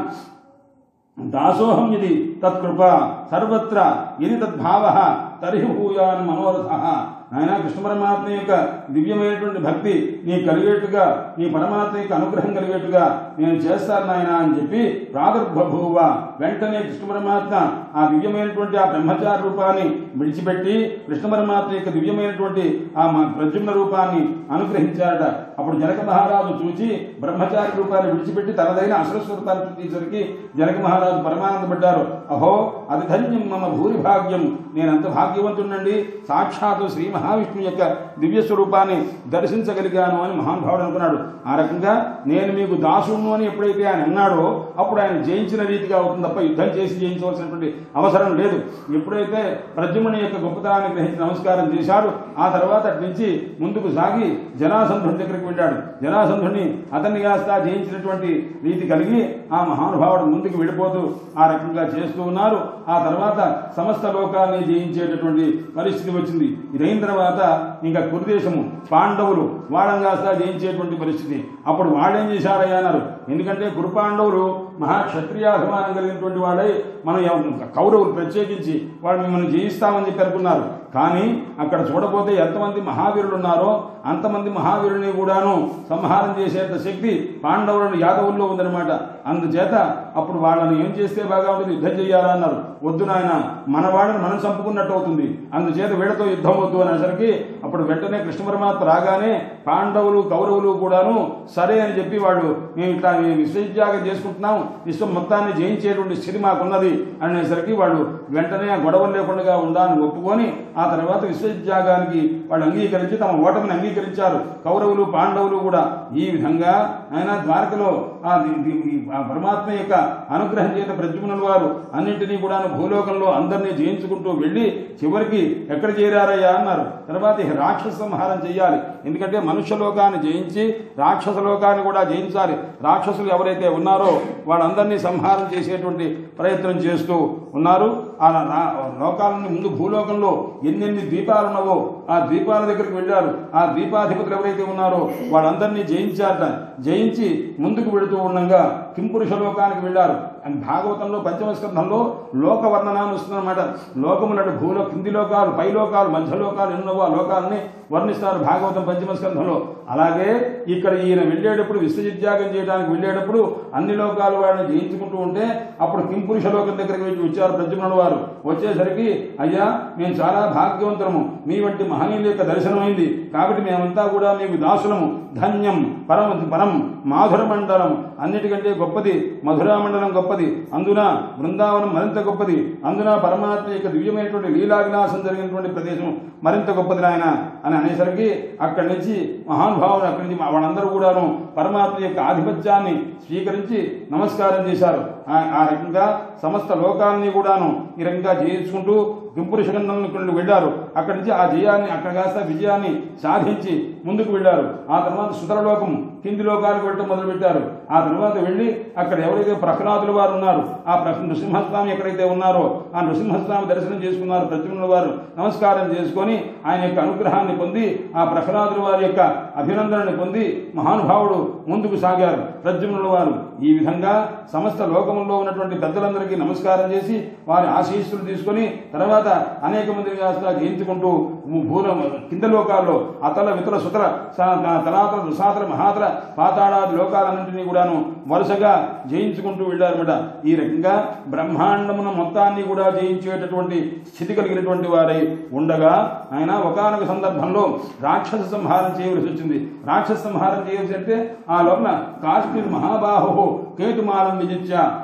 దాసోహం ఇది తత్కృప సర్వత్ర ఇది తద్భావ తర్హి భూయాన్ మనోరథ ఆయన కృష్ణ పరమాత్మ యొక్క దివ్యమైనటువంటి భక్తి నీ కలిగేట్టుగా నీ పరమాత్మ యొక్క అనుగ్రహం కలిగేట్టుగా నేను చేస్తాను నాయన అని చెప్పి ప్రాదుర్భూవ వెంటనే కృష్ణ పరమాత్మ ఆ దివ్యమైనటువంటి ఆ బ్రహ్మచారి రూపాన్ని విడిచిపెట్టి కృష్ణ పరమాత్మ యొక్క దివ్యమైనటువంటి ఆ మ- ప్రద్యుమ్న రూపాన్ని అనుగ్రహించారట అప్పుడు జనక మహారాజు చూచి బ్రహ్మచారి రూపాన్ని విడిచిపెట్టి తనదైన అసరస్వరూపాన్ని చూసేసరికి జనక మహారాజు పరమానందపడ్డారు అహో అది ధన్యం మమ భూరి భాగ్యం నేనంత భాగ్యవంతుడండి సాక్షాత్తు శ్రీ మహావిష్ణువు యొక్క దివ్య స్వరూపాన్ని దర్శించగలిగాను అని మహానుభావుడు అనుకున్నాడు ఆ రకంగా నేను మీకు దాసును అని ఎప్పుడైతే ఆయన అన్నాడో అప్పుడు ఆయన జయించిన రీతిగా అవుతుంది తప్ప యుద్ధం చేసి జయించవలసినటువంటి అవసరం లేదు ఎప్పుడైతే ప్రద్యుమ్ని యొక్క గొప్పతనాన్ని గ్రహించి నమస్కారం చేశాడు ఆ తర్వాత అటు నుంచి ముందుకు సాగి జనాసంధుడి దగ్గరికి వెళ్ళాడు జనాసంధుడిని అతన్ని కాస్త జయించినటువంటి రీతి కలిగి ఆ మహానుభావుడు ముందుకు వెళ్ళిపోతూ ఆ రకంగా చేస్తూ ఉన్నారు ఆ తర్వాత సమస్త లోకాన్ని జయించేటటువంటి పరిస్థితి వచ్చింది ఇదైన తర్వాత ఇంకా కురుదేశము పాండవులు వాళ్ళని కాస్త జయించేటువంటి పరిస్థితి అప్పుడు వాళ్ళేం చేశారయ్యా అన్నారు ఎందుకంటే కురుపాండవులు మహాక్షత్రియాభిమానం కలిగినటువంటి వాడై మనం ఎవ- కౌరవులు ప్రత్యేకించి వాళ్ళు మిమ్మల్ని జయిస్తామని చెప్పి అనుకున్నారు కానీ అక్కడ చూడపోతే ఎంతమంది మహావీరులు ఉన్నారో అంతమంది మహావీరుల్ని కూడాను సంహారం చేసేంత శక్తి పాండవులను యాదవుల్లో ఉందన్నమాట అందుచేత అప్పుడు వాళ్ళని ఏం చేస్తే బాగా ఉంటుంది యుద్ధం చేయాలన్నారు వద్దు నాయన మన వాళ్ళని మనం చంపుకున్నట్టు అవుతుంది అందుచేత వీళ్ళతో యుద్ధం వద్దు అనేసరికి అప్పుడు వెంటనే కృష్ణ పరమాత్మ రాగానే పాండవులు కౌరవులు కూడాను సరే అని చెప్పి వాళ్ళు మేము ఇట్లా మేము విశ్వవిద్యాగం చేసుకుంటున్నాం విశ్వం మొత్తాన్ని జయించేటువంటి స్థితి మాకున్నది అనేసరికి వాళ్ళు వెంటనే ఆ గొడవలు లేకుండా ఉండాలని ఒప్పుకొని ఆ తర్వాత విశ్వవిద్యాగానికి వాళ్ళు అంగీకరించి తమ ఓటమిని అంగీకరించారు కౌరవులు పాండవులు కూడా ఈ విధంగా ఆయన ద్వారకలో ఆ ది- ది- ఈ ఆ పరమాత్మ యొక్క అనుగ్రహం చేత ప్రద్యుమ్నుల వారు అన్నింటినీ కూడా భూలోకంలో అందరినీ జయించుకుంటూ వెళ్ళి చివరికి ఎక్కడ చేరారయ్యా అన్నారు తర్వాత ఇక రాక్షస సంహారం చేయాలి ఎందుకంటే మనుష్య లోకాన్ని జయించి రాక్షస లోకాన్ని కూడా జయించాలి రాక్షసులు ఎవరైతే ఉన్నారో వాళ్ళందరినీ సంహారం చేసేటువంటి ప్రయత్నం చేస్తూ ఉన్నారు ఆ రా- లోకాలని ముందు భూలోకంలో ఎన్నెన్ని ద్వీపాలు ఉన్నావో ఆ ద్వీపాల దగ్గరికి వెళ్ళారు ఆ ద్వీపాధిపతులు ఎవరైతే ఉన్నారో వాళ్ళందరినీ జయించారట జయించి ముందుకు వెళుతూ ఉండగా కింపురుష లోకానికి వెళ్ళారు అని భాగవతంలో పంచమ స్కంధంలో లోక వర్ణనాన్ని వస్తుందన్నమాట లోకమునటు భూలో కింది లోకాలు పై లోకాలు మధ్య లోకాలు ఎన్నో ఆ లోకాలని వర్ణిస్తారు భాగవతం పంచమ స్కంధంలో అలాగే ఇక్కడ ఈయన వెళ్ళేటప్పుడు విశ్వవిద్యాగం చేయడానికి వెళ్ళేటప్పుడు అన్ని లోకాలు వాడిని జయించుకుంటూ ఉంటే అప్పుడు కింపురుష లోకం దగ్గరికి వెళ్ళి వచ్చారు ప్రద్యుమ్నుడు వారు వచ్చేసరికి అయ్యా మేము చాలా భాగ్యవంతులము మీ వంటి మహనీయుల యొక్క దర్శనమైంది కాబట్టి మేమంతా కూడా మీకు దాసులము ధన్యం పరం పరం మాధుర మండలం అన్నిటికంటే గొప్పది మధురా మండలం గొప్పది అందున బృందావనం మరింత గొప్పది అందున పరమాత్మ యొక్క దివ్యమైనటువంటి లీలా విలాసం జరిగినటువంటి ప్రదేశం మరింత గొప్పది నాయన అని అనేసరికి అక్కడి నుంచి మహానుభావులు అక్కడి నుంచి వాళ్ళందరూ కూడాను పరమాత్మ యొక్క ఆధిపత్యాన్ని స్వీకరించి నమస్కారం చేశారు ఆ- ఆ రకంగా సమస్త లోకాన్ని కూడాను ఈ రకంగా జయించుకుంటూ గింపురుషగంధంలో వెళ్ళారు అక్కడి నుంచి ఆ జయాన్ని అక్కడ కాస్త విజయాన్ని సాధించి ముందుకు వెళ్ళారు ఆ తర్వాత సుతరలోకం కింది లోకాలకు వెళ్ళటం మొదలుపెట్టారు ఆ తర్వాత వెళ్ళి అక్కడ ఎవరైతే ప్రహ్లాదుల వారు ఉన్నారు ఆ ప్ర- నృసింహస్వామి ఎక్కడైతే ఉన్నారో ఆ నృసింహస్వామి దర్శనం చేసుకున్నారు ప్రతిమల వారు నమస్కారం చేసుకొని ఆయన యొక్క అనుగ్రహాన్ని పొంది ఆ ప్రహ్లాదుల వారి యొక్క అభినందనని పొంది మహానుభావుడు ముందుకు సాగారు ప్రద్యుమ్నుల వారు ఈ విధంగా సమస్త లోకములో ఉన్నటువంటి పెద్దలందరికీ నమస్కారం చేసి వారి ఆశీస్సులు తీసుకొని తర్వాత అనేక మందిని కాస్త జయించుకుంటూ భూల కింద లోకాల్లో అతల వితల సుతల స- తలాతల రుసాతల మహాతల పాతాళాది లోకాలన్నింటినీ కూడాను వరుసగా జయించుకుంటూ వెళ్ళారన్నమాట ఈ రకంగా బ్రహ్మాండమున మొత్తాన్ని కూడా జయించేటటువంటి స్థితి కలిగినటువంటి వారై ఉండగా ఆయన ఒకనొక సందర్భంలో రాక్షస సంహారం చేయవలసి వచ్చింది రాక్షస సంహారం చేయవలసి అంటే ఆ లోపల కాశ్మీర్ మహాబాహు కేతుమాలం విజిత్య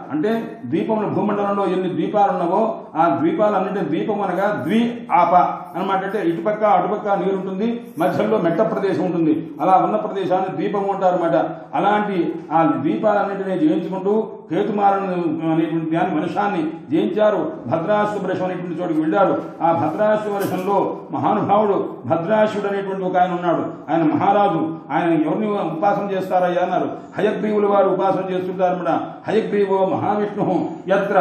అంటే ద్వీపముల భూమండలంలో ఎన్ని ద్వీపాలు ఉన్నావో ఆ ద్వీపాలన్నింటి ద్వీపం అనగా ద్వి ఆప అనమాట అంటే ఇటుపక్క అటుపక్క నీరు ఉంటుంది మధ్యలో మెట్ట ప్రదేశం ఉంటుంది అలా ఉన్న ప్రదేశాన్ని ద్వీపం అంటారు అనమాట అలాంటి ఆ ద్వీపాలన్నింటినీ జయించుకుంటూ కేతుమారను అనేటువంటి దాని మనుషాన్ని జయించారు భద్రాశ్వ వర్షం అనేటువంటి చోటుకి వెళ్ళారు ఆ భద్రాశ్వ వర్షంలో మహానుభావుడు భద్రాశుడు అనేటువంటి ఒక ఆయన ఉన్నాడు ఆయన మహారాజు ఆయన ఎవరిని ఉపాసన చేస్తారయ్యా అన్నారు హయగ్రీవులు వారు ఉపాసన చేస్తుంటారు అనమాట హయగ్రీవో మహావిష్ణు యత్ర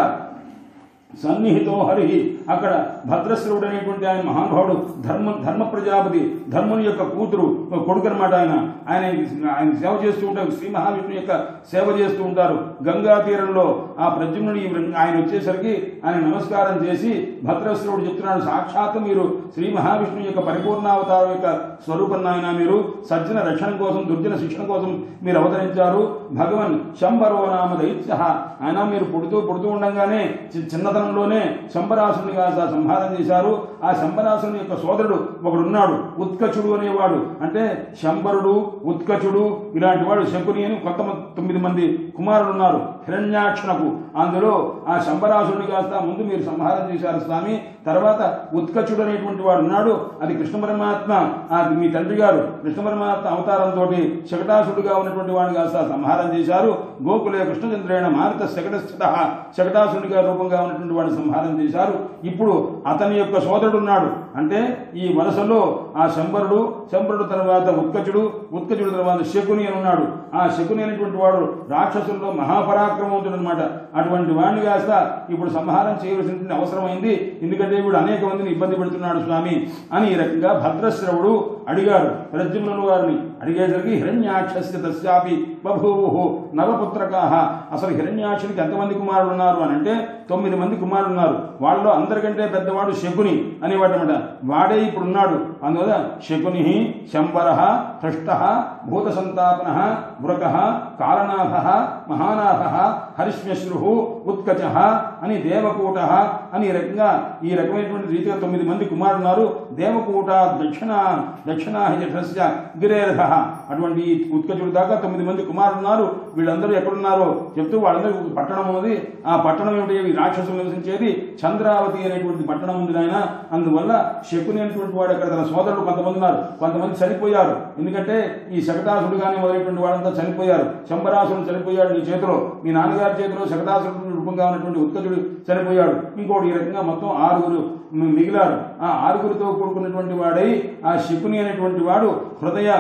సన్నిహితో హరి అక్కడ భద్రశ్రవుడు అనేటువంటి ఆయన మహానుభావుడు ధర్మ ధర్మ ప్రజాపతి ధర్ముని యొక్క కూతురు కొడుకు అనమాట ఆయన ఆయన ఆయన సేవ చేస్తూ ఉంటారు శ్రీ మహావిష్ణు యొక్క సేవ చేస్తూ ఉంటారు గంగా తీరంలో ఆ ప్రద్యుమ్నుడి ఆయన వచ్చేసరికి ఆయన నమస్కారం చేసి భద్రశ్రవుడు చెప్తున్నాడు సాక్షాత్ మీరు శ్రీ మహావిష్ణు యొక్క పరిపూర్ణావతారం యొక్క స్వరూపం నాయన మీరు సజ్జన రక్షణ కోసం దుర్జన శిక్షణ కోసం మీరు అవతరించారు భగవన్ శంబరో నామ దైత్య ఆయన మీరు పుడుతూ పుడుతూ ఉండగానే చి- చిన్నతనంలోనే శంబరాసుని కాస్త సంహారం చేశారు ఆ శంబరాసుని యొక్క సోదరుడు ఒకడున్నాడు ఉత్కచుడు అనేవాడు అంటే శంబరుడు ఉత్కచుడు ఇలాంటి వాడు శకుని అని కొత్త మ- తొమ్మిది మంది కుమారులు ఉన్నారు హిరణ్యాక్షణకు అందులో ఆ శంబరాసుని కాస్త ముందు మీరు సంహారం చేశారు స్వామి తర్వాత ఉత్కచుడు అనేటువంటి వాడు ఉన్నాడు అది కృష్ణ పరమాత్మ అది మీ తండ్రి గారు కృష్ణ పరమాత్మ అవతారంతో శకటాసుడుగా ఉన్నటువంటి వాడిని కాస్త సంహారం చేశారు గోకులే కృష్ణచంద్రేణ మారుత శకటస్థిత శకటాసుడిగా రూపంగా ఉన్నటువంటి వాడిని సంహారం చేశారు ఇప్పుడు అతని యొక్క సోదరుడు ఉన్నాడు అంటే ఈ వలసలో ఆ శంబరుడు శంబరుడు తర్వాత ఉత్కచుడు ఉత్కచుడు తర్వాత శకుని అని ఉన్నాడు ఆ శకుని అనేటువంటి వాడు రాక్షసుల్లో మహాపరాక్రమవంతుడు అనమాట అటువంటి వాడిని కాస్త ఇప్పుడు సంహారం చేయవలసిన అవసరమైంది ఎందుకంటే వీడు అనేక మందిని ఇబ్బంది పెడుతున్నాడు స్వామి అని ఈ రకంగా భద్రశ్రవుడు అడిగాడు ప్రద్యుమ్నుల వారిని అడిగేసరికి హిరణ్యాక్షస్య తస్యాపి బభూవు నవపుత్రకాహ అసలు హిరణ్యాక్షునికి ఎంతమంది కుమారులు ఉన్నారు అని అంటే తొమ్మిది మంది కుమారులు ఉన్నారు వాళ్ళలో అందరికంటే పెద్దవాడు శకుని అనేవాడు అనమాట వాడే ఇప్పుడు ఉన్నాడు అందువల్ల శకుని శంబర హృష్ట భూత సంతాపన వృక కాలనాథ మహానాథ హరిశ్మశ్రు ఉత్కచ అని దేవకూట అని ఈ రకంగా ఈ రకమైనటువంటి రీతిగా తొమ్మిది మంది కుమారులు ఉన్నారు దేవకూట దక్షిణ దక్షిణాహిజస్య గిరేరథ అటువంటి ఈ ఉత్కచుడు దాకా తొమ్మిది మంది కుమారులు ఉన్నారు వీళ్ళందరూ ఎక్కడున్నారో చెప్తూ వాళ్ళందరూ ఒక పట్టణం ఉన్నది ఆ పట్టణం ఏమిటి ఈ రాక్షసులు నివసించేది చంద్రావతి అనేటువంటి పట్టణం ఉంది ఆయన అందువల్ల శకుని అనేటువంటి వాడు అక్కడ తన సోదరుడు కొంతమంది ఉన్నారు కొంతమంది చనిపోయారు ఎందుకంటే ఈ శకటాసుడు కానీ మొదలైనటువంటి వాడంతా చనిపోయారు శంబరాసుడు చనిపోయాడు నీ చేతిలో మీ నాన్నగారి చేతిలో శకటాసుడు రూపంగా ఉన్నటువంటి ఉత్కచుడు చనిపోయాడు ఇంకోటి ఈ రకంగా మొత్తం ఆరుగురు మి- మిగిలారు ఆ ఆరుగురితో కూడుకున్నటువంటి వాడై ఆ శకుని అనేటువంటి వాడు హృదయ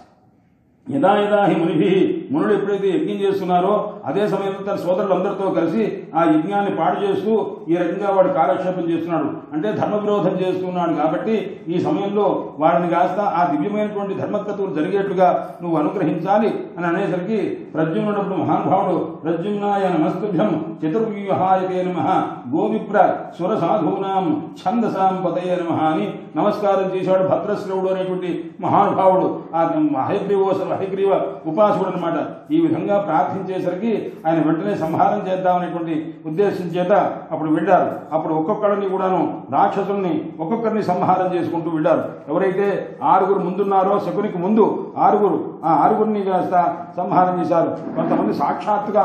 యదా యదా హి మునిభి మునులు ఎప్పుడైతే యజ్ఞం చేస్తున్నారో అదే సమయంలో తన సోదరులందరితో కలిసి ఆ యజ్ఞాన్ని పాడు చేస్తూ ఈ రకంగా వాడు కాలక్షేపం చేస్తున్నాడు అంటే ధర్మ విరోధం చేస్తున్నాడు కాబట్టి ఈ సమయంలో వాడిని కాస్త ఆ దివ్యమైనటువంటి ధర్మకతులు జరిగేట్లుగా నువ్వు అనుగ్రహించాలి అని అనేసరికి ప్రద్యుమ్నుడప్పుడు మహానుభావుడు ప్రద్యుమ్నాయ నమస్తుభ్యం చతుర్వ్యూహాయతే నమ గోవిప్ర సుర సాధూనాం ఛందసాం పతయ నమ అని నమస్కారం చేశాడు భద్రశ్రవుడు అనేటువంటి మహానుభావుడు ఆ హయగ్రీవోసర హయగ్రీవ ఉపాసుడు అనమాట ఈ విధంగా ప్రార్థించేసరికి ఆయన వెంటనే సంహారం చేద్దామనేటువంటి ఉద్దేశం చేత అప్పుడు వెళ్ళారు అప్పుడు ఒక్కొక్కడిని కూడాను రాక్షసుల్ని ఒక్కొక్కరిని సంహారం చేసుకుంటూ వెళ్ళారు ఎవరైతే ఆరుగురు ముందున్నారో శకునికి ముందు ఆరుగురు ఆ ఆరుగురిని కాస్త సంహారం చేశారు కొంతమంది సాక్షాత్తుగా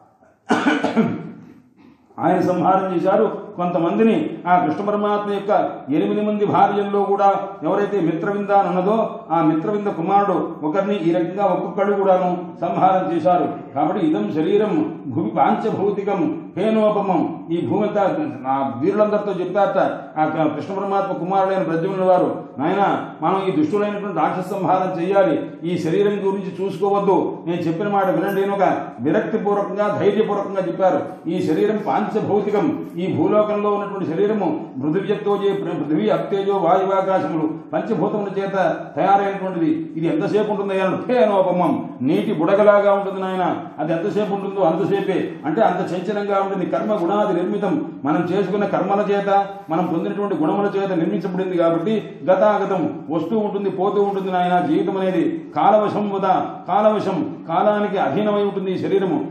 ఆయన సంహారం చేశారు కొంతమందిని ఆ కృష్ణ పరమాత్మ యొక్క ఎనిమిది మంది భార్యల్లో కూడా ఎవరైతే మిత్రవింద అని ఉన్నదో ఆ మిత్రవింద కుమారుడు ఒకరిని ఈ రకంగా ఒక్కొక్కడు కూడాను సంహారం చేశారు కాబట్టి ఇదం శరీరం భూమి పాంచభౌతికం హేనోపమం ఈ భూమి అంతా ఆ వీరులందరితో చెప్పారట ఆ కృష్ణ పరమాత్మ కుమారుడైన ప్రద్యుమ్నుల వారు నాయన మనం ఈ దుష్టులైనటువంటి రాక్షస సంహారం చేయాలి ఈ శరీరం గురించి చూసుకోవద్దు నేను చెప్పిన మాట వినండి అని ఒక విరక్తిపూర్వకంగా ధైర్యపూర్వకంగా చెప్పారు ఈ శరీరం పాంచభౌతికం ఈ భూలోకంలో ఉన్నటువంటి శరీరము పృథివ్యత్తో పృథివీ అప్తేజో వాయువాకాశములు పంచభూతముల చేత తయారైనటువంటిది ఇది ఎంతసేపు ఉంటుంది అనుపమం నీటి బుడగలాగా ఉంటుంది నాయన అది ఎంతసేపు ఉంటుందో అంతసేపే అంటే అంత చంచలంగా ఉంటుంది కర్మ గుణాది నిర్మితం మనం చేసుకున్న కర్మల చేత మనం పొందినటువంటి గుణముల చేత నిర్మించబడింది కాబట్టి గతాగతం వస్తూ ఉంటుంది పోతూ ఉంటుంది నాయన జీవితం అనేది కాలవశం వద కాలవశం కాలానికి అధీనమై ఉంటుంది ఈ శరీరము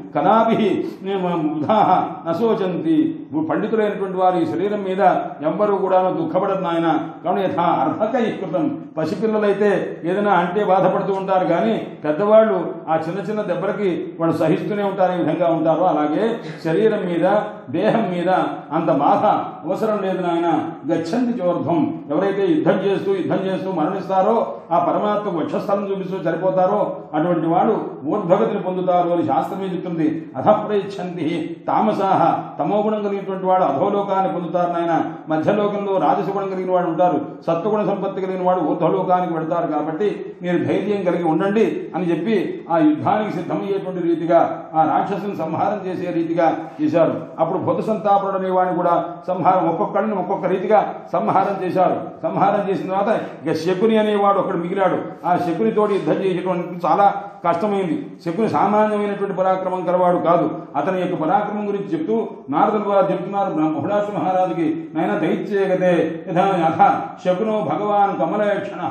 కదాపి బుధాహ నశోచంతి పండితులైనటువంటి వారు ఈ శరీరం మీద ఎవ్వరూ కూడా దుఃఖపడరు నాయన కాబట్టి యథా అర్హకై కృతం పసిపిల్లలైతే ఏదైనా అంటే బాధపడుతూ ఉంటారు కానీ పెద్దవాళ్ళు ఆ చిన్న చిన్న దెబ్బలకి వాళ్ళు సహిస్తూనే ఉంటారు ఈ విధంగా ఉంటారు అలాగే శరీరం మీద దేహం మీద అంత బాధ అవసరం లేదు నాయన గచ్చంతి చోర్ధం ఎవరైతే యుద్ధం చేస్తూ యుద్ధం చేస్తూ మరణిస్తారో ఆ పరమాత్మకు వక్షస్థలం చూపిస్తూ చనిపోతారో అటువంటి వాడు ఊర్ధ్వగతిని పొందుతారు అని శాస్త్రమే చెప్తుంది అధప్రయిచ్చంతి తామసాహ తమోగుణం కలిగినటువంటి వాడు అధోలోకాన్ని పొందుతారు నాయన మధ్యలోకంలో రాజసగుణం కలిగిన వాడు ఉంటారు సత్వగుణ సంపత్తి కలిగిన వాడు ఊర్ధ్వలోకానికి వెడతారు కాబట్టి మీరు ధైర్యం కలిగి ఉండండి అని చెప్పి ఆ యుద్ధానికి సిద్ధమయ్యేటువంటి రీతిగా ఆ రాక్షసుని సంహారం చేసే రీతిగా చేశారు అప్పుడు బుధ సంతాపరుడు అనే వాడిని కూడా సంహారం ఒక్కొక్కడిని ఒక్కొక్క రీతిగా సంహారం చేశారు సంహారం చేసిన తర్వాత ఇక శకుని అనేవాడు ఒకడు మిగిలాడు ఆ శకునితోటి యుద్ధం చేసేటువంటి చాలా కష్టమైంది శకుని సామాన్యమైనటువంటి పరాక్రమం కలవాడు కాదు అతని యొక్క పరాక్రమం గురించి చెప్తూ నారదులు వారు చెప్తున్నారు బ్రహ్మహుడాసు మహారాజుకి నైనా దైత్యేగతే యథా యథ శకునో భగవాన్ కమలక్షణ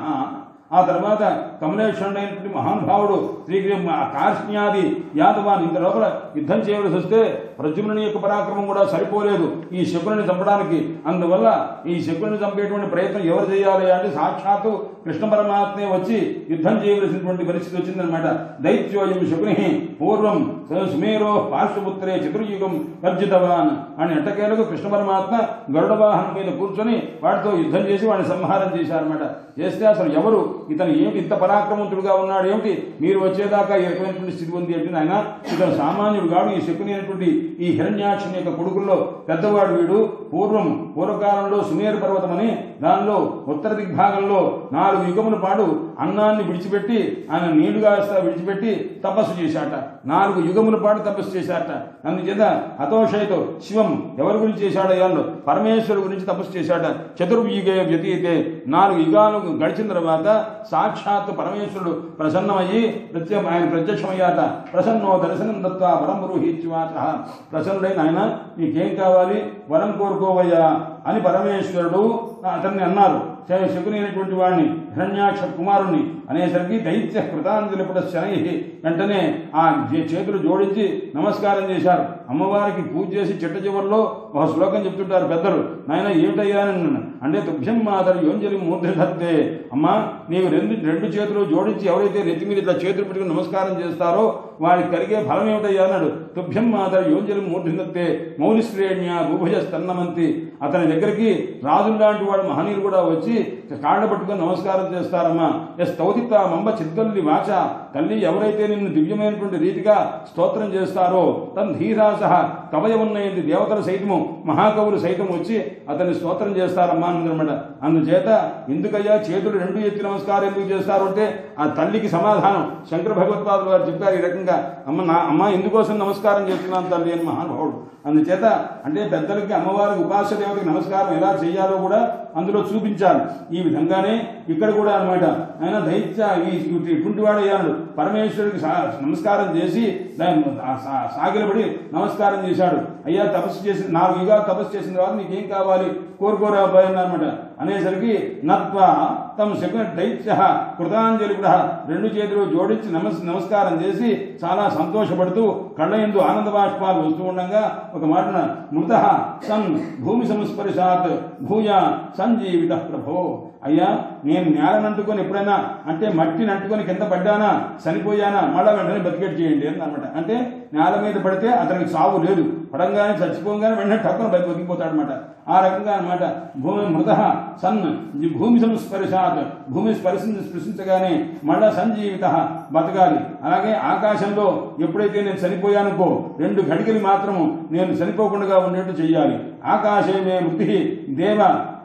ఆ తర్వాత కమలేశ్వరుడైనటువంటి మహానుభావుడు శ్రీ కార్ష్ణ్యాది యాదవాన్ ఇంత లోపల యుద్ధం చేయవలసి వస్తే ప్రద్యుమ్నుని యొక్క పరాక్రమం కూడా సరిపోలేదు ఈ శకుని చంపడానికి అందువల్ల ఈ శకుని చంపేటువంటి ప్రయత్నం ఎవరు చేయాలి అంటే సాక్షాత్తు కృష్ణ పరమాత్మే వచ్చి యుద్ధం చేయవలసినటువంటి పరిస్థితి వచ్చిందనమాట దైత్యోయం శకుని పూర్వం సుమేరో పార్శ్వపుత్రే చతుర్యుగం వర్జితవాన్ అని ఎట్టకేలకు కృష్ణ పరమాత్మ గరుడ వాహనం మీద కూర్చొని వాడితో యుద్ధం చేసి వాడిని సంహారం చేశారన్నమాట చేస్తే అసలు ఎవరు ఇతను ఏమిటి ఇంత పరాక్రమంతుడుగా ఉన్నాడు ఏమిటి మీరు వచ్చేదాకా ఈ రకమైనటువంటి స్థితి ఉంది అంటే ఆయన ఇతను సామాన్యుడు కాడు ఈ శకుని అయినటువంటి ఈ హిరణ్యాక్షుని యొక్క కొడుకుల్లో పెద్దవాడు వీడు పూర్వం పూర్వకాలంలో సుమేరు పర్వతం అని దానిలో ఉత్తర దిగ్భాగంలో నాలుగు యుగముల పాటు అన్నాన్ని విడిచిపెట్టి ఆయన నీళ్లుగా విడిచిపెట్టి తపస్సు చేశాట నాలుగు యుగముల పాటు తపస్సు చేశాట అందుచేత అతోషయతో శివం ఎవరి గురించి చేశాడు అయ్యాళ్ళు పరమేశ్వరు గురించి తపస్సు చేశాట చతుర్యుగే వ్యతీతే నాలుగు యుగాలు గడిచిన తర్వాత సాక్షాత్ పరమేశ్వరుడు ప్రసన్నమయ్యి ప్రత్యేక ఆయన ప్రత్యక్షమయ్యాట ప్రసన్నో దర్శనం దత్వా వరం బ్రూహిత్వాచ ప్రసన్నుడైన ఆయన నీకేం కావాలి వరం కోరుకోవయ్యా అని పరమేశ్వరుడు అతన్ని అన్నారు శకుని అయినటువంటి వాడిని హిరణ్యాక్ష కుమారుణ్ణి అనేసరికి దైత్య కృతాంజలిపుట శనై వెంటనే ఆ జే- చేతులు జోడించి నమస్కారం చేశారు అమ్మవారికి పూజ చేసి చిట్ట చివరిలో ఒక శ్లోకం చెప్తుంటారు పెద్దలు నాయన ఏమిటయ్యా అని అన్నాను. అంటే తుభ్యం మాతరు యోంజలి మూర్తి ధత్తే అమ్మా నీవు రెండు రెండు చేతులు జోడించి ఎవరైతే నెత్తి మీద ఇట్లా చేతులు పెట్టుకుని నమస్కారం చేస్తారో వారికి కలిగే ఫలం ఏమిటయ్యా అన్నాడు తుభ్యం మాతరు యోంజలి మూర్తి ధత్తే మౌలి శ్రేణ్య భూభుజ స్తన్నమంతి అతని దగ్గరికి రాజులు లాంటి వాడు మహనీయులు కూడా వచ్చి కాళ్ళ పట్టుకొని నమస్కారం చేస్తారమ్మా ఎస్ తౌదిత మంబ చిద్దల్లి వాచ తల్లి ఎవరైతే నిన్ను దివ్యమైనటువంటి రీతిగా స్తోత్రం చేస్తారో తన్ ధీరాస కవయ ఉన్నది దేవతలు సైతము మహాకవులు సైతం వచ్చి అతన్ని స్తోత్రం చేస్తారమ్మా అన్నమాట అందుచేత ఎందుకయ్యా చేతులు రెండు ఎత్తి నమస్కారం ఎందుకు చేస్తారు అంటే ఆ తల్లికి సమాధానం శంకర భగవత్పాదులు వారు చెప్పారు ఈ రకంగా అమ్మ నా అమ్మ ఎందుకోసం నమస్కారం చేస్తున్నాను తల్లి అని మహానుభావుడు అందుచేత అంటే పెద్దలకి అమ్మవారికి ఉపాస దేవతకి నమస్కారం ఎలా చేయాలో కూడా అందులో చూపించాలి ఈ విధంగానే ఇక్కడ కూడా అన్నమాట ఆయన దైత్య ఈ ఇటువంటి వాడు అయ్యాడు పరమేశ్వరుడికి సా- నమస్కారం చేసి దాన్ని ఆ సా- సాగిలపడి నమస్కారం చేశాడు అయ్యా తపస్సు చేసి నాలుగు యుగాలు తపస్సు చేసిన తర్వాత నీకేం కావాలి కోరుకోరా అబ్బాయి అన్నమాట అనేసరికి నత్వ తమ శకున దైత్య కృతాంజలి కూడా రెండు చేతులు జోడించి నమస్ నమస్కారం చేసి చాలా సంతోషపడుతూ కళ్ళ ఎందు ఆనంద బాష్పాలు వస్తూ ఉండగా ఒక మాటన మృత సన్ భూమి సంస్పర్శాత్ భూయ సంజీవిత ప్రభో అయ్యా నేను నేలనంటుకొని ఎప్పుడైనా అంటే మట్టిని అంటుకొని కింద పడ్డానా చనిపోయానా మళ్ళా వెంటనే బతికేట్ చేయండి అని అనమాట అంటే నేల మీద పడితే అతనికి సావు లేదు పడంగానే చచ్చిపోగానే వెంటనే టక్కున బతి బతికిపోతాడు అనమాట ఆ రకంగా అనమాట భూమి మృత సన్ ఈ భూమి సంస్పర్శాత్ భూమి స్పర్శించి స్పృశించగానే మళ్ళా సంజీవిత బతకాలి అలాగే ఆకాశంలో ఎప్పుడైతే నేను చనిపోయానుకో రెండు గడికలు మాత్రము నేను చనిపోకుండా ఉండేట్టు చెయ్యాలి ఆకాశమే వృద్ధి దేవ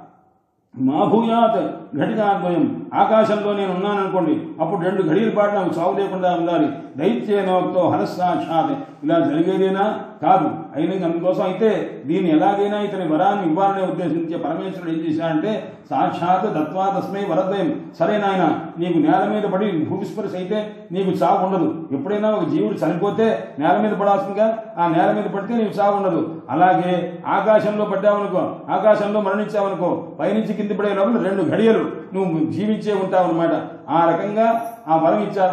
మా భూయాత్ ఘటికాద్వయం ఆకాశంలో నేను ఉన్నాననుకోండి అప్పుడు రెండు ఘడియల పాటు నాకు చావు లేకుండా ఉండాలి దైత్యేనోక్తో హరస్సాక్షాత్ ఇలా జరిగేదేనా కాదు అయిన అందుకోసం అయితే దీన్ని ఎలాగైనా ఇతని వరాన్ని ఇవ్వాలనే ఉద్దేశించే పరమేశ్వరుడు ఏం చేశాడంటే సాక్షాత్ దత్వా తస్మై వరద్వయం సరే నాయన నీకు నేల మీద పడి భూమిస్పర్శ అయితే నీకు చావు ఉండదు ఎప్పుడైనా ఒక జీవుడు చనిపోతే నేల మీద పడాల్సిందిగా ఆ నేల మీద పడితే నీకు చావు ఉండదు అలాగే ఆకాశంలో పడ్డావనుకో ఆకాశంలో మరణించావనుకో పైనుంచి కింద పడే లోపల రెండు ఘడియలు నువ్వు జీవించే ఉంటావు అనమాట ఆ రకంగా ఆ వరం ఇచ్చారనమాట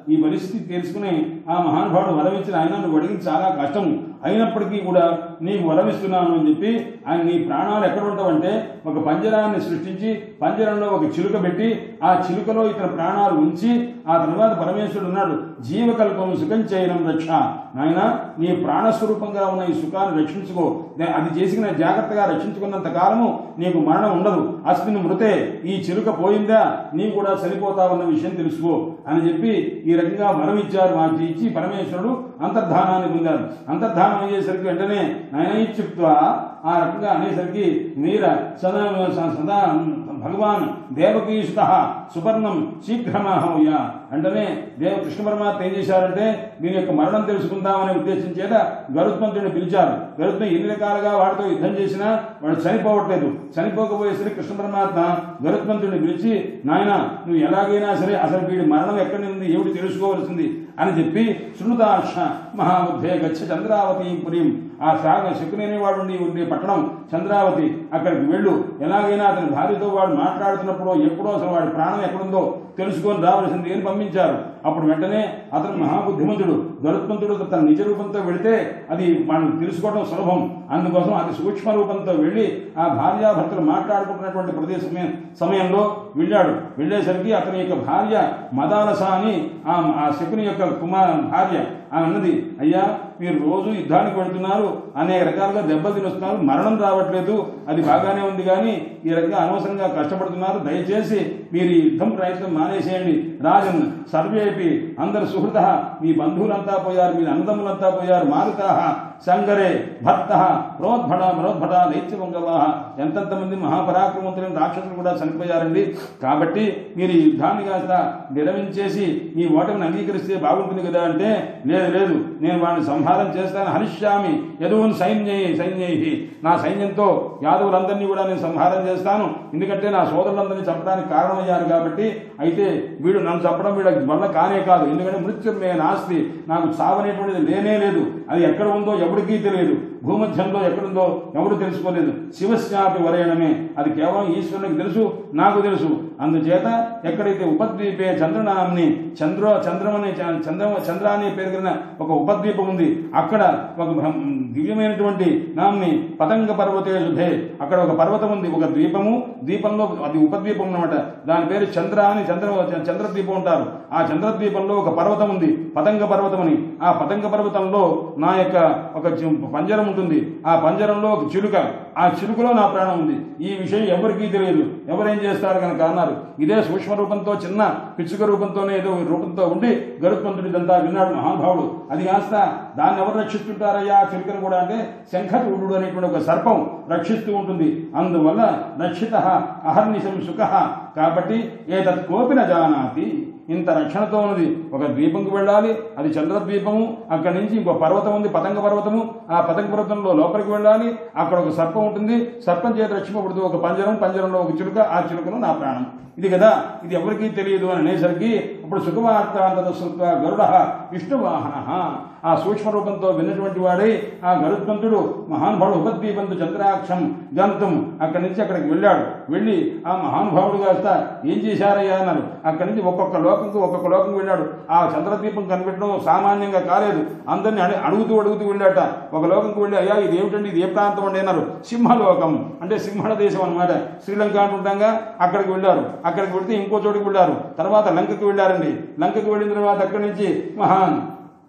ఈ పరిస్థితి తెలుసుకుని ఆ మహానుభావుడు వరమించిన ఆయన నువ్వు అడిగింది చాలా కష్టము అయినప్పటికీ కూడా నీకు వరమిస్తున్నాను అని చెప్పి ఆయన నీ ప్రాణాలు ఎక్కడ ఉంటావంటే ఒక పంజరాన్ని సృష్టించి పంజరంలో ఒక చిలుక పెట్టి ఆ చిలుకలో ఇతర ప్రాణాలు ఉంచి ఆ తర్వాత పరమేశ్వరుడు ఉన్నాడు జీవకల్పం సుఖం చేయడం రక్ష నాయన నీ ప్రాణస్వరూపంగా ఉన్న ఈ సుఖాన్ని రక్షించుకో నే- అది చేసిన జాగ్రత్తగా రక్షించుకున్నంత కాలము నీకు మరణం ఉండదు అస్మిన్ మృతే ఈ చిలుక పోయిందా నీవు కూడా చనిపోతావన్న విషయం తెలుసుకో అని చెప్పి ఈ రకంగా వరం ఇచ్చారు మాకు ఇచ్చి పరమేశ్వరుడు అంతర్ధానాన్ని పొందారు అంతర్ధానం అయ్యేసరికి వెంటనే నయన ఇత్యుక్త్వా ఆ రకంగా అనేసరికి మీర సదా సదా భగవాన్ దేవకీసుత సువర్ణం శీఘ్రమాహోయ వెంటనే దేవ కృష్ణ పరమాత్మ ఏం చేశారంటే దీని యొక్క మరణం తెలుసుకుందామనే ఉద్దేశం చేత గరుత్మంతుడిని పిలిచారు గరుత్మ ఎన్ని రకాలుగా వాడితో యుద్ధం చేసినా వాడు చనిపోవట్లేదు చనిపోకపోయేసరికి కృష్ణ పరమాత్మ గరుత్మంతుడిని పిలిచి నాయన నువ్వు ఎలాగైనా సరే అసలు వీడి మరణం ఎక్కడి ఉంది ఏమిటి తెలుసుకోవాల్సింది అని చెప్పి శృణుతాక్ష మహాబుద్ధే గచ్చ చంద్రావతి పురీం ఆ సాగ శకునేని వాడు ఉండి ఉండే పట్టణం చంద్రావతి అక్కడికి వెళ్ళు ఎలాగైనా అతని భార్యతో వాడు మాట్లాడుతున్నప్పుడు ఎప్పుడో అసలు వాడి ప్రాణం ఎక్కడుందో తెలుసుకొని రావలసింది అని పంపించారు అప్పుడు వెంటనే అతను మహాబుద్ధిమంతుడు గరుత్మంతుడు తన నిజ రూపంతో వెళితే అది మనం తెలుసుకోవడం సులభం అందుకోసం అతి సూక్ష్మ రూపంతో వెళ్ళి ఆ భార్యాభర్తలు మాట్లాడుకుంటున్నటువంటి ప్రదేశం సమయంలో వెళ్ళాడు వెళ్ళేసరికి అతని యొక్క భార్య మదాలస అని ఆ ఆ శకుని యొక్క కుమార్ భార్య ఆమె అన్నది అయ్యా మీరు రోజు యుద్ధానికి వెళ్తున్నారు అనేక రకాలుగా దెబ్బలు తినొస్తున్నారు మరణం రావట్లేదు అది బాగానే ఉంది కానీ ఈ రకంగా అనవసరంగా కష్టపడుతున్నారు దయచేసి మీరు ఈ యుద్ధం ప్రయత్నం మానేసేయండి రాజన్ సర్వేపి అందరు సుహృత మీ బంధువులంతా పోయారు మీ అన్నదమ్ములంతా పోయారు మారుతాహ సంగరే భర్త ప్రోద్భట ప్రోద్భట దైత్యవంగవాహ ఎంతెంత మంది మహాపరాక్రమవంతులైన రాక్షసులు కూడా చనిపోయారండి కాబట్టి మీరు ఈ యుద్ధాన్ని కాస్త విరమించేసి మీ ఓటమిని అంగీకరిస్తే బాగుంటుంది కదా అంటే లేదు లేదు నేను వాడిని సంహారం చేస్తాను హరిష్యామి యదువుని సైన్యై సైన్యై నా సైన్యంతో యాదవులందరినీ కూడా నేను సంహారం చేస్తాను ఎందుకంటే నా సోదరులందరినీ చంపడానికి కారణమయ్యారు కాబట్టి అయితే వీడు నన్ను చంపడం వీళ్ళ వల్ల కానే కాదు ఎందుకంటే మృత్యుమే నాస్తి నాకు చావనేటువంటిది లేనే లేదు అది ఎక్కడ ఉందో ఎవరికీ తెలియదు భూమధ్యంలో ఎక్కడుందో ఎవరు తెలుసుకోలేదు శివశ్చాపి వరేణమే అది కేవలం ఈశ్వరునికి తెలుసు నాకు తెలుసు అందుచేత ఎక్కడైతే ఉపద్వీపే చంద్రనామని చంద్ర చంద్రమని చంద్ర చంద్ర అనే పేరు కలిగిన ఒక ఉపద్వీపం ఉంది అక్కడ ఒక బ్రహ్మ- దివ్యమైనటువంటి నామ్ని పతంగ పర్వతే శుభే అక్కడ ఒక పర్వతం ఉంది ఒక ద్వీపము ద్వీపంలో అది ఉపద్వీపం అన్నమాట దాని పేరు చంద్ర అని చంద్ర చంద్రద్వీపం ఉంటారు ఆ చంద్రద్వీపంలో ఒక పర్వతం ఉంది పతంగ పర్వతం అని ఆ పతంగ పర్వతంలో నా యొక్క ఒక చి- పంజరం ఉంటుంది ఆ పంజరంలో ఒక చిలుక ఆ చిలుకలో నా ప్రాణం ఉంది ఈ విషయం ఎవరికీ తెలియదు ఎవరేం చేస్తారు కనుక అన్నారు ఇదే సూక్ష్మ రూపంతో చిన్న పిచ్చుక రూపంతోనే ఏదో రూపంతో ఉండి గరుత్మంతుడి ఇదంతా విన్నాడు మహానుభావుడు అది కాస్త దాన్ని ఎవరు రక్షిస్తుంటారయ్యా ఆ చిలుకను కూడా అంటే శంఖచూడు అనేటువంటి ఒక సర్పం రక్షిస్తూ ఉంటుంది అందువల్ల రక్షిత అహర్నిశం సుఖ కాబట్టి ఏతత్ కోపిన జానాతి ఇంత రక్షణతో ఉన్నది ఒక ద్వీపంకి వెళ్ళాలి అది చంద్రద్వీపము అక్కడి నుంచి ఇంకో పర్వతం ఉంది పతంగ పర్వతము ఆ పతంగ పర్వతంలో లోపలికి వెళ్ళాలి అక్కడ ఒక సర్పం ఉంటుంది సర్పం చేత రక్షింపబడుతూ ఒక పంజరం పంజరంలో ఒక చిలుక ఆ చిలుకను నా ప్రాణం ఇది కదా ఇది ఎవరికీ తెలియదు అని అనేసరికి అప్పుడు సుఖవార్తాంత శృత్వ గరుడ విష్ణువాహన ఆ సూక్ష్మ రూపంతో విన్నటువంటి వాడై ఆ గరుత్మంతుడు మహానుభావుడు ఉపద్వీపంతో చంద్రాక్షం గంతం అక్కడి నుంచి అక్కడికి వెళ్ళాడు వెళ్ళి ఆ మహానుభావుడు కాస్త ఏం చేశారయ్యా అన్నారు అక్కడి నుంచి ఒక్కొక్క లోకంకు ఒక్కొక్క లోకం వెళ్ళాడు ఆ చంద్రదీపం కనిపెట్టడం సామాన్యంగా కాలేదు అందరిని అడి- అడుగుతూ అడుగుతూ వెళ్ళాట ఒక లోకంకి వెళ్ళి అయ్యా ఇది ఏమిటండి ఇది ఏ ప్రాంతం అండి అన్నారు సింహలోకం అంటే సింహళ దేశం అనమాట శ్రీలంక అంటుండగా అక్కడికి వెళ్ళారు అక్కడికి వెళ్తే ఇంకో చోటుకి వెళ్ళారు తర్వాత లంకకి వెళ్ళారండి లంకకి వెళ్ళిన తర్వాత అక్కడి నుంచి మహాన్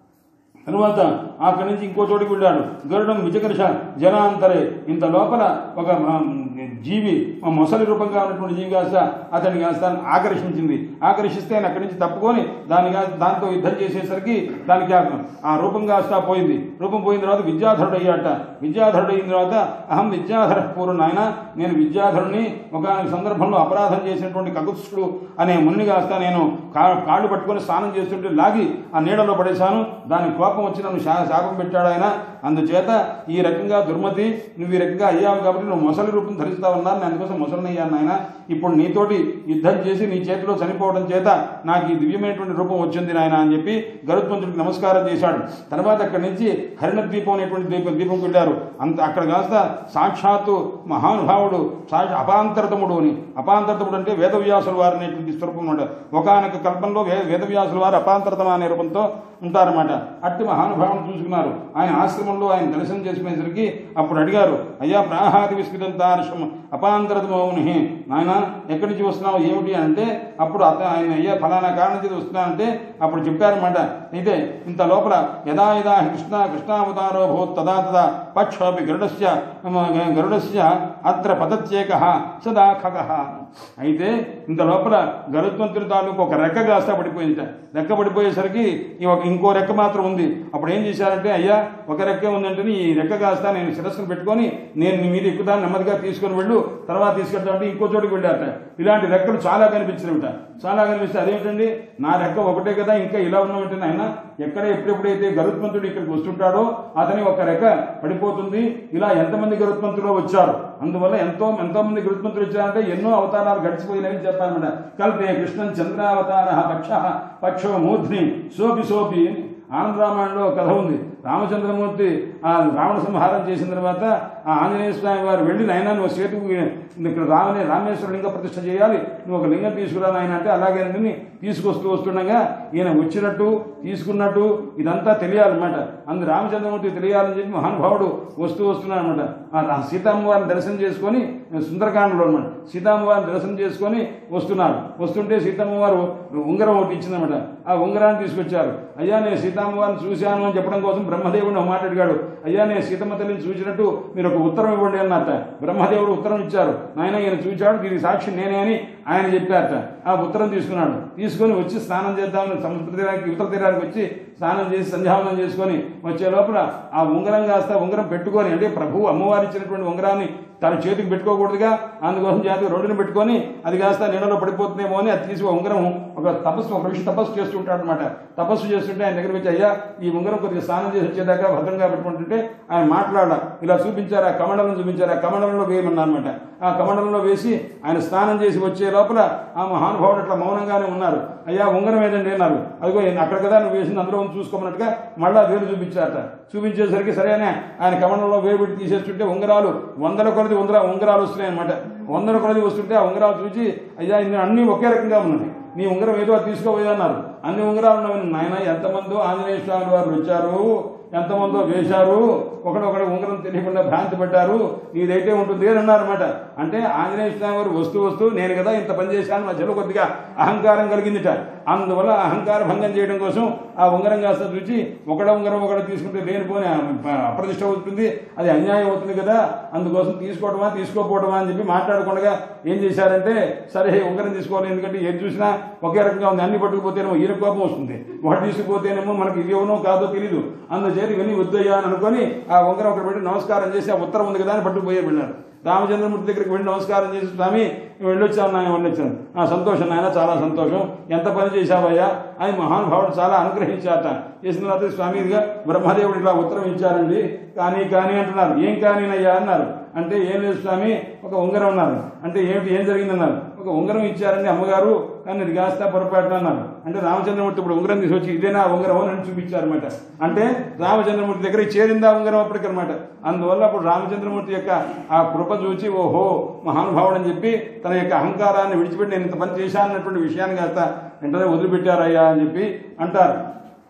తరువాత అక్కడి నుంచి ఇంకో చోటుకి వెళ్ళాడు గరుడం విజకర్ష జనాంతరే ఇంత లోపల ఒక మ- జీవి ఆ మొసలి రూపంగా ఉన్నటువంటి జీవి కాస్త అతన్ని కాస్త ఆకర్షించింది ఆకర్షిస్తే ఆయన అక్కడి నుంచి తప్పుకొని దాని కాస్త దాంతో యుద్ధం చేసేసరికి దానికి ఆ- ఆ రూపం కాస్త పోయింది రూపం పోయిన తర్వాత విద్యాధరుడు అయ్యాట విద్యాధరుడు అయిన తర్వాత అహం విద్యాధర పూర్వం నాయన నేను విద్యాధరుని ఒక సందర్భంలో అపరాధం చేసినటువంటి కగుత్సుడు అనే ముని కాస్త నేను కా- కాళ్ళు పట్టుకొని స్నానం చేస్తుంటే లాగి ఆ నీడలో పడేశాను దాని కోపం వచ్చి నన్ను శా- శాపం పెట్టాడు ఆయన అందుచేత ఈ రకంగా దుర్మతి నువ్వు ఈ రకంగా అయ్యావు కాబట్టి నువ్వు మొసలి రూపం ధరిస్తావన్నారు నేను అందుకోసం మొసలిని అయ్యాను ఆయన ఇప్పుడు నీతోటి యుద్ధం చేసి నీ చేతిలో చనిపోవడం చేత నాకు ఈ దివ్యమైనటువంటి రూపం వచ్చింది నాయన అని చెప్పి గరుత్మంతుడికి నమస్కారం చేశాడు తర్వాత అక్కడి నుంచి హరిణ ద్వీపం అనేటువంటి ద్వీపం దీపంకి వెళ్ళారు అంత అక్కడ కాస్త సాక్షాత్తు మహానుభావుడు సాక్ష అపాంతరతముడు అని అపాంతరతముడు అంటే వేదవ్యాసుల వారు అనేటువంటి స్వరూపం అనమాట ఒకనొక కల్పంలో వే వేదవ్యాసుల వారు అపాంతరతమ అనే రూపంతో ఉంటారన్నమాట అట్టి మహానుభావుని చూసుకున్నారు ఆయన ఆశ్రమంలో ఆయన దర్శనం చేసుకునేసరికి అప్పుడు అడిగారు అయ్యా ప్రాహాది విస్కృతంతార్షం అపాంతరతమౌని నాయన ఎక్కడి నుంచి వస్తున్నావు ఏమిటి అని అంటే అప్పుడు అత ఆయన అయ్యా ఫలానా కారణం చేసి వస్తున్నానంటే అప్పుడు చెప్పారన్నమాట అయితే ఇంత లోపల యదా యదా కృష్ణ కృష్ణావతారో భూత్ తదా తదా పక్షోపి గరుడస్య గరుడస్య అత్ర పదత్యేక సదా ఖగ అయితే ఇంత లోపల గరుత్మంతుడి తాలూకు ఒక రెక్క కాస్త పడిపోయింది రెక్క పడిపోయేసరికి ఈ ఒక ఇంకో రెక్క మాత్రం ఉంది అప్పుడు ఏం చేశారంటే అయ్యా ఒక రెక్క ఉందంటే ఈ రెక్క కాస్త నేను శిరస్సును పెట్టుకొని నేను నీ మీద ఎక్కుతాను నెమ్మదిగా తీసుకొని వెళ్ళు తర్వాత తీసుకెళ్తా అంటే ఇంకో చోటుకి వెళ్ళారట ఇలాంటి రెక్కలు చాలా కనిపించినవిట చాలా కనిపిస్తే అదేంటండి నా రెక్క ఒకటే కదా ఇంకా ఇలా ఉన్నామంటే ఆయన ఎక్కడ ఎప్పుడెప్పుడైతే గరుత్మంతుడు ఇక్కడికి వస్తుంటాడో అతని ఒక రెక్క పడిపోతుంది ఇలా ఎంతమంది గరుత్మంతులు వచ్చారు అందువల్ల ఎంతో ఎంతో మంది గరుత్మంతులు వచ్చారంటే ఎన్నో అవతారాలు గడిచిపోయినవి చెప్పాలన్నమాట కల్పే కృష్ణన్ చంద్రావతార పక్ష పక్షో మూర్ధ్ని సోపి సోపి అని ఆనంద రామాయణంలో ఒక కథ ఉంది రామచంద్రమూర్తి ఆ రావణ సంహారం చేసిన తర్వాత ఆ ఆంజనేయ స్వామి వారు వెళ్ళి నాయన నువ్వు సేతు ఇక్కడ రామనే రామేశ్వర లింగ ప్రతిష్ఠ చేయాలి నువ్వు ఒక లింగం తీసుకురా నాయన అంటే అలాగే అని తీసుకొస్తూ వస్తుండగా ఈయన వచ్చినట్టు తీసుకున్నట్టు ఇదంతా తెలియాలన్నమాట అందు రామచంద్రమూర్తి తెలియాలని చెప్పి మహానుభావుడు వస్తూ వస్తున్నాడు అనమాట ఆ సీతమ్మవారిని దర్శనం చేసుకొని సుందరకాండలో అనమాట సీతమ్మవారిని దర్శనం చేసుకొని వస్తున్నారు వస్తుంటే సీతమ్మవారు ఉంగరం ఒకటి ఇచ్చిందన్నమాట ఆ ఉంగరాన్ని తీసుకొచ్చారు అయ్యా నేను సీతమ్మవారిని చూశాను అని చెప్పడం కోసం బ్రహ్మదేవుడు ఒక మాట అడిగాడు అయ్యా నేను సీతమ్మ తల్లిని చూసినట్టు మీరు ఒక ఉత్తరం ఇవ్వండి అన్నట్ట బ్రహ్మదేవుడు ఉత్తరం ఇచ్చారు నాయన ఈయన చూచాడు దీనికి సాక్షి నేనే అని ఆయన చెప్పారట ఆ ఉత్తరం తీసుకున్నాడు తీసుకొని వచ్చి స్నానం చేద్దామని సముద్ర తీరానికి యువతల తీరానికి వచ్చి స్నానం చేసి సంధ్యావనం చేసుకొని వచ్చే లోపల ఆ ఉంగరం కాస్త ఉంగరం పెట్టుకొని అంటే ప్రభు అమ్మవారు ఇచ్చినటువంటి ఉంగరాన్ని తన చేతికి పెట్టుకోకూడదుగా అందుకోసం చేతికి రెండుని పెట్టుకొని అది కాస్త నీళ్ళలో పడిపోతుందేమో అని అది తీసి ఒక ఉంగరం ఒక తపస్సు ఒక ఋషి తపస్సు చేస్తుంటాడు అనమాట తపస్సు చేస్తుంటే ఆయన దగ్గరికి వచ్చి అయ్యా ఈ ఉంగరం కొద్దిగా స్నానం చేసి వచ్చేదాకా భద్రంగా పెట్టుకుంటుంటే ఆయన మాట్లాడ ఇలా చూపించారు ఆ కమండలం చూపించారు ఆ కమండలంలో వేయమన్నారనమాట ఆ కమండలంలో వేసి ఆయన స్నానం చేసి వచ్చే లోపల ఆ మహానుభావుడు అట్లా మౌనంగానే ఉన్నారు అయ్యా ఉంగరం ఏదండి అన్నారు అదిగో ఈయన అక్కడ కదా నువ్వు వేసింది అందులో ఉంది చూసుకోమన్నట్టుగా మళ్ళా వేలు చూపించారట చూపించేసరికి సరేనే ఆయన కమండలంలో వేలు పెట్టి తీసేస్తుంటే ఉంగరాలు వందల కొలది ఉంగరా ఉంగరాలు వస్తున్నాయి అనమాట వందల కొలది వస్తుంటే ఆ ఉంగరాలు చూసి అయ్యా ఇన్ని అన్నీ ఒకే రకంగా ఉన్నాయి నీ ఉంగరం ఏదో అది తీసుకోబోయన్నారు అన్ని ఉంగరాలు ఉన్నవి నాయన ఎంతమందో ఆంజనేయ స్వామి వారు వచ్చారు ఎంతమందో వేశారు ఒకడొకడు ఉంగరం తెలియకుండా భ్రాంతి పడ్డారు నీదైతే ఉంటుంది అని అన్నారన్నమాట అంటే ఆంజనేయ స్వామి వారు వస్తూ వస్తూ నేను కదా ఇంత పని చేశాను మధ్యలో కొద్దిగా అహంకారం కలిగిందిట అందువల్ల అహంకార భంగం చేయడం కోసం ఆ ఉంగరం కాస్త చూచి ఒకడ ఉంగరం ఒకడ తీసుకుంటే లేనిపోని అప్రతిష్ట అవుతుంది అది అన్యాయం అవుతుంది కదా అందుకోసం తీసుకోవడమా తీసుకోకపోవడమా అని చెప్పి మాట్లాడకుండా ఏం చేశారంటే సరే ఉంగరం తీసుకోవాలి ఎందుకంటే ఏది చూసినా ఒకే రకంగా ఉంది అన్ని పట్టుకుపోతేనేమో ఈయన కోపం వస్తుంది వాడు తీసుకుపోతేనేమో మనకి ఇది ఏమనో కాదో తెలియదు అందుచేత ఇవన్నీ వద్దయ్యా అని అనుకొని ఆ ఉంగరం ఒకటి పెట్టి నమస్కారం చేసి ఆ ఉత్తరం ఉంది కదా అని పట్టుకుపోయే వెళ్ళాడు రామచంద్రమూర్తి దగ్గరికి వెళ్ళి నమస్కారం చేసి స్వామి నేను వెళ్ళొచ్చాను నాయన వెళ్ళొచ్చాను ఆ సంతోషం నాయన చాలా సంతోషం ఎంత పని చేశావయ్యా అని మహానుభావుడు చాలా అనుగ్రహించాట చేసిన తర్వాత స్వామి ఇదిగా బ్రహ్మదేవుడు ఇలా ఉత్తరం ఇచ్చారండి కానీ కానీ అంటున్నారు ఏం కానీనయ్యా అన్నారు అంటే ఏం లేదు స్వామి ఒక ఉంగరం అన్నారు అంటే ఏమిటి ఏం జరిగిందన్నారు ఒక ఉంగరం ఇచ్చారండి అమ్మగారు కానీ ఇది కాస్త పొరపాటున అన్నారు అంటే రామచంద్రమూర్తి ఇప్పుడు ఉంగరం తీసుకొచ్చి ఇదేనా ఉంగరం అని చూపించారన్నమాట అంటే రామచంద్రమూర్తి దగ్గర చేరిందా ఉంగరం అప్పటికనమాట అందువల్ల అప్పుడు రామచంద్రమూర్తి యొక్క ఆ కృప చూచి ఓహో మహానుభావుడు అని చెప్పి తన యొక్క అహంకారాన్ని విడిచిపెట్టి నేను ఇంత పని చేశాను అన్నటువంటి విషయాన్ని కాస్త వెంటనే వదిలిపెట్టారయ్యా అని చెప్పి అంటారు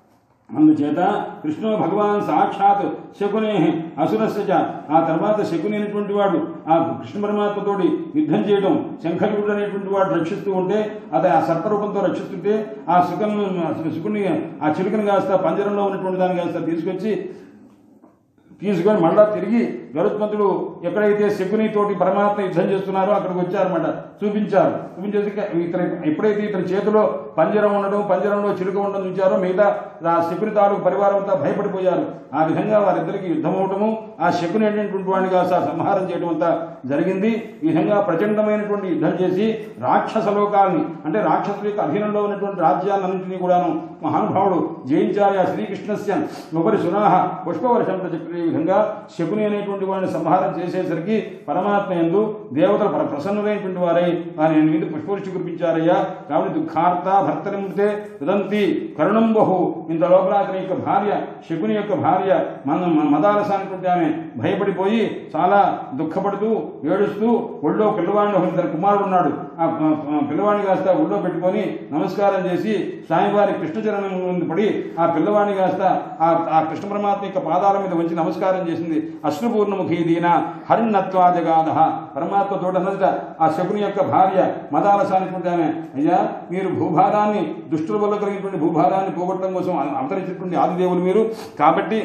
అందుచేత కృష్ణు భగవాన్ సాక్షాత్ శకునే అసురస్య చ. ఆ తర్వాత శకుని అనేటువంటి వాడు ఆ కృష్ణ పరమాత్మతోటి యుద్ధం చేయడం శంఖరుడు అనేటువంటి వాడు రక్షిస్తూ ఉంటే అతను ఆ సర్పరూపంతో రక్షిస్తుంటే ఆ శుకను శుకుని ఆ చిలుకను కాస్త పంజరంలో ఉన్నటువంటి దాన్ని కాస్త తీసుకొచ్చి తీసుకొని మళ్ళా తిరిగి గరుత్మంతుడు ఎక్కడైతే శకుని తోటి పరమాత్మ యుద్ధం చేస్తున్నారో అక్కడికి వచ్చారన్నమాట చూపించారు చూపించేసి ఇతని ఎప్పుడైతే ఇతని చేతిలో పంజరం ఉండడం పంజరంలో చిలుక ఉండడం చూచారో మిగతా ఆ శకుని తాలూకు పరివారం అంతా భయపడిపోయారు ఆ విధంగా వారిద్దరికి యుద్ధం అవటము ఆ శకుని అనేటువంటి వాడిగా స- సంహారం చేయడం అంతా జరిగింది ఈ విధంగా ప్రచండమైనటువంటి యుద్ధం చేసి రాక్షస లోకాల్ని అంటే రాక్షసుల యొక్క అధీనంలో ఉన్నటువంటి రాజ్యాలన్నింటినీ కూడాను మహానుభావుడు జయించాలి ఆ శ్రీకృష్ణస్య ఉపరి సునాహ పుష్పవర్షం ప్రచక్రి ఈ విధంగా శకుని అనేటువంటి వాడిని సంహారం చేసేసరికి పరమాత్మ ఎందు దేవతలు ప్ర- ప్రసన్నులైనటువంటి వారై ఆయన మీద పుష్పవృష్టి కురిపించారయ్యా కాబట్టి దుఃఖార్త భర్తనిమృతే వదంతి కరుణం బహు ఇంత లోపల అతని యొక్క భార్య శకుని యొక్క భార్య మన మదాలస అనేటువంటి ఆమె భయపడిపోయి చాలా దుఃఖపడుతూ ఏడుస్తూ ఒళ్ళో పిల్లవాడిని ఒక ఇద్దరు కుమారుడు ఉన్నాడు ఆ ఆ, ఆ పిల్లవాడిని కాస్త ఒళ్ళో పెట్టుకొని నమస్కారం చేసి స్వామివారి కృష్ణచరణం ముందు పడి ఆ పిల్లవాడిని కాస్త ఆ ఆ కృష్ణ పరమాత్మ యొక్క పాదాల మీద ఉంచి నమస్కారం చేసింది అశ్రుపూర్ణముఖి దీన హరిణత్వా జగాద పరమాత్మ తోటనట ఆ శకుని యొక్క భార్య మదాలస అనేటువంటి ఆమె అయ్యా మీరు భూభారాన్ని దుష్టుల వల్ల కలిగినటువంటి భూభారాన్ని పోగొట్టడం కోసం అవతరించినటువంటి ఆదిదేవులు మీరు కాబట్టి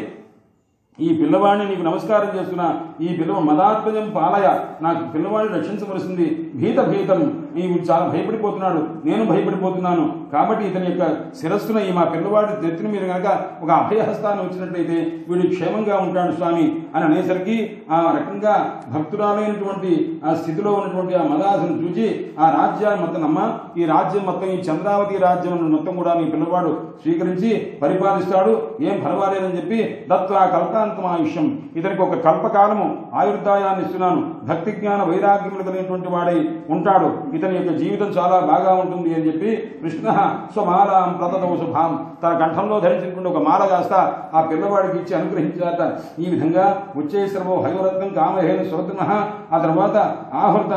ఈ పిల్లవాడిని నీకు నమస్కారం చేస్తున్నా ఈ పిల్లవ మదాత్మజం పాలయ నాకు పిల్లవాడిని రక్షించవలసింది భీత భీతం నీవు చాలా భయపడిపోతున్నాడు నేను భయపడిపోతున్నాను కాబట్టి ఇతని యొక్క శిరస్సున ఈ మా పిల్లవాడి నెత్తిన మీరు కనుక ఒక అభయహస్తాన్ని వచ్చినట్లయితే వీడు క్షేమంగా ఉంటాడు స్వామి అని అనేసరికి ఆ రకంగా భక్తురాలైనటువంటి ఆ స్థితిలో ఉన్నటువంటి ఆ మదాసును చూచి ఆ రాజ్యాన్ని మొత్తం అమ్మ ఈ రాజ్యం మొత్తం ఈ చంద్రావతి రాజ్యం మొత్తం కూడా నీ పిల్లవాడు స్వీకరించి పరిపాలిస్తాడు ఏం పర్వాలేదని చెప్పి దత్వా కల్పాంతం ఆయుష్యం ఇతనికి ఒక కల్పకాలము ఆయుర్దాయాన్ని ఇస్తున్నాను భక్తి జ్ఞాన వైరాగ్యములు కలిగినటువంటి వాడై ఉంటాడు ఇతని యొక్క జీవితం చాలా బాగా ఉంటుంది అని చెప్పి కృష్ణ స్వమాలాం ప్రతదవ శుభాం తన కంఠంలో ధరించినటువంటి ఒక మాల కాస్త ఆ పిల్లవాడికి ఇచ్చి అనుగ్రహించాట ఈ విధంగా ఉచ్చైశ్రవో హయోరత్నం కామహేన సురత్న ఆ తర్వాత ఆహృత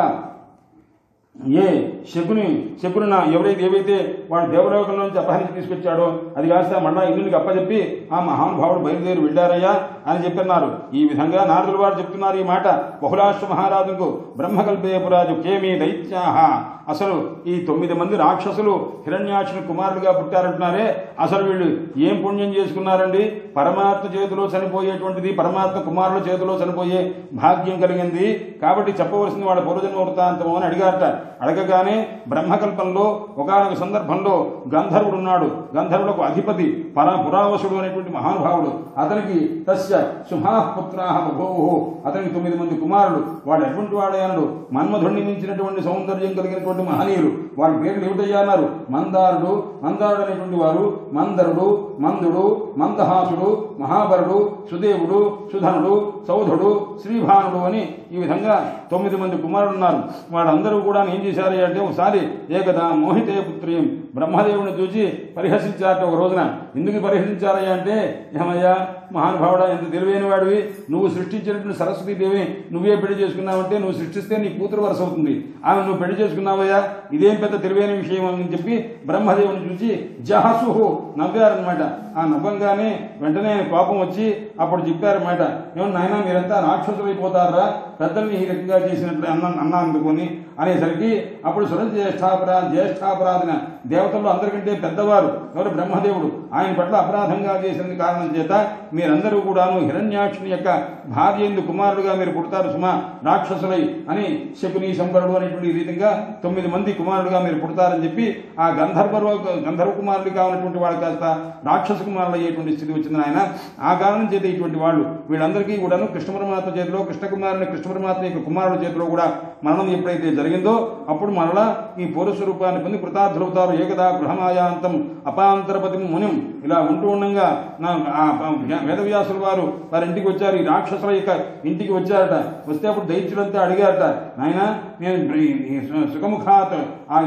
ఏ శకుని శకుని ఎవరైతే ఏవైతే వాడు దేవలోకంలో నుంచి అపహరించి తీసుకొచ్చాడో అది కాస్త మళ్ళా ఇల్లునికి అప్పచెప్పి ఆ మహానుభావుడు బయలుదేరి వెళ్ళారయ్యా అని చెప్పన్నారు ఈ విధంగా నారదుల వారు చెప్తున్నారు ఈ మాట బహుళాశ్వ మహారాజుకు బ్రహ్మకల్పేపురాజు కేమి దైత్యాహ అసలు ఈ తొమ్మిది మంది రాక్షసులు హిరణ్యాక్షుని కుమారులుగా పుట్టారంటున్నారే అసలు వీళ్ళు ఏం పుణ్యం చేసుకున్నారండి పరమాత్మ చేతిలో చనిపోయేటువంటిది పరమాత్మ కుమారుల చేతిలో చనిపోయే భాగ్యం కలిగింది కాబట్టి చెప్పవలసింది వాళ్ళ పూర్వజన్మ వృత్తాంతము అని అడిగారట అడగగానే బ్రహ్మకల్పంలో ఒకనొక సందర్భంలో గంధర్వుడు ఉన్నాడు గంధర్వులకు అధిపతి పర పురావసుడు అనేటువంటి మహానుభావుడు అతనికి తస్య సుభాపుత్రాహ బభూవు అతనికి తొమ్మిది మంది కుమారులు వాడు ఎటువంటి వాడయ్యాడు మన్మధుడిని మించినటువంటి సౌందర్యం కలిగినటువంటి మహనీయులు వాళ్ళ పేర్లు ఏమిటయ్యా అన్నారు మందారుడు మందారుడు అనేటువంటి వారు మందరుడు మందుడు మందహాసుడు మహాబరుడు సుదేవుడు సుధనుడు సౌధుడు శ్రీభానుడు అని ఈ విధంగా తొమ్మిది మంది కుమారులు ఉన్నారు వాళ్ళందరూ కూడా ఏం చేశారు అంటే ఒకసారి ఏకదా మోహితే పుత్రియం బ్రహ్మదేవుని చూసి పరిహసించారట ఒక రోజున ఎందుకు పరిహసించారయ్యా అంటే ఏమయ్యా మహానుభావుడా ఎంత తెలివైన వాడివి నువ్వు సృష్టించినటువంటి సరస్వతీదేవి నువ్వే పెళ్లి చేసుకున్నావంటే నువ్వు సృష్టిస్తే నీ కూతురు వరస అవుతుంది ఆమె నువ్వు పెళ్లి చేసుకున్నావయ్యా ఇదేం పెద్ద తెలివైన విషయం అని చెప్పి బ్రహ్మదేవుని చూసి జహసుహు నవ్వారనమాట ఆ నవ్వంగానే వెంటనే ఆయన కోపం వచ్చి అప్పుడు చెప్పారన్నమాట ఏమన్నా నాయన మీరంతా రాక్షసులైపోతారా పెద్దల్ని ఈ రకంగా చేసినట్లు అన్న అన్నా అందుకొని అనేసరికి అప్పుడు సుర జ్యేష్ఠాపరా జ్యేష్ఠాపరాధన దేవతల్లో అందరికంటే పెద్దవారు ఎవరు బ్రహ్మదేవుడు ఆయన పట్ల అపరాధంగా చేసిన కారణం చేత మీరందరూ కూడాను హిరణ్యాక్షుని యొక్క భార్య ఎందు కుమారుడుగా మీరు పుడతారు సుమా రాక్షసులై అని శకుని శంకరుడు అనేటువంటి రీతిగా తొమ్మిది మంది కుమారుడుగా మీరు పుడతారని చెప్పి ఆ గంధర్వ గంధర్వ కుమారుడిగా ఉన్నటువంటి వాడు కాస్త రాక్షస కుమారులు అయ్యేటువంటి స్థితి వచ్చింది ఆయన ఆ కారణం చేత ఇటువంటి వాళ్ళు వీళ్ళందరికీ కూడాను కృష్ణ పరమాత్మ చేతిలో కృష్ణ కుమారుని కృష్ణ పరమాత్మ యొక్క కుమారుడి చేతిలో కూడా మరణం ఎప్పుడైతే జరిగిందో అప్పుడు మరలా ఈ పూర్వస్వరూపాన్ని పొంది కృతార్థులవుతారు ఏకదా గృహమాయాంతం అపాంతరపతి మునిం ఇలా ఉంటూ ఉండగా నా ఆ వేదవ్యాసుల వారు వారి ఇంటికి వచ్చారు ఈ రాక్షసుల యొక్క ఇంటికి వచ్చారట వస్తే అప్పుడు దైత్యులంతా అడిగారట నాయన నేను ఈ- ఈ సు- సుఖముఖాత్ ఆ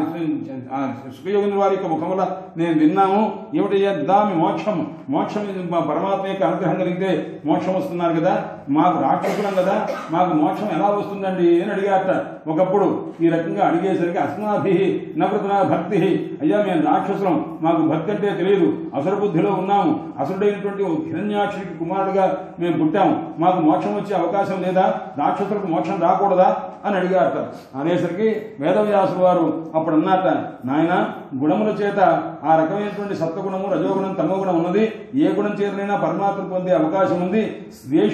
ఆ సుఖయోగిని వారి యొక్క ముఖముల నేను విన్నాము ఏమిటయ్యా దామి మోక్షం మోక్షం ఇది మా పరమాత్మ యొక్క అనుగ్రహం కలిగితే మోక్షం వస్తున్నారు కదా మాకు రాక్షసులం కదా మాకు మోక్షం ఎలా వస్తుందండి అని అడిగారట ఒకప్పుడు ఈ రకంగా అడిగేసరికి అస్మాభి నవృతన భక్తి అయ్యా మేము రాక్షసులం మాకు భక్తి అంటే తెలియదు అసుర బుద్ధిలో ఉన్నాము అసురుడైనటువంటి ఓ హిరణ్యాక్షుడికి కుమారుడుగా మేము పుట్టాము మాకు మోక్షం వచ్చే అవకాశం లేదా రాక్షసులకు మోక్షం రాకూడదా అని అడిగారట అనేసరికి వేదవ్యాసుల వారు అప్పుడు అన్నట నాయన గుణముల చేత ఆ రకమైనటువంటి సత్వగుణము రజోగుణం తమోగుణం ఉన్నది ఏ గుణం చేతనైనా పరమాత్మ పొందే అవకాశం ఉంది ద్వేషిస్తూ కూడా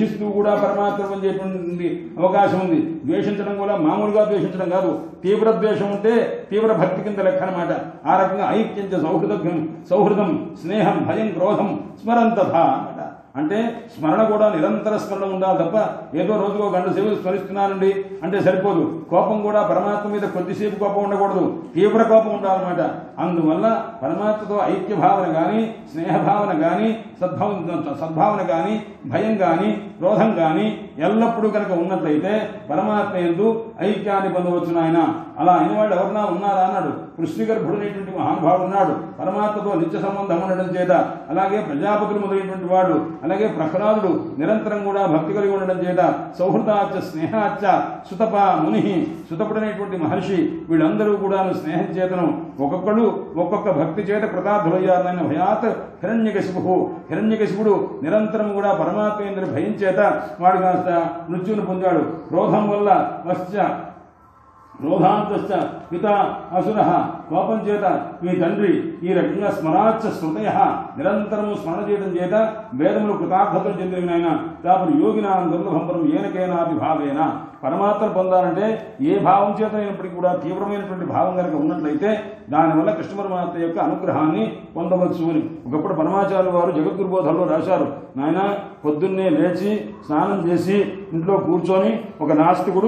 కూడా పరమాత్మ పొందేటువంటి అవకాశం ఉంది ద్వేషించడం కూడా మామూలుగా ద్వేషించడం కాదు తీవ్ర ద్వేషం ఉంటే తీవ్ర భక్తి కింద లెక్క అనమాట ఆ రకంగా ఐక్యంచ సౌహృదం సౌహృదం స్నేహం భయం క్రోధం స్మరంతథ అన్నమాట అంటే స్మరణ కూడా నిరంతర స్మరణ ఉండాలి తప్ప ఏదో రోజుకో గంట సేపు స్మరిస్తున్నానండి అంటే సరిపోదు కోపం కూడా పరమాత్మ మీద కొద్దిసేపు కోపం ఉండకూడదు తీవ్ర కోపం ఉండాలన్నమాట అందువల్ల పరమాత్మతో ఐక్య భావన కానీ స్నేహభావన కానీ సద్భావ సద్భావన కానీ భయం కానీ క్రోధం కానీ ఎల్లప్పుడూ కనుక ఉన్నట్లయితే పరమాత్మ ఎందు ఐక్యాన్ని పొందవచ్చు నాయన అలా అయిన వాళ్ళు ఎవరన్నా ఉన్నారా అన్నాడు కృష్ణగర్భుడు అనేటువంటి మహానుభావుడు ఉన్నాడు పరమాత్మతో నిత్య సంబంధం ఉండడం చేత అలాగే ప్రజాపతులు మొదలైనటువంటి వాడు అలాగే ప్రహ్లాదుడు నిరంతరం కూడా భక్తి కలిగి ఉండడం చేత సౌహృదాచ స్నేహాచ సుతప ముని సుతపుడనేటువంటి మహర్షి వీళ్ళందరూ కూడా స్నేహం చేతను ఒక్కొక్కడు ఒక్కొక్క భక్తి చేత కృతార్థులయ్యారన్న భయాత్ హిరణ్యకశిపు హిరణ్యకశిపుడు నిరంతరం కూడా పరమాత్మేంద్ర భయం చేత వాడు కాస్త మృత్యువును పొందాడు క్రోధం వల్ల వశ్చ క్రోధాంతశ్చ పిత అసుర కోపం చేత మీ తండ్రి ఈ రకంగా స్మరాచ స్మృతయ నిరంతరము స్మరణ చేయడం చేత వేదములు కృతార్థతలు చెందిన ఆయన కాబట్టి యోగినాం దుర్లభంపరం ఏనకైనాపి భావేన పరమాత్మ పొందాలంటే ఏ భావం చేతనైనప్పటికీ కూడా తీవ్రమైనటువంటి భావం కనుక ఉన్నట్లయితే దానివల్ల కృష్ణ పరమాత్మ యొక్క అనుగ్రహాన్ని పొందవచ్చు అని ఒకప్పుడు పరమాచార్య వారు జగద్గురు బోధనలో రాశారు నాయన పొద్దున్నే లేచి స్నానం చేసి ఇంట్లో కూర్చొని ఒక నాస్తికుడు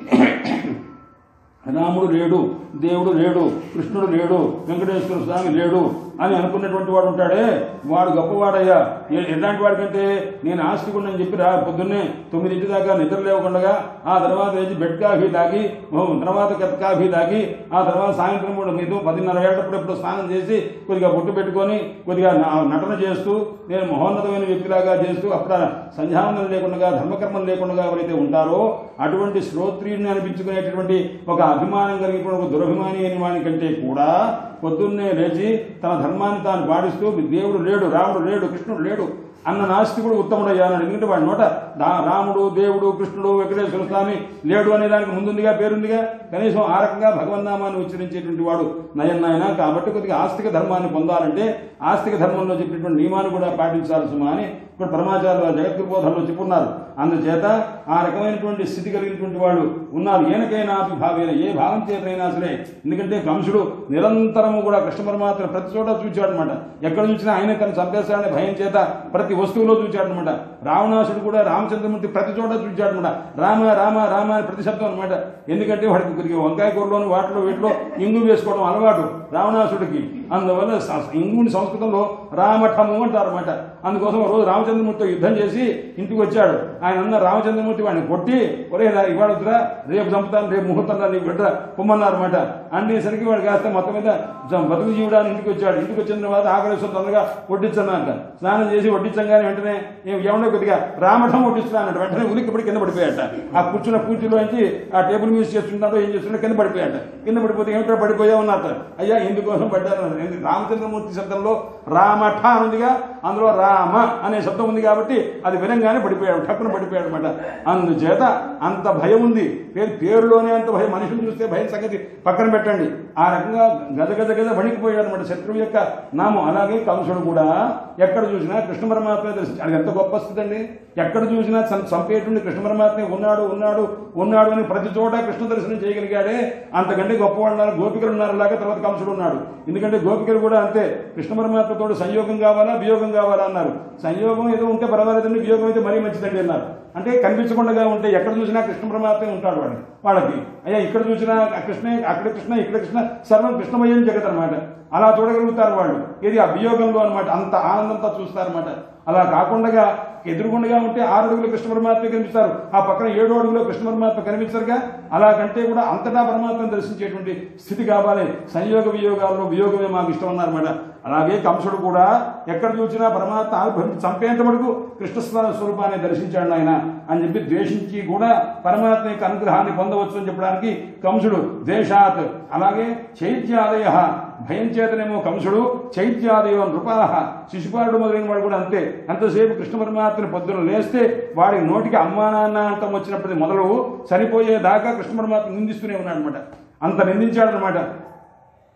రాముడు లేడు దేవుడు లేడు కృష్ణుడు లేడు వెంకటేశ్వర స్వామి లేడు అని అనుకున్నటువంటి వాడు ఉంటాడే వాడు గొప్పవాడయ్యా ఏ- ఎలాంటి వాడికంటే నేను ఆస్తికుండని చెప్పి రా పొద్దున్నే తొమ్మిదింటి దాకా నిద్ర లేవకుండా ఆ తర్వాత లేచి బెడ్ కాఫీ తాగి ఓ తర్వాత కత్ కాఫీ తాగి ఆ తర్వాత సాయంత్రం కూడా మీతో పదిన్నర ఏటప్పుడు ఎప్పుడు స్నానం చేసి కొద్దిగా బొట్టు పెట్టుకొని కొద్దిగా నా- నటన చేస్తూ నేను మహోన్నతమైన వ్యక్తిలాగా చేస్తూ అప్పుడు సంధ్యావందనం లేకుండా ధర్మకర్మం లేకుండా ఎవరైతే ఉంటారో అటువంటి శ్రోత్రియుడిని అనిపించుకునేటటువంటి ఒక అభిమానం కలిగిన ఒక దురభిమాని అయిన వాని కంటే కూడా పొద్దున్నే లేచి తన ధర్మాన్ని తాను పాటిస్తూ దేవుడు లేడు రాముడు లేడు కృష్ణుడు లేడు అన్న నాస్తికుడు ఉత్తముడయ్యాను ఎందుకంటే వాడి నోట దా- రాముడు దేవుడు కృష్ణుడు వెంకటేశ్వర స్వామి లేడు అనే దానికి ముందుందిగా పేరుందిగా కనీసం ఆ రకంగా భగవన్నామాన్ని ఉచ్చరించేటువంటి వాడు నయన్నాయన కాబట్టి కొద్దిగా ఆస్తిక ధర్మాన్ని పొందాలంటే ఆస్తిక ధర్మంలో చెప్పినటువంటి నియమాన్ని కూడా పాటించాలి సుమా అని ఇప్పుడు పరమాచార్య వారు జగద్గురు బోధనలో చెప్పున్నారు అందుచేత ఆ రకమైనటువంటి స్థితి కలిగినటువంటి వాళ్ళు ఉన్నారు ఏనకైనా భావేన ఏ భావం చేతైనా సరే ఎందుకంటే కంసుడు నిరంతరము కూడా కృష్ణ పరమాత్మ ప్రతి చోట చూచాడు అనమాట ఎక్కడ చూసినా ఆయన తను చంపేస్తాడనే భయం చేత ప్రతి వస్తువులో చూచాడు అనమాట రావణాసుడు కూడా రామచంద్రమూర్తి ప్రతి చోట చూచాడు అనమాట రామ రామ రామ అని ప్రతి శబ్దం అనమాట ఎందుకంటే వాడికి కొద్దిగా వంకాయ కూరలోని వాటిలో వీటిలో ఇంగు వేసుకోవడం అలవాటు రావణాసుడికి అందువల్ల స- ఇంగుని సంస్కృతంలో రామఠము అంటారు అనమాట అందుకోసం ఒక రోజు రామచంద్రమూర్తితో యుద్ధం చేసి ఇంటికి వచ్చాడు ఆయన అన్న రామచంద్రమూర్తి వాడిని కొట్టి ఒరే రా, ఇవాళ వద్దురా రేపు చంపుతాను రేపు ముహూర్తం రా, నీకు బిడ్డ పొమ్మన్నారు అనమాట అనేసరికి వాడు కాస్త మొత్తం మీద జం- బతుకు జీవుడాన్ని ఇంటికి వచ్చాడు ఇంటికి వచ్చిన తర్వాత ఆకలేశ్వరం తొందరగా వడ్డించన్నాక స్నానం చేసి వడ్డించంగానే వెంటనే ఏం ఏమన్నా కొద్దిగా రామఠం వడ్డిస్తున్నానంట వెంటనే ఉలిక్కి పడి కింద పడిపోయాట ఆ కూర్చున్న కూర్చులో నుంచి ఆ టేబుల్ మీద చేస్తుంటారో ఏం చేస్తుంటే కింద పడిపోయాట కింద పడిపోతే ఏమిటో పడిపోయావు అన్నట్టు అయ్యా ఎందుకోసం పడ్డారు అన్నారు. ఎందుకు రామచంద్రమూర్తి శబ్దంలో రామఠ అని ఉందిగా అందులో రామ అనే శబ్దం ఉంది కాబట్టి అది వినంగానే పడిపోయాడు టక్కున పడిపోయాడు అనమాట అందుచేత అంత భయం ఉంది పేరు పేరులోనే అంత భయం మనుషులు చూస్తే భయం సంగతి పక్కన పెట్టండి ఆ రకంగా గజ గజ గజ వణికిపోయాడు అనమాట శత్రువు యొక్క నామం అలాగే కంసుడు కూడా ఎక్కడ చూసినా కృష్ణ పరమాత్మ దర్శించి అది ఎంత గొప్ప స్థితి అండి ఎక్కడ చూసినా చం- చంపేటువంటి కృష్ణ పరమాత్మ ఉన్నాడు ఉన్నాడు ఉన్నాడు అని ప్రతి చోట కృష్ణ దర్శనం చేయగలిగాడే అంతకంటే గొప్పవాళ్ళు ఉన్నారు గోపికలు ఉన్నారు అలాగే తర్వాత కంసుడు ఉన్నాడు ఎందుకంటే గోపికలు కూడా అంతే కృష్ణ పరమాత్మతో సంయోగం కావాలా వియోగం కావాలా అన్నారు సంయోగం ఏదో ఉంటే పర్వాలేదండి వియోగం అయితే మరీ మంచిదండి అన్నారు అంటే కనిపించకుండా ఉంటే ఎక్కడ చూసినా కృష్ణ పరమాత్మే ఉంటాడు వాడు వాళ్ళకి అయ్యా ఇక్కడ చూసినా ఆ కృష్ణ అక్కడ కృష్ణ ఇక్కడ కృష్ణ సర్వం కృష్ణమయం జగత్ అనమాట అలా చూడగలుగుతారు వాళ్ళు ఇది ఆ వియోగంలో అనమాట అంత ఆనందంతో చూస్తారన్నమాట అలా కాకుండా ఎదురుగుండగా ఉంటే ఆరు అడుగులు కృష్ణ పరమాత్మ కనిపిస్తారు ఆ పక్కన ఏడు అడుగులో కృష్ణ పరమాత్మ కనిపించరుగా అలా కంటే కూడా అంతటా పరమాత్మను దర్శించేటువంటి స్థితి కావాలి సంయోగ వియోగాల్లో వియోగమే మాకు ఇష్టం అన్నారన్నమాట అలాగే కంసుడు కూడా ఎక్కడ చూసినా పరమాత్మ ఆవిర్భవించి చంపేంత వరకు కృష్ణ స్వరూపాన్ని దర్శించాడు ఆయన అని చెప్పి ద్వేషించి కూడా పరమాత్మ యొక్క అనుగ్రహాన్ని పొందవచ్చు అని చెప్పడానికి కంసుడు ద్వేషాత్ అలాగే చైత్యాదయ భయం చేతనేమో కంసుడు చైత్యాదయ నృపాల శిశుపాలుడు మొదలైన వాడు కూడా అంతే అంతసేపు కృష్ణ పరమాత్మని పొద్దున లేస్తే వాడి నోటికి అమ్మా నాన్న అంతం వచ్చినప్పటి మొదలు చనిపోయేదాకా కృష్ణ పరమాత్మ నిందిస్తూనే ఉన్నాడు అనమాట అంత నిందించాడు అనమాట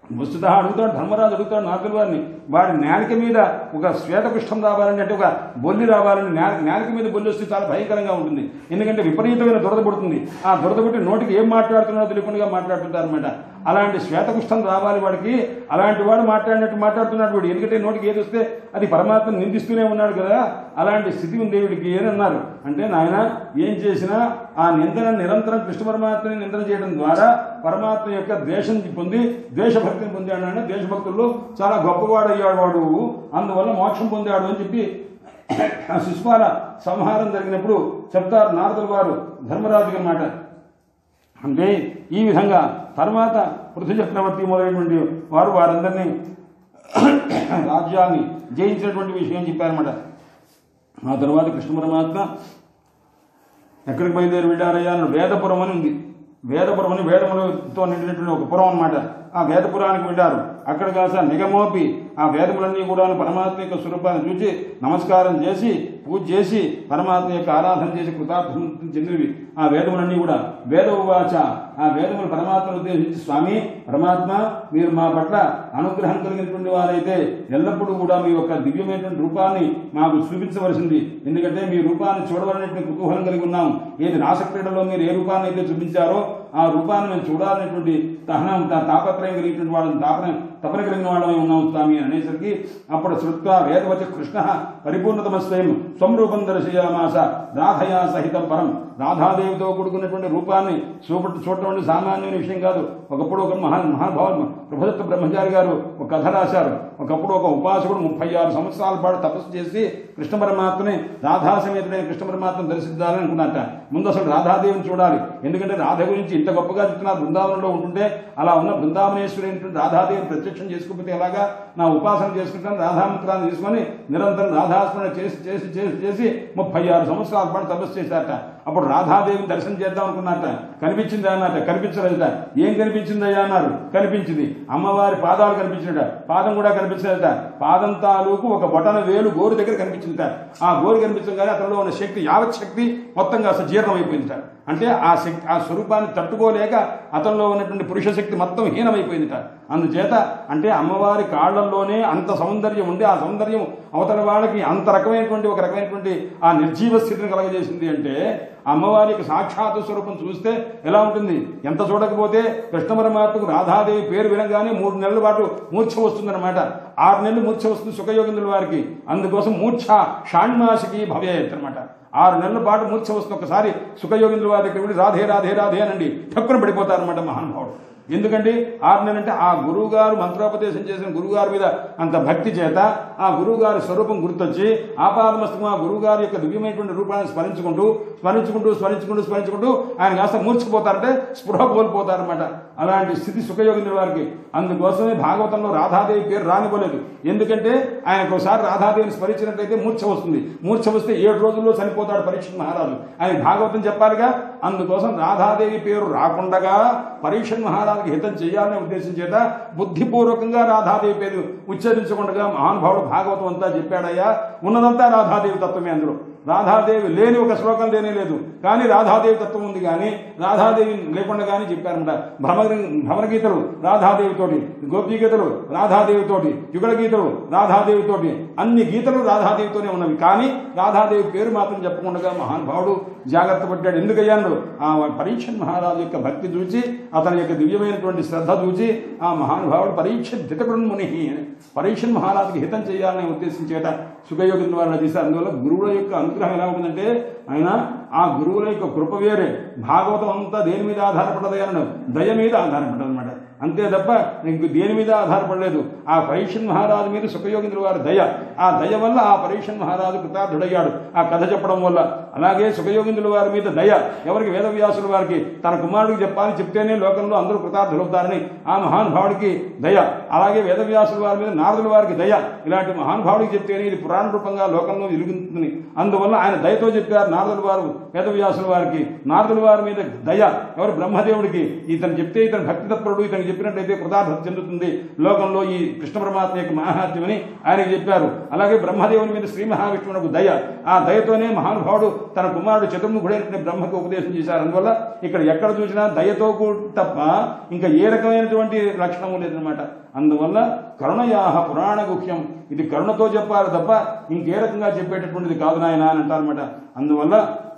వస్తుత అడుగుతాడు ధర్మరాజు అడుగుతాడు నారదుల వారిని వాడి నేలిక మీద ఒక శ్వేతకుష్టం రావాలని అంటే ఒక బొల్లి రావాలని నేల నేలిక మీద బొల్లి వస్తే చాలా భయంకరంగా ఉంటుంది ఎందుకంటే విపరీతమైన దురద పుడుతుంది ఆ దురద పుట్టి నోటికి ఏం మాట్లాడుతున్నాడో తెలియకుండా మాట్లాడుతుంటారు అనమాట అలాంటి శ్వేతకుష్టం రావాలి వాడికి అలాంటి వాడు మాట్లాడినట్టు మాట్లాడుతున్నాడు వీడు ఎందుకంటే నోటికి ఏది వస్తే అది పరమాత్మ నిందిస్తూనే ఉన్నాడు కదా అలాంటి స్థితి ఉంది వీడికి అని అన్నారు అంటే నాయన ఏం చేసినా ఆ నిందన నిరంతరం కృష్ణ పరమాత్మని నిందన చేయడం ద్వారా పరమాత్మ యొక్క ద్వేషం పొంది ద్వేషభక్తిని పొందాడు అంటే దేశభక్తుల్లో చాలా గొప్పవాడు అయ్యాడు వాడు అందువల్ల మోక్షం పొందాడు అని చెప్పి ఆ శిశుపాల సంహారం జరిగినప్పుడు చెప్తారు నారదుల వారు ధర్మరాజుకి అన్నమాట అంటే ఈ విధంగా తర్వాత పృథు చక్రవర్తి మొదలైనటువంటి వారు వారందరినీ రాజ్యాన్ని జయించినటువంటి విషయం చెప్పారన్నమాట ఆ తర్వాత కృష్ణ పరమాత్మ ఎక్కడికి బయలుదేరి వెళ్ళారయ్యా అన్న వేదపురం అని ఉంది వేదపురం అని వేదములతో నిండినటువంటి ఒక పురం అన్నమాట ఆ వేదపురానికి వెళ్ళారు అక్కడ కాస్త నిగమోపి ఆ వేదములన్నీ కూడా పరమాత్మ యొక్క స్వరూపాన్ని చూసి నమస్కారం చేసి పూజ చేసి పరమాత్మ యొక్క ఆరాధన చేసి కృతార్థం చెందినవి ఆ వేదములన్నీ కూడా వేద ఉవాచ ఆ వేదములు పరమాత్మను ఉద్దేశించి స్వామి పరమాత్మ మీరు మా పట్ల అనుగ్రహం కలిగినటువంటి వారైతే ఎల్లప్పుడూ కూడా మీ యొక్క దివ్యమైనటువంటి రూపాన్ని మాకు చూపించవలసింది ఎందుకంటే మీ రూపాన్ని చూడవలనేటువంటి కుతూహలం కలిగి ఉన్నాం ఏది రాసక్రీడలో మీరు ఏ రూపాన్ని అయితే చూపించారో ఆ రూపాన్ని మేము చూడాలనేటువంటి తహనం తా- తాపత్రయం కలిగినటువంటి వాళ్ళని తాపన తపన కలిగిన వాళ్ళమై ఉన్నాం స్వామి అని అనేసరికి అప్పుడు శృత్వ వేదవచ కృష్ణ పరిపూర్ణతమస్వయం స్వరూపం దర్శయామాస రాధయా సహితం పరం రాధాదేవితో కూడుకున్నటువంటి రూపాన్ని చూప చూడటం అంటే సామాన్యమైన విషయం కాదు ఒకప్పుడు ఒక మహా మహాభావ ప్రభుదత్త బ్రహ్మచారి గారు ఒక కథ రాశారు ఒకప్పుడు ఒక ఉపాసకుడు ముప్పై ఆరు సంవత్సరాల పాటు తపస్సు చేసి కృష్ణ పరమాత్మని రాధా సమేతుడైన కృష్ణ పరమాత్మను దర్శించాలని అనుకున్నట్ట ముందు అసలు రాధాదేవిని చూడాలి ఎందుకంటే రాధ గురించి ఇంత గొప్పగా చెప్తున్నారు బృందావనంలో ఉంటుంటే అలా ఉన్న బృందావనేశ్వరి అయినటువంటి రాధాదేవిని ప్రత్యక్షం చేసుకోకపోతే ఎలాగా నా ఉపాసన చేసుకుంటాను రాధామంత్రాన్ని తీసుకొని నిరంతరం రాధాస్మరణ చేసి చేసి చేసి చేసి ముప్పై ఆరు సంవత్సరాల పాటు తపస్సు చేశారట అప్పుడు రాధాదేవిని దర్శనం చేద్దాం అనుకున్నట్ట కనిపించిందా అన్నట్ట కనిపించలేదట ఏం కనిపించిందయ్యా అన్నారు కనిపించింది అమ్మవారి పాదాలు కనిపించినట పాదం కూడా కనిపించలేదట పాదం తాలూకు ఒక బొటన వేలు గోరు దగ్గర కనిపించిందట ఆ గోరు కనిపించగానే అతనిలో ఉన్న శక్తి యావత్ శక్తి మొత్తంగా అసలు జీర్ణం అయిపోయిందట అంటే ఆ శక్తి ఆ స్వరూపాన్ని తట్టుకోలేక అతనిలో ఉన్నటువంటి పురుష శక్తి మొత్తం హీనమైపోయిందట అందుచేత అంటే అమ్మవారి కాళ్లల్లోనే అంత సౌందర్యం ఉండి ఆ సౌందర్యం అవతల వాళ్ళకి అంత రకమైనటువంటి ఒక రకమైనటువంటి ఆ నిర్జీవ స్థితిని కలగజేసింది అంటే అమ్మవారి యొక్క సాక్షాత్ స్వరూపం చూస్తే ఎలా ఉంటుంది ఎంత చూడకపోతే కృష్ణ పరమాత్మకు రాధాదేవి పేరు వినగానే మూడు నెలల పాటు మూర్ఛ వస్తుందన్నమాట ఆరు నెలలు మూర్ఛ వస్తుంది సుఖయోగిందుల వారికి అందుకోసం మూర్ఛ షాణ్మాసికి భవేత్ అనమాట ఆరు నెలల పాటు మూర్ఛ వస్తుంది ఒకసారి సుఖయోగిందుల వారి దగ్గర వెళ్ళి రాధే రాధే రాధే అనండి టక్కున పడిపోతారనమాట మహానుభావుడు ఎందుకంటే ఆరు నెలంటే ఆ గురువు గారు మంత్రోపదేశం చేసిన గురువు గారి మీద అంత భక్తి చేత ఆ గురువు గారి స్వరూపం గుర్తొచ్చి ఆపాదమస్తకం ఆ గురువు గారి యొక్క దివ్యమైనటువంటి రూపాన్ని స్మరించుకుంటూ స్మరించుకుంటూ స్మరించుకుంటూ స్మరించుకుంటూ ఆయన కాస్త మూర్చిపోతారంటే స్పృహ కోల్పోతారనమాట అలాంటి స్థితి సుఖయోగింద్ర వారికి అందుకోసమే భాగవతంలో రాధాదేవి పేరు రానివ్వలేదు ఎందుకంటే ఆయనకు ఒకసారి రాధాదేవిని స్మరించినట్లయితే మూర్ఛ వస్తుంది మూర్ఛ వస్తే ఏడు రోజుల్లో చనిపోతాడు పరీక్ష మహారాజు ఆయన భాగవతం చెప్పాలిగా అందుకోసం రాధాదేవి పేరు రాకుండగా పరీక్ష మహారాజుకి హితం చేయాలనే ఉద్దేశం చేత బుద్ధిపూర్వకంగా రాధాదేవి పేరు ఉచ్చరించకుండా మహానుభావుడు భాగవతం అంతా చెప్పాడయ్యా ఉన్నదంతా రాధాదేవి తత్వమే అందులో రాధాదేవి లేని ఒక శ్లోకం లేనే లేదు కానీ రాధాదేవి తత్వం ఉంది కానీ రాధాదేవి లేకుండా కానీ చెప్పారన్నమాట భ్రమ భ్రమర గీతలు రాధాదేవితోటి గోపీ గీతలు రాధాదేవితోటి యుగళ గీతలు రాధాదేవితోటి అన్ని గీతలు రాధాదేవితోనే ఉన్నవి కానీ రాధాదేవి పేరు మాత్రం చెప్పకుండా మహానుభావుడు జాగ్రత్త పడ్డాడు ఎందుకయ్యాడు ఆ పరీక్ష మహారాజు యొక్క భక్తి చూచి అతని యొక్క దివ్యమైనటువంటి శ్రద్ధ చూచి ఆ మహానుభావుడు పరీక్ష ధితకుడు ముని పరీక్ష మహారాజుకి హితం చేయాలనే ఉద్దేశం చేత సుఖయోగిన వారిని తీశారు అందువల్ల గురువుల యొక్క అనుగ్రహం ఎలా ఉంటుందంటే ఆయన ఆ గురువుల యొక్క కృప వేరే భాగవతం అంతా దేని మీద ఆధారపడదు అన్నాడు దయ మీద ఆధారపడదు అనమాట అంతే తప్ప ఇంక దేని మీద ఆధారపడలేదు ఆ పరీక్షన్ మహారాజు మీద సుఖయోగింద్రుల వారి దయ ఆ దయ వల్ల ఆ పరీక్షన్ మహారాజు కృతార్థుడయ్యాడు ఆ కథ చెప్పడం వల్ల అలాగే సుఖయోగింద్రుల వారి మీద దయ ఎవరికి వేదవ్యాసుల వారికి తన కుమారుడికి చెప్పాలని చెప్తేనే లోకంలో అందరూ కృతార్థులవుతారని ఆ మహానుభావుడికి దయ అలాగే వేదవ్యాసుల వారి మీద నారదుల వారికి దయ ఇలాంటి మహానుభావుడికి చెప్తేనే ఇది పురాణ రూపంగా లోకంలో వెలుగుతుంది అందువల్ల ఆయన దయతో చెప్పారు నారదుల వారు వేదవ్యాసుల వారికి నారదుల వారి మీద దయ ఎవరు బ్రహ్మదేవుడికి ఇతను చెప్తే ఇతను భక్తి తత్పరుడు ఇతను చెప్పినట్లయితే కృతార్థత చెందుతుంది లోకంలో ఈ కృష్ణ పరమాత్మ యొక్క మహాత్మ్యమని ఆయనకి చెప్పారు అలాగే బ్రహ్మదేవుని మీద శ్రీ మహావిష్ణువునకు దయ ఆ దయతోనే మహానుభావుడు తన కుమారుడు చతుర్ముఖుడైన బ్రహ్మకు ఉపదేశం చేశారు అందువల్ల ఇక్కడ ఎక్కడ చూసినా దయతో కూ- తప్ప ఇంకా ఏ రకమైనటువంటి లక్షణము లేదనమాట అందువల్ల కరుణయాహ పురాణ గుహ్యం ఇది కరుణతో చెప్పాలి తప్ప ఇంకే రకంగా చెప్పేటటువంటిది కాదు నాయన అని అంటారనమాట అందువల్ల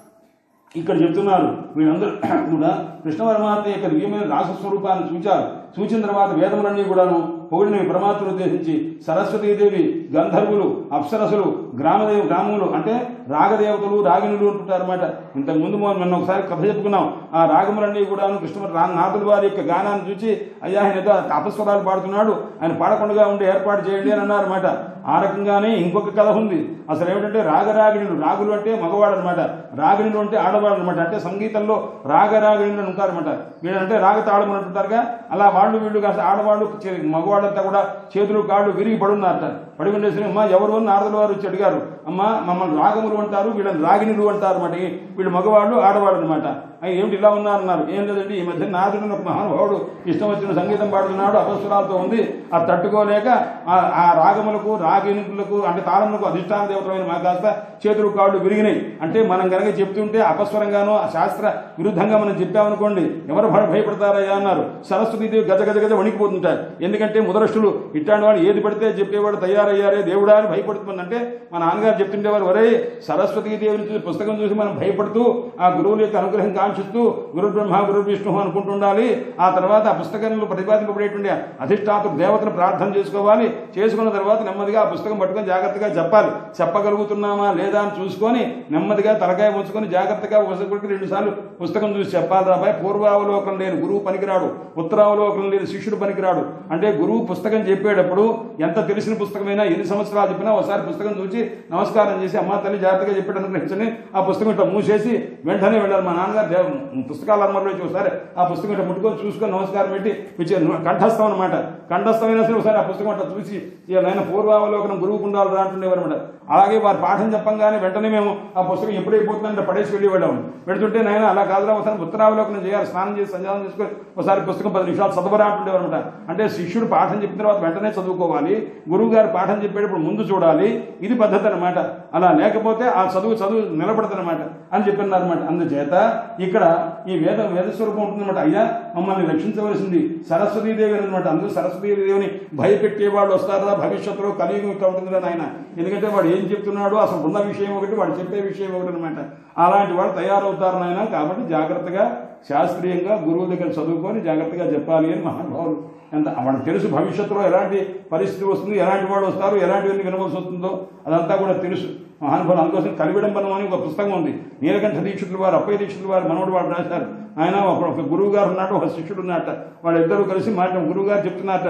ఇక్కడ చెప్తున్నారు వీళ్ళందరూ కూడా కృష్ణ పరమాత్మ యొక్క దివ్యమైన రాసస్వరూపాన్ని చూచారు చూచిన తర్వాత వేదములన్నీ కూడాను పొగిడిని పరమాత్మను ఉద్దేశించి సరస్వతీదేవి గంధర్వులు అప్సరసులు గ్రామదేవ గ్రామములు అంటే రాగదేవతలు రాగిణులు అంటుంటారు అనమాట ఇంతకు ముందు మొన్న ఒకసారి కథ చెప్పుకున్నాం ఆ రాగములన్నీ కూడాను కృష్ణ రా- నాథుల వారి యొక్క గానాన్ని చూసి అయ్యా ఆయన ఏదో అపస్వరాలు పాడుతున్నాడు ఆయన పాడకుండా ఉండే ఏర్పాటు చేయండి అని అన్నారన్నమాట ఆ రకంగానే ఇంకొక కథ ఉంది అసలు ఏమిటంటే రాగరాగిణులు రాగులు అంటే మగవాడు అనమాట రాగిణులు అంటే ఆడవాడు అనమాట అంటే సంగీతంలో రాగరాగిణులు అని ఉంటారన్నమాట వీళ్ళంటే రాగతాళం అంటుంటారుగా అలా వాళ్ళు వీళ్ళు కాస్త ఆడవాళ్ళు చే- మగవాళ్ళంతా కూడా చేతులు కాళ్ళు విరిగి పడున్నారట పడి ఉండేసి అమ్మ ఎవరు అని నారదుల వారు వచ్చి అడిగారు అమ్మ మమ్మల్ని రాగములు అంటారు వీళ్ళని రాగిణులు అంటారు అనమాట వీళ్ళు మగవాళ్ళు ఆడవాళ్ళు అనమాట అయ్యి ఏమిటి ఇలా ఉన్నారన్నారు ఏం లేదండి ఈ మధ్య నాదుడు ఒక మహానుభావుడు ఇష్టం వచ్చిన సంగీతం పాడుతున్నాడు అపస్వరాలతో ఉంది అది తట్టుకోలేక ఆ- ఆ రాగములకు రాగిణులకు అంటే తాళములకు అధిష్టాన దేవతలైన మా కాస్త చేతులు కాళ్ళు విరిగినాయి అంటే మనం కనుక చెప్తుంటే అపస్వరంగానో ఆ శాస్త్ర విరుద్ధంగా మనం చెప్పామనుకోండి ఎవరు భయ- భయపడతారయ్యా అన్నారు సరస్వతీదేవి గజ గజ గజ వణికిపోతుంటారు ఎందుకంటే ముదరష్టులు ఇట్లాంటి వాడు ఏది పడితే చెప్పేవాడు తయారయ్యారే దేవుడా అని భయపడుతుందంటే మా నాన్నగారు చెప్తుండేవారు ఒరే సరస్వతీదేవిని చూసి పుస్తకం చూసి మనం భయపడుతూ ఆ గురువుల యొక్క అనుగ్రహం కాంక్షిస్తూ గురు బ్రహ్మ గురు విష్ణు అనుకుంటుండాలి ఆ తర్వాత ఆ పుస్తకంలో ప్రతిపాదింపబడేటువంటి అధిష్టాతు దేవతను ప్రార్థన చేసుకోవాలి చేసుకున్న తర్వాత నెమ్మదిగా ఆ పుస్తకం పట్టుకొని జాగ్రత్తగా చెప్పాలి చెప్పగలుగుతున్నామా లేదా అని చూసుకొని నెమ్మదిగా తలకాయ ఉంచుకొని జాగ్రత్తగా పుస్తకం రెండు సార్లు పుస్తకం చూసి చెప్పాలి రాబాయ్ పూర్వావలోకం లేని గురువు పనికిరాడు ఉత్తరావలోకం లేని శిష్యుడు పనికిరాడు అంటే గురువు పుస్తకం చెప్పేటప్పుడు ఎంత తెలిసిన పుస్తకమైనా ఎన్ని సంవత్సరాలు చెప్పినా ఒకసారి పుస్తకం చూసి నమస్కారం చేసి అమ్మా తల్లి జాగ్రత్తగా చెప్పాడు అనుగ్రహించని ఆ పుస్తకం ఇట్లా మూసేసి వెంటనే వెళ్ళారు మా నాన్నగారు దేవ- పుస్తకాలు అమ్మలో ఒకసారి ఆ పుస్తకం ఇట్లా ముట్టుకొని చూసుకొని నమస్కారం పెట్టి ఇచ్చే కంఠస్థం అనమాట కంఠస్థమైనా సరే ఒకసారి ఆ పుస్తకం అట్లా చూసి నాయన పూర్వావలోకనం గురువుకు ఉండాలి రా అంటుండేవారు అనమాట అలాగే వారు పాఠం చెప్పంగానే వెంటనే మేము ఆ పుస్తకం ఎప్పుడైపోతుందంటే పడేసి వెళ్ళేవాళ్ళం పెడుతుంటే నాయన అలా కాదురా ఒకసారి ఉత్తరావలోకనం చేయాలి స్నానం చేసి సంజానం చేసుకొని ఒకసారి పుస్తకం పది నిమిషాలు చదవరా అంటుండేవారు అనమాట అంటే శిష్యుడు పాఠం చెప్పిన తర్వాత వెంటనే చదువుకోవాలి గురువు గారు పాఠం చెప్పేటప్పుడు ముందు చూడాలి ఇది పద్ధతి అనమాట అలా లేకపోతే ఆ చదువు చదువు నిలబడదనమాట అని చెప్పినారన్నమాట అందుచేత ఇక్కడ ఈ వేద వేద స్వరూపం ఉంటుందన్నమాట అయ్యా మమ్మల్ని రక్షించవలసింది సరస్వతీదేవి అనమాట అందరూ సరస్వతీదేవిని భయపెట్టే వాళ్ళు వస్తారా భవిష్యత్తులో కలియుగం ఇట్లా ఉంటుంది ఆయన ఎందుకంటే వాడు ఏం చెప్తున్నాడో అసలు ఉన్న విషయం ఒకటి వాడు చెప్పే విషయం ఒకటి అనమాట అలాంటి వాడు తయారవుతారు నాయన కాబట్టి జాగ్రత్తగా శాస్త్రీయంగా గురువు దగ్గర చదువుకొని జాగ్రత్తగా చెప్పాలి అని మహానుభావులు ఎంత వాడికి తెలుసు భవిష్యత్తులో ఎలాంటి పరిస్థితి వస్తుంది ఎలాంటి వాడు వస్తారు ఎలాంటివన్నీ వినవలసి వస్తుందో అదంతా కూడా తెలుసు మహానుభావులు అందుకోసం కలివిడంబనం అని ఒక పుస్తకం ఉంది నీలకంఠ దీక్షితులు వారు అప్పయ్య దీక్షితులు వారు మనోడు వాడు రాశారు ఆయన ఒక ఒక గురువు గారు ఉన్నాడు ఒక శిష్యుడు ఉన్నట్ట వాళ్ళిద్దరూ కలిసి మాట గురువు గారు చెప్తున్నట్ట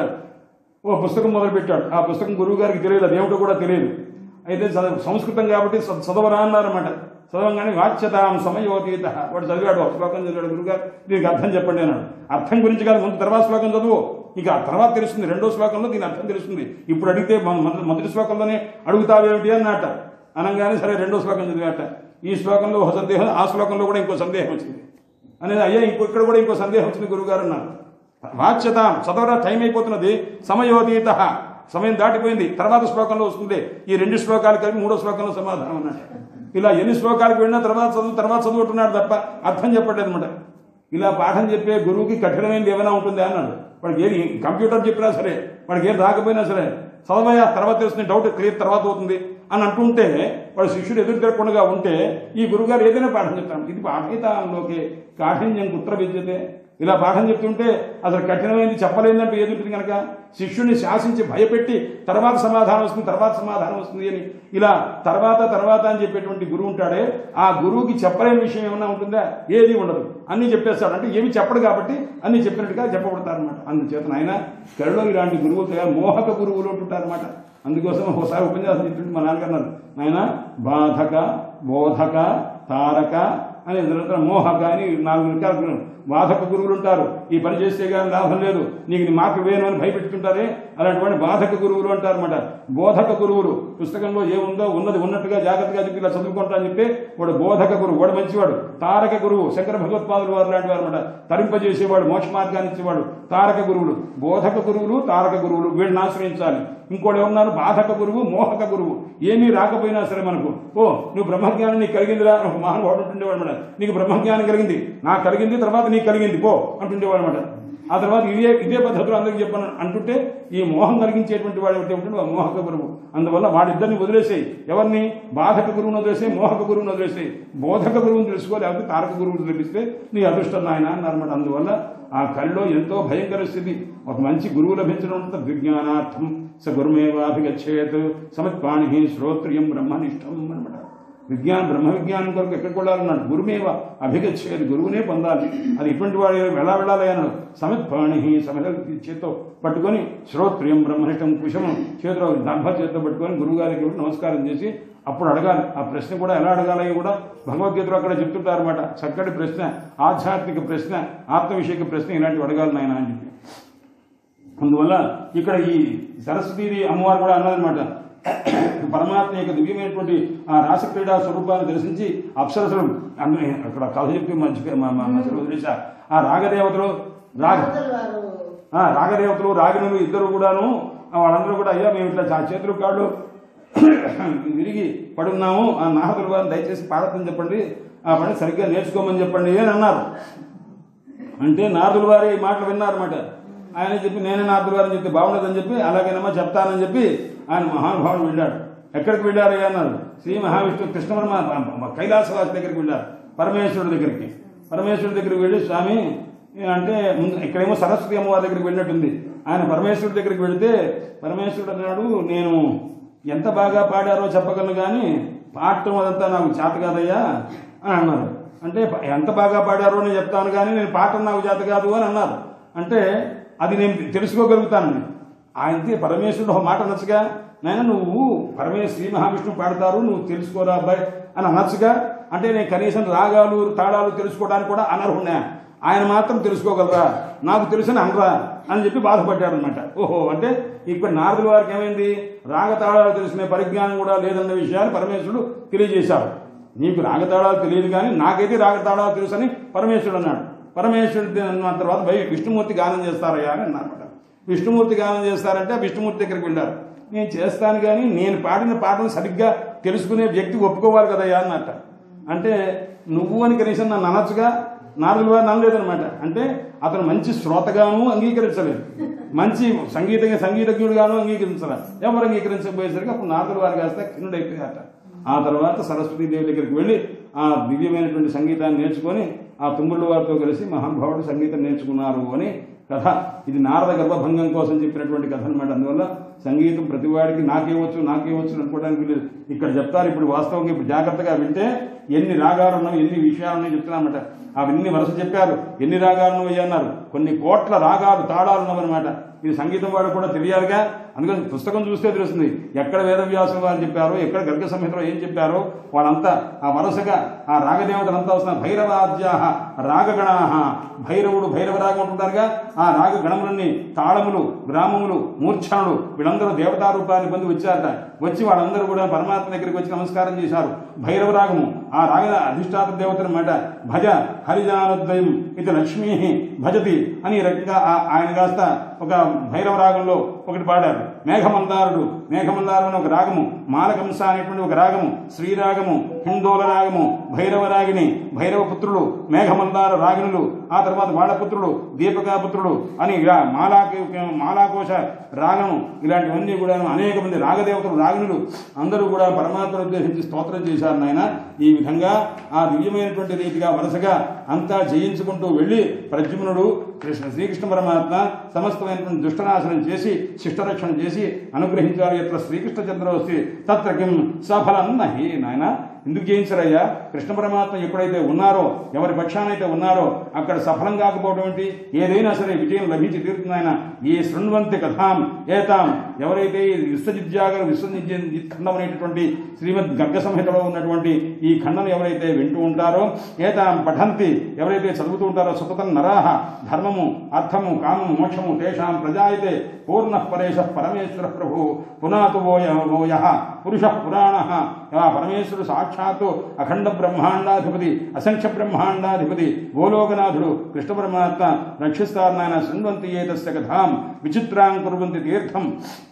ఓ పుస్తకం మొదలుపెట్టాడు ఆ పుస్తకం గురువు గారికి తెలియదు అది ఏమిటో కూడా తెలియదు అయితే చదవ- సంస్కృతం కాబట్టి చ- చదవరా అన్నారన్నమాట చదవంగానే వాచ్యతాం సమయోతీత వాడు చదివాడు ఒక శ్లోకం చదివాడు గురుగారు దీనికి అర్థం చెప్పండి అన్నాడు అర్థం గురించి కాదు ముందు తర్వాత శ్లోకం చదువు ఇక ఆ తర్వాత తెలుస్తుంది రెండో శ్లోకంలో దీని అర్థం తెలుస్తుంది ఇప్పుడు అడిగితే మన- మన- మొదటి శ్లోకంలోనే అడుగుతావేమిటి అన్నట్ట అనగానే సరే రెండో శ్లోకం చదివాట ఈ శ్లోకంలో ఒక సందేహం ఆ శ్లోకంలో కూడా ఇంకో సందేహం వచ్చింది అనేది అయ్యా ఇంకో ఇక్కడ కూడా ఇంకో సందేహం వచ్చింది గురుగారు అన్నారు వాచ్యతాం చదవరా టైం అయిపోతున్నది సమయోతీత సమయం దాటిపోయింది తర్వాత శ్లోకంలో వస్తుంది ఈ రెండు శ్లోకాలు కలిపి మూడో శ్లోకంలో సమాధానం అన్నట్టు ఇలా ఎన్ని శ్లోకాలకు వెళ్ళినా తర్వాత చదువు తర్వాత చదువుతున్నాడు తప్ప అర్థం చెప్పట్లేదు అనమాట ఇలా పాఠం చెప్పే గురువుకి కఠినమైనది ఏమైనా ఉంటుందా అన్నాడు వాడికి ఏది కంప్యూటర్ చెప్పినా సరే వాడికి ఏం రాకపోయినా సరే చదవయా తర్వాత తెలుస్తుంది డౌట్ క్లియర్ తర్వాత అవుతుంది అని అంటుంటే వాడు శిష్యుడు ఎదురు తిరగకుండా ఉంటే ఈ గురుగారు ఏదైనా పాఠం చెప్తాను ఇది పాఠితాంలోకి కాఠిన్యం కుత్ర విద్యతే ఇలా పాఠం చెప్తుంటే అసలు కఠినమైంది చెప్పలేదంటే ఏదుంటుంది కనుక శిష్యుని శాసించి భయపెట్టి తర్వాత సమాధానం వస్తుంది తర్వాత సమాధానం వస్తుంది అని ఇలా తర్వాత తర్వాత అని చెప్పేటువంటి గురువు ఉంటాడే ఆ గురువుకి చెప్పలేని విషయం ఏమైనా ఉంటుందా ఏది ఉండదు అన్ని చెప్పేస్తాడు అంటే ఏమి చెప్పడు కాబట్టి అన్ని చెప్పినట్టుగా చెప్పబడతారనమాట అందుచేత ఆయన కళ్ళలో ఇలాంటి గురువులు తయారు మోహక గురువులు ఉంటుంటారనమాట అందుకోసం ఒకసారి ఉపన్యాసం చెప్తుంటే మా నాన్నగారు అన్నారు నాయన బాధక బోధక తారక అని తర్వాత మోహక అని నాలుగు రకాలు బాధక గురువులు ఉంటారు ఈ పని చేస్తే కానీ లాభం లేదు నీకు నీ మార్కు వేను అని భయపెట్టుకుంటారే అలాంటి బాధక గురువులు అంటారు అనమాట బోధక గురువులు పుస్తకంలో ఏముందో ఉన్నది ఉన్నట్టుగా జాగ్రత్తగా చెప్పి ఇలా చదువుకుంటా అని చెప్పి వాడు బోధక గురువు వాడు మంచివాడు తారక గురువు శంకర భగవత్పాదులు వారు లాంటి వారు అనమాట తరింపజేసేవాడు మోక్ష మార్గాన్ని ఇచ్చేవాడు తారక గురువులు బోధక గురువులు తారక గురువులు వీళ్ళని ఆశ్రయించాలి ఇంకోటి ఏమన్నారు బాధక గురువు మోహక గురువు ఏమీ రాకపోయినా సరే మనకు ఓ నువ్వు బ్రహ్మజ్ఞానం నీకు కలిగిందిరా అని ఒక మహానుభావుడు ఉంటుండేవాడు అనమాట నీకు బ్రహ్మజ్ఞానం కలిగింది నాకు కలిగింది తర్వాత నీకు కలిగింది పో అంటుండేవాడు అనమాట ఆ తర్వాత ఇదే ఇదే పద్ధతిలో అందరికి చెప్పాను అంటుంటే ఈ మోహం కలిగించేటువంటి వాడు ఎవరైతే ఉంటాడో ఆ మోహక గురువు అందువల్ల వాడిద్దరిని వదిలేసేయి ఎవరిని బాధక గురువుని వదిలేసేయి మోహక గురువుని వదిలేసేయి బోధక గురువుని తెలుసుకో లేకపోతే తారక గురువుని తెలిపిస్తే నీ అదృష్టం నాయన అన్నారన్నమాట అందువల్ల ఆ కలిలో ఎంతో భయంకర స్థితి ఒక మంచి గురువు లభించడం ఉంటుంది విజ్ఞానార్థం స గురుమేవాభిగచ్చేత్ సమత్పాణి శ్రోత్రియం బ్రహ్మనిష్టం అనమాట విజ్ఞానం బ్రహ్మ విజ్ఞానం కొరకు ఎక్కడికి వెళ్ళాలన్నాడు గురుమేవ అభిగచ్చేది గురువునే పొందాలి అది ఇటువంటి వాడు ఎలా వెళ్ళాలి అన్నాడు సమిత్పాణి సమల చేత్తో పట్టుకొని శ్రోత్రియం బ్రహ్మనిష్టం కుశమం చేతిలో దర్భ చేతితో పట్టుకొని గురువుగారికి వెళ్ళి నమస్కారం చేసి అప్పుడు అడగాలి ఆ ప్రశ్న కూడా ఎలా అడగాలి కూడా భగవద్గీతలో అక్కడ చెప్తుంటారన్నమాట చక్కటి ప్రశ్న ఆధ్యాత్మిక ప్రశ్న ఆత్మ విషయక ప్రశ్న ఇలాంటివి అడగాలి నాయన అని చెప్పి అందువల్ల ఇక్కడ ఈ సరస్వతీదేవి అమ్మవారు కూడా అన్నదన్నమాట పరమాత్మ యొక్క దివ్యమైనటువంటి ఆ రాస క్రీడా స్వరూపాన్ని దర్శించి అప్సరసులు అందరూ అక్కడ కథ చెప్పి మంచి మధ్యలో వదిలేశా ఆ రాగదేవతలు రాగ వారు ఆ, రాగదేవతలు రాగినులు ఇద్దరు కూడాను ఆ, వాళ్ళందరూ కూడా అయ్యా మేము ఇట్లా చా- చేతులు కాళ్ళు విరిగి పడున్నాము ఆ నాహదులు వారిని దయచేసి పాడతని చెప్పండి ఆ పని సరిగ్గా నేర్చుకోమని చెప్పండి అని అన్నారు అంటే నారదుల వారి ఈ మాటలు విన్నారన్నమాట ఆయన చెప్పి నేనే నారదుల వారిని చెప్తే బాగుండదని చెప్పి అలాగేనమ్మా చెప్తానని చెప్పి ఆయన మహానుభావుడు వెళ్ళాడు ఎక్కడికి వెళ్ళారు అన్నారు శ్రీ మహావిష్ణు కృష్ణవర్మ కైలాసవాసి దగ్గరికి వెళ్ళారు పరమేశ్వరుడి దగ్గరికి పరమేశ్వరుడి దగ్గరికి వెళ్ళి స్వామి అంటే ముందు ఇక్కడేమో సరస్వతి అమ్మవారి దగ్గరికి వెళ్ళినట్టుంది ఆయన పరమేశ్వరుడి దగ్గరికి వెళితే పరమేశ్వరుడు అన్నాడు నేను ఎంత బాగా పాడారో చెప్పగలను కానీ పాడటం అదంతా నాకు చేత కాదయ్యా అని అన్నారు అంటే ఎంత బాగా పాడారో నేను చెప్తాను కానీ నేను పాడటం నాకు చేత కాదు అని అన్నారు అంటే అది నేను తెలుసుకోగలుగుతాను ఆయనకి పరమేశ్వరుడు ఒక మాట అనొచ్చుగా నాయన నువ్వు పరమే శ్రీ మహావిష్ణువు పాడతారు నువ్వు తెలుసుకోరా అబ్బాయి అని అనొచ్చుగా అంటే నేను కనీసం రాగాలు తాళాలు తెలుసుకోవడానికి కూడా అనర్హున్నా ఆయన మాత్రం తెలుసుకోగలరా నాకు తెలిసిన అనరా అని చెప్పి బాధపడ్డాడు అనమాట ఓహో అంటే ఇక్కడ నారదుల వారికి ఏమైంది రాగతాళాలు తెలుసుకునే పరిజ్ఞానం కూడా లేదన్న విషయాన్ని పరమేశ్వరుడు తెలియజేశాడు నీకు రాగతాళాలు తెలియదు కానీ నాకైతే రాగతాళాలు తెలుసు అని పరమేశ్వరుడు అన్నాడు పరమేశ్వరుడు అన్న తర్వాత భయ విష్ణుమూర్తి గానం చేస్తారయ్యా అని అన్నమాట విష్ణుమూర్తి గానం చేస్తారంటే విష్ణుమూర్తి దగ్గరికి వెళ్ళారు నేను చేస్తాను కానీ నేను పాడిన పాటను సరిగ్గా తెలుసుకునే వ్యక్తి ఒప్పుకోవాలి కదయ్యా అన్నట్ట అంటే నువ్వు అని కనీసం నన్ను అనొచ్చుగా నాలుగు వారు అనలేదనమాట అంటే అతను మంచి శ్రోతగాను అంగీకరించలేదు మంచి సంగీత సంగీతజ్ఞుడుగాను అంగీకరించలేదు ఎవరు అంగీకరించకపోయేసరికి అప్పుడు నారదుల వారు కాస్త కిన్నుడైపోయారట ఆ తర్వాత సరస్వతీ దేవి దగ్గరికి వెళ్ళి ఆ దివ్యమైనటువంటి సంగీతాన్ని నేర్చుకొని ఆ తుమ్ముళ్ళ వారితో కలిసి మహానుభావుడు సంగీతం నేర్చుకున్నారు అని కథ ఇది నారద గర్భభంగం కోసం చెప్పినటువంటి కథ అనమాట అందువల్ల సంగీతం ప్రతివాడికి నాకేవచ్చు నాకేవచ్చు అనుకోవడానికి లేదు ఇక్కడ చెప్తారు ఇప్పుడు వాస్తవంగా ఇప్పుడు జాగ్రత్తగా వింటే ఎన్ని రాగాలు ఉన్నావు ఎన్ని విషయాలు ఉన్నాయో చెప్తున్నామన్నమాట అవన్నీ వరుస చెప్పారు ఎన్ని రాగాలు ఉన్నావు అన్నారు కొన్ని కోట్ల రాగాలు తాళాలు ఉన్నావన్నమాట ఇది సంగీతం వాడు కూడా తెలియాలిగా అందుకని పుస్తకం చూస్తే తెలుస్తుంది ఎక్కడ వేదవ్యాసం వారు చెప్పారో ఎక్కడ గర్గ సంహితలో ఏం చెప్పారో వాళ్ళంతా ఆ వరుసగా ఆ రాగదేవతలంతా వస్తున్న భైరవాద్యా రాగగణా భైరవుడు భైరవ రాగం ఉంటుంటారుగా ఆ రాగ గణములన్నీ తాళములు గ్రామములు మూర్ఛనులు వీళ్ళందరూ దేవతా రూపాన్ని పొంది వచ్చారట వచ్చి వాళ్ళందరూ కూడా పరమాత్మ దగ్గరికి వచ్చి నమస్కారం చేశారు భైరవ రాగము ఆ రాగ అధిష్టాత దేవత అనమాట భజ హరిజానద్వయం ఇది లక్ష్మీ భజతి అని ఈ రకంగా ఆ- ఆయన కాస్త ఒక భైరవ రాగంలో ఒకటి పాడారు మేఘమందారుడు మేఘమందారం అనే ఒక రాగము మాలకంస అనేటువంటి ఒక రాగము శ్రీరాగము హిందోల రాగము భైరవ రాగిని భైరవ పుత్రుడు మేఘమందార రాగినులు ఆ తర్వాత వాళ్ళ పుత్రుడు దీపకాపుత్రుడు అని ఇలా మాలా మాలాకోశ రాగము ఇలాంటివన్నీ కూడా అనేక మంది రాగదేవతలు రాగినులు అందరూ కూడా పరమాత్మను ఉద్దేశించి స్తోత్రం చేశారు నాయన ఈ విధంగా ఆ దివ్యమైనటువంటి రీతిగా వరుసగా అంతా జయించుకుంటూ వెళ్ళి ప్రద్యుమ్నుడు కృష్ణ శ్రీకృష్ణ పరమాత్మ సమస్తమైనటువంటి దుష్టనాశనం చేసి శిష్టరక్షణ చేసి అనుగ్రహించాలి ఎట్లా శ్రీకృష్ణ చంద్ర వస్తే తత్ర కిం సఫలం నహి నాయన ఎందుకు జయించరయ్యా కృష్ణ పరమాత్మ ఎప్పుడైతే ఉన్నారో ఎవరి పక్షానైతే ఉన్నారో అక్కడ సఫలం కాకపోవడం ఏంటి ఏదైనా సరే విజయం లభించి తీరుతుంది ఆయన ఈ శృణ్వంతి కథాం ఏతాం ఎవరైతే ఈ విశ్వజిత్యాగర విశ్వజిత్ ఖండం అనేటటువంటి శ్రీమద్ గర్గ సంహితలో ఉన్నటువంటి ఈ ఖండను ఎవరైతే వింటూ ఉంటారో ఏతాం పఠంతి ఎవరైతే చదువుతూ ఉంటారో సుఖతం నరాహ ధర్మము అర్థము కామము మోక్షము తేషాం ప్రజాయతే పూర్ణ పరేశ పరమేశ్వర ప్రభు పునాతు వోయ వోయ పురుష పురాణ ఆ పరమేశ్వరుడు సాక్షాత్తు అఖండ బ్రహ్మాండాధిపతి అసంఖ్య బ్రహ్మాండాధిపతి గోలోకనాథుడు కృష్ణ పరమాత్మ రక్షిస్తారు నాయన శృణ్వంతి ఏతస్య కథాం విచిత్రాం కుర్వంతి తీర్థం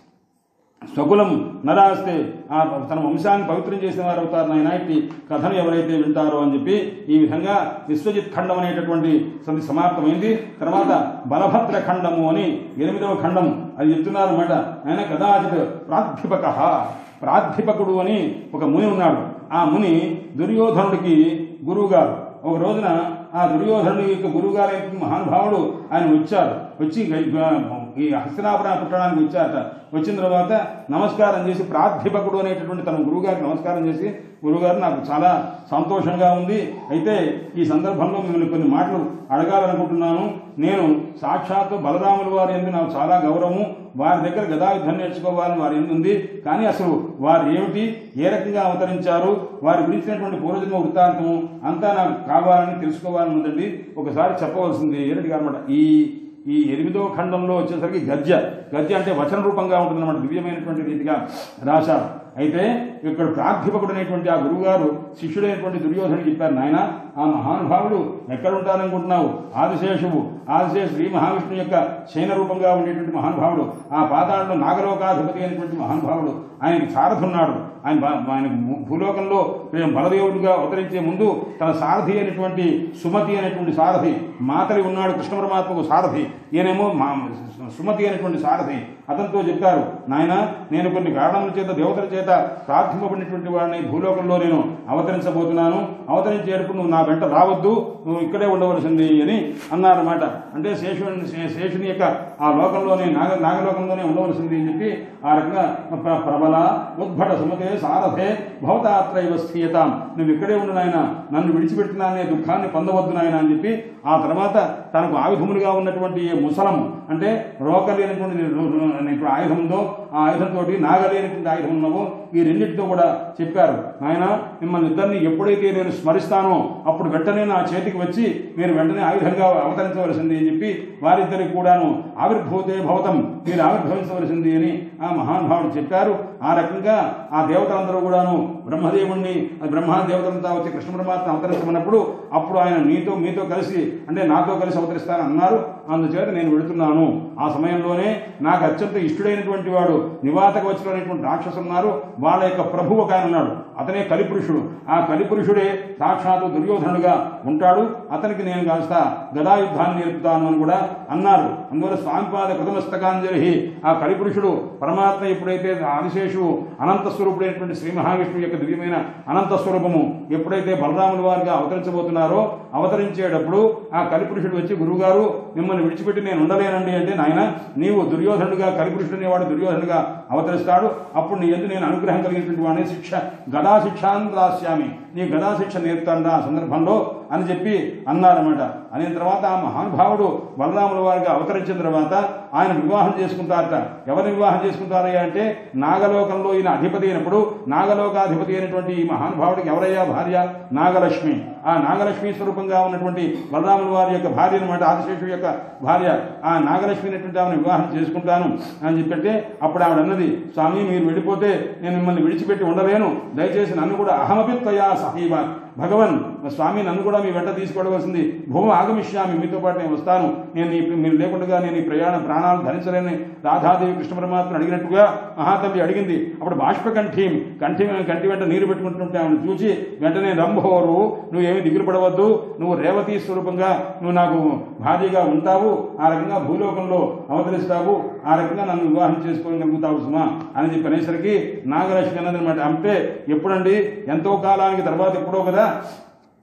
స్వకులం నరాస్తే ఆ తన వంశాన్ని పవిత్రం చేసిన వారు అవుతారు నాయన ఇట్టి కథను ఎవరైతే వింటారో అని చెప్పి ఈ విధంగా విశ్వజిత్ ఖండం అనేటటువంటి సంధి సమాప్తమైంది తర్వాత బలభద్ర ఖండము అని ఎనిమిదవ ఖండం అది చెప్తున్నారు అన్నమాట ఆయన కదాచిత్ ప్రాధ్యాపక ప్రాధ్యాపకుడు అని ఒక ముని ఉన్నాడు ఆ ముని దుర్యోధనుడికి గురువు గారు ఒక రోజున ఆ దుర్యోధనుడి యొక్క గురువు గారు మహానుభావుడు ఆయన వచ్చారు వచ్చి గై- గ- ఈ హస్తినాపురం పుట్టడానికి వచ్చారట వచ్చిన తర్వాత నమస్కారం చేసి ప్రాధ్యాపకుడు అనేటటువంటి తన గురువుగారికి నమస్కారం చేసి గురువుగారు నాకు చాలా సంతోషంగా ఉంది అయితే ఈ సందర్భంలో మిమ్మల్ని కొన్ని మాటలు అడగాలనుకుంటున్నాను నేను సాక్షాత్తు బలరాముల వారి ఎందు నాకు చాలా గౌరవము వారి దగ్గర గదాయుద్ధం నేర్చుకోవాలని వారి ఎందు ఉంది కానీ అసలు వారు ఏమిటి ఏ రకంగా అవతరించారు వారి గురించినటువంటి పూర్వజన్మ వృత్తాంతము అంతా నాకు కావాలని తెలుసుకోవాలని ఉందండి ఒకసారి చెప్పవలసింది ఏమిటి అనమాట ఈ ఈ ఎనిమిదో ఖండంలో వచ్చేసరికి గద్య గద్య అంటే వచన రూపంగా ఉంటుందన్నమాట దివ్యమైనటువంటి రీతిగా రాశారు అయితే ఇక్కడ ప్రాధ్యాపకుడు అనేటువంటి ఆ గురువుగారు శిష్యుడైనటువంటి దుర్యోధనుడు చెప్పారు నాయన ఆ మహానుభావుడు ఎక్కడ ఉంటారనుకుంటున్నావు ఆదిశేషువు ఆదిశేష శ్రీ మహావిష్ణు యొక్క శయన రూపంగా ఉండేటువంటి మహానుభావుడు ఆ పాతాళంలో నాగలోకాధిపతి అయినటువంటి మహానుభావుడు ఆయనకి సారథున్నాడు ఆయన బ- ఆయన భూ- భూలోకంలో బలదేవుడిగా అవతరించే ముందు తన సారథి అయినటువంటి సుమతి అనేటువంటి సారథి మాతలి ఉన్నాడు కృష్ణ పరమాత్మకు సారథి ఈయనేమో మా సుమతి అనేటువంటి సారథి అతనితో చెప్పారు నాయన నేను కొన్ని కారణముల చేత దేవతల చేత ప్రార్థింపబడినటువంటి వాడిని భూలోకంలో నేను అవతరించబోతున్నాను అవతరించేటప్పుడు నువ్వు నా వెంట రావద్దు నువ్వు ఇక్కడే ఉండవలసింది అని అన్నారన్నమాట అంటే శేషుని శే- శేషుని యొక్క ఆ లోకంలోనే నాగ నాగలోకంలోనే ఉండవలసింది అని చెప్పి ఆ రకంగా ప్ర- ప్రబల ఉద్భట సుమతే సారథే భవతాత్రైవ స్థీయతాం నువ్వు ఇక్కడే ఉండు నాయన నన్ను విడిచిపెడుతున్నానే దుఃఖాన్ని పొందవద్దు నాయన అని చెప్పి ఆ తర్వాత తనకు ఆయుధములుగా ఉన్నటువంటి ఏ ముసలము అంటే రోకలేనటువంటి అనేటువంటి ఆయుధం ఉందో ఆ ఆయుధంతో నాగలేనటువంటి ఆయుధం ఉన్నవో ఈ రెండింటితో కూడా చెప్పారు నాయన మిమ్మల్ని ఇద్దరిని ఎప్పుడైతే నేను స్మరిస్తానో అప్పుడు వెంటనే నా చేతికి వచ్చి మీరు వెంటనే ఆయుధంగా అవతరించవలసింది అని చెప్పి వారిద్దరికి కూడాను ఆవిర్భూతే భవతం మీరు ఆవిర్భవించవలసింది అని ఆ మహానుభావుడు చెప్పారు ఆ రకంగా ఆ దేవతలందరూ కూడాను బ్రహ్మదేవుణ్ణి ఆ బ్రహ్మ దేవతలంతా వచ్చి కృష్ణ పరమాత్మ అవతరించమన్నప్పుడు అప్పుడు ఆయన మీతో మీతో కలిసి అంటే నాతో కలిసి అవతరిస్తానని అన్నారు అందుచేత నేను వెళుతున్నాను ఆ సమయంలోనే నాకు అత్యంత ఇష్టడైనటువంటి వాడు నివాతక వచ్చినటువంటి రాక్షసులు ఉన్నారు వాళ్ళ యొక్క ప్రభు ఒక ఆయన ఉన్నాడు అతనే కలిపురుషుడు ఆ కలిపురుషుడే సాక్షాత్తు దుర్యోధనుడుగా ఉంటాడు అతనికి నేను కాస్త గదాయుద్ధాన్ని నేర్పుతాను అని కూడా అన్నారు అందువల్ల స్వామిపాద కృతమస్తకాంజలి ఆ కలిపురుషుడు పరమాత్మ ఎప్పుడైతే ఆదిశేషు అనంత స్వరూపుడైనటువంటి శ్రీ మహావిష్ణువు యొక్క దివ్యమైన అనంత స్వరూపము ఎప్పుడైతే బలరాముల వారిగా అవతరించబోతున్నారో అవతరించేటప్పుడు ఆ కలిపురుషుడు వచ్చి గురువుగారు మిమ్మల్ని విడిచిపెట్టి నేను ఉండలేనండి అంటే నాయన నీవు దుర్యోధనుడుగా కలిపురుషుడు అనేవాడు దుర్యోధనుడుగా అవతరిస్తాడు అప్పుడు నీ ఎందు నేను అనుగ్రహం కలిగినటువంటి వాడిని శిక్ష గదా శిక్షాన్ని రాస్యామి నీ గదా శిక్ష నేర్పుతాడా ఆ సందర్భంలో అని చెప్పి అన్నారన్నమాట అయిన తర్వాత ఆ మహానుభావుడు బలరాముల వారిగా అవతరించిన తర్వాత ఆయన వివాహం చేసుకుంటారట ఎవరిని వివాహం చేసుకుంటారయ్యా అంటే నాగలోకంలో ఈయన అధిపతి అయినప్పుడు నాగలోకాధిపతి అయినటువంటి ఈ మహానుభావుడికి ఎవరయ్యా భార్య నాగలక్ష్మి ఆ నాగలక్ష్మి స్వరూపంగా ఉన్నటువంటి బలరాముల వారి యొక్క భార్య అనమాట ఆదిశేషు యొక్క భార్య ఆ నాగలక్ష్మి అనేటువంటి ఆమెను వివాహం చేసుకుంటాను అని చెప్పంటే అప్పుడు ఆవిడ అన్నది స్వామి మీరు వెళ్ళిపోతే నేను మిమ్మల్ని విడిచిపెట్టి ఉండలేను దయచేసి నన్ను కూడా అహమపిత్వయా సహీవ భగవన్ స్వామి నన్ను కూడా మీ వెంట తీసుకోవలసింది భూమి ఆగమిష్యామి మీతో పాటు నేను వస్తాను నేను ఈ మీరు లేకుండా నేను ఈ ప్రయాణ ప్రాణాలు ధరించలేని రాధాదేవి కృష్ణ పరమాత్మను అడిగినట్టుగా మహాతల్లి అడిగింది అప్పుడు బాష్పకంఠీం కంఠి కంటి వెంట నీరు పెట్టుకుంటుంటే ఆమెను చూసి వెంటనే రంభోరు నువ్వు ఏమీ దిగులు పడవద్దు నువ్వు రేవతి స్వరూపంగా నువ్వు నాకు భార్యగా ఉంటావు ఆ రకంగా భూలోకంలో అవతరిస్తావు ఆ రకంగా నన్ను వివాహం చేసుకోగలుగుతావు సుమా అని చెప్పి అనేసరికి నాగలక్ష్మి అన్నది అనమాట అంటే ఎప్పుడండి ఎంతో కాలానికి తర్వాత ఎప్పుడో కదా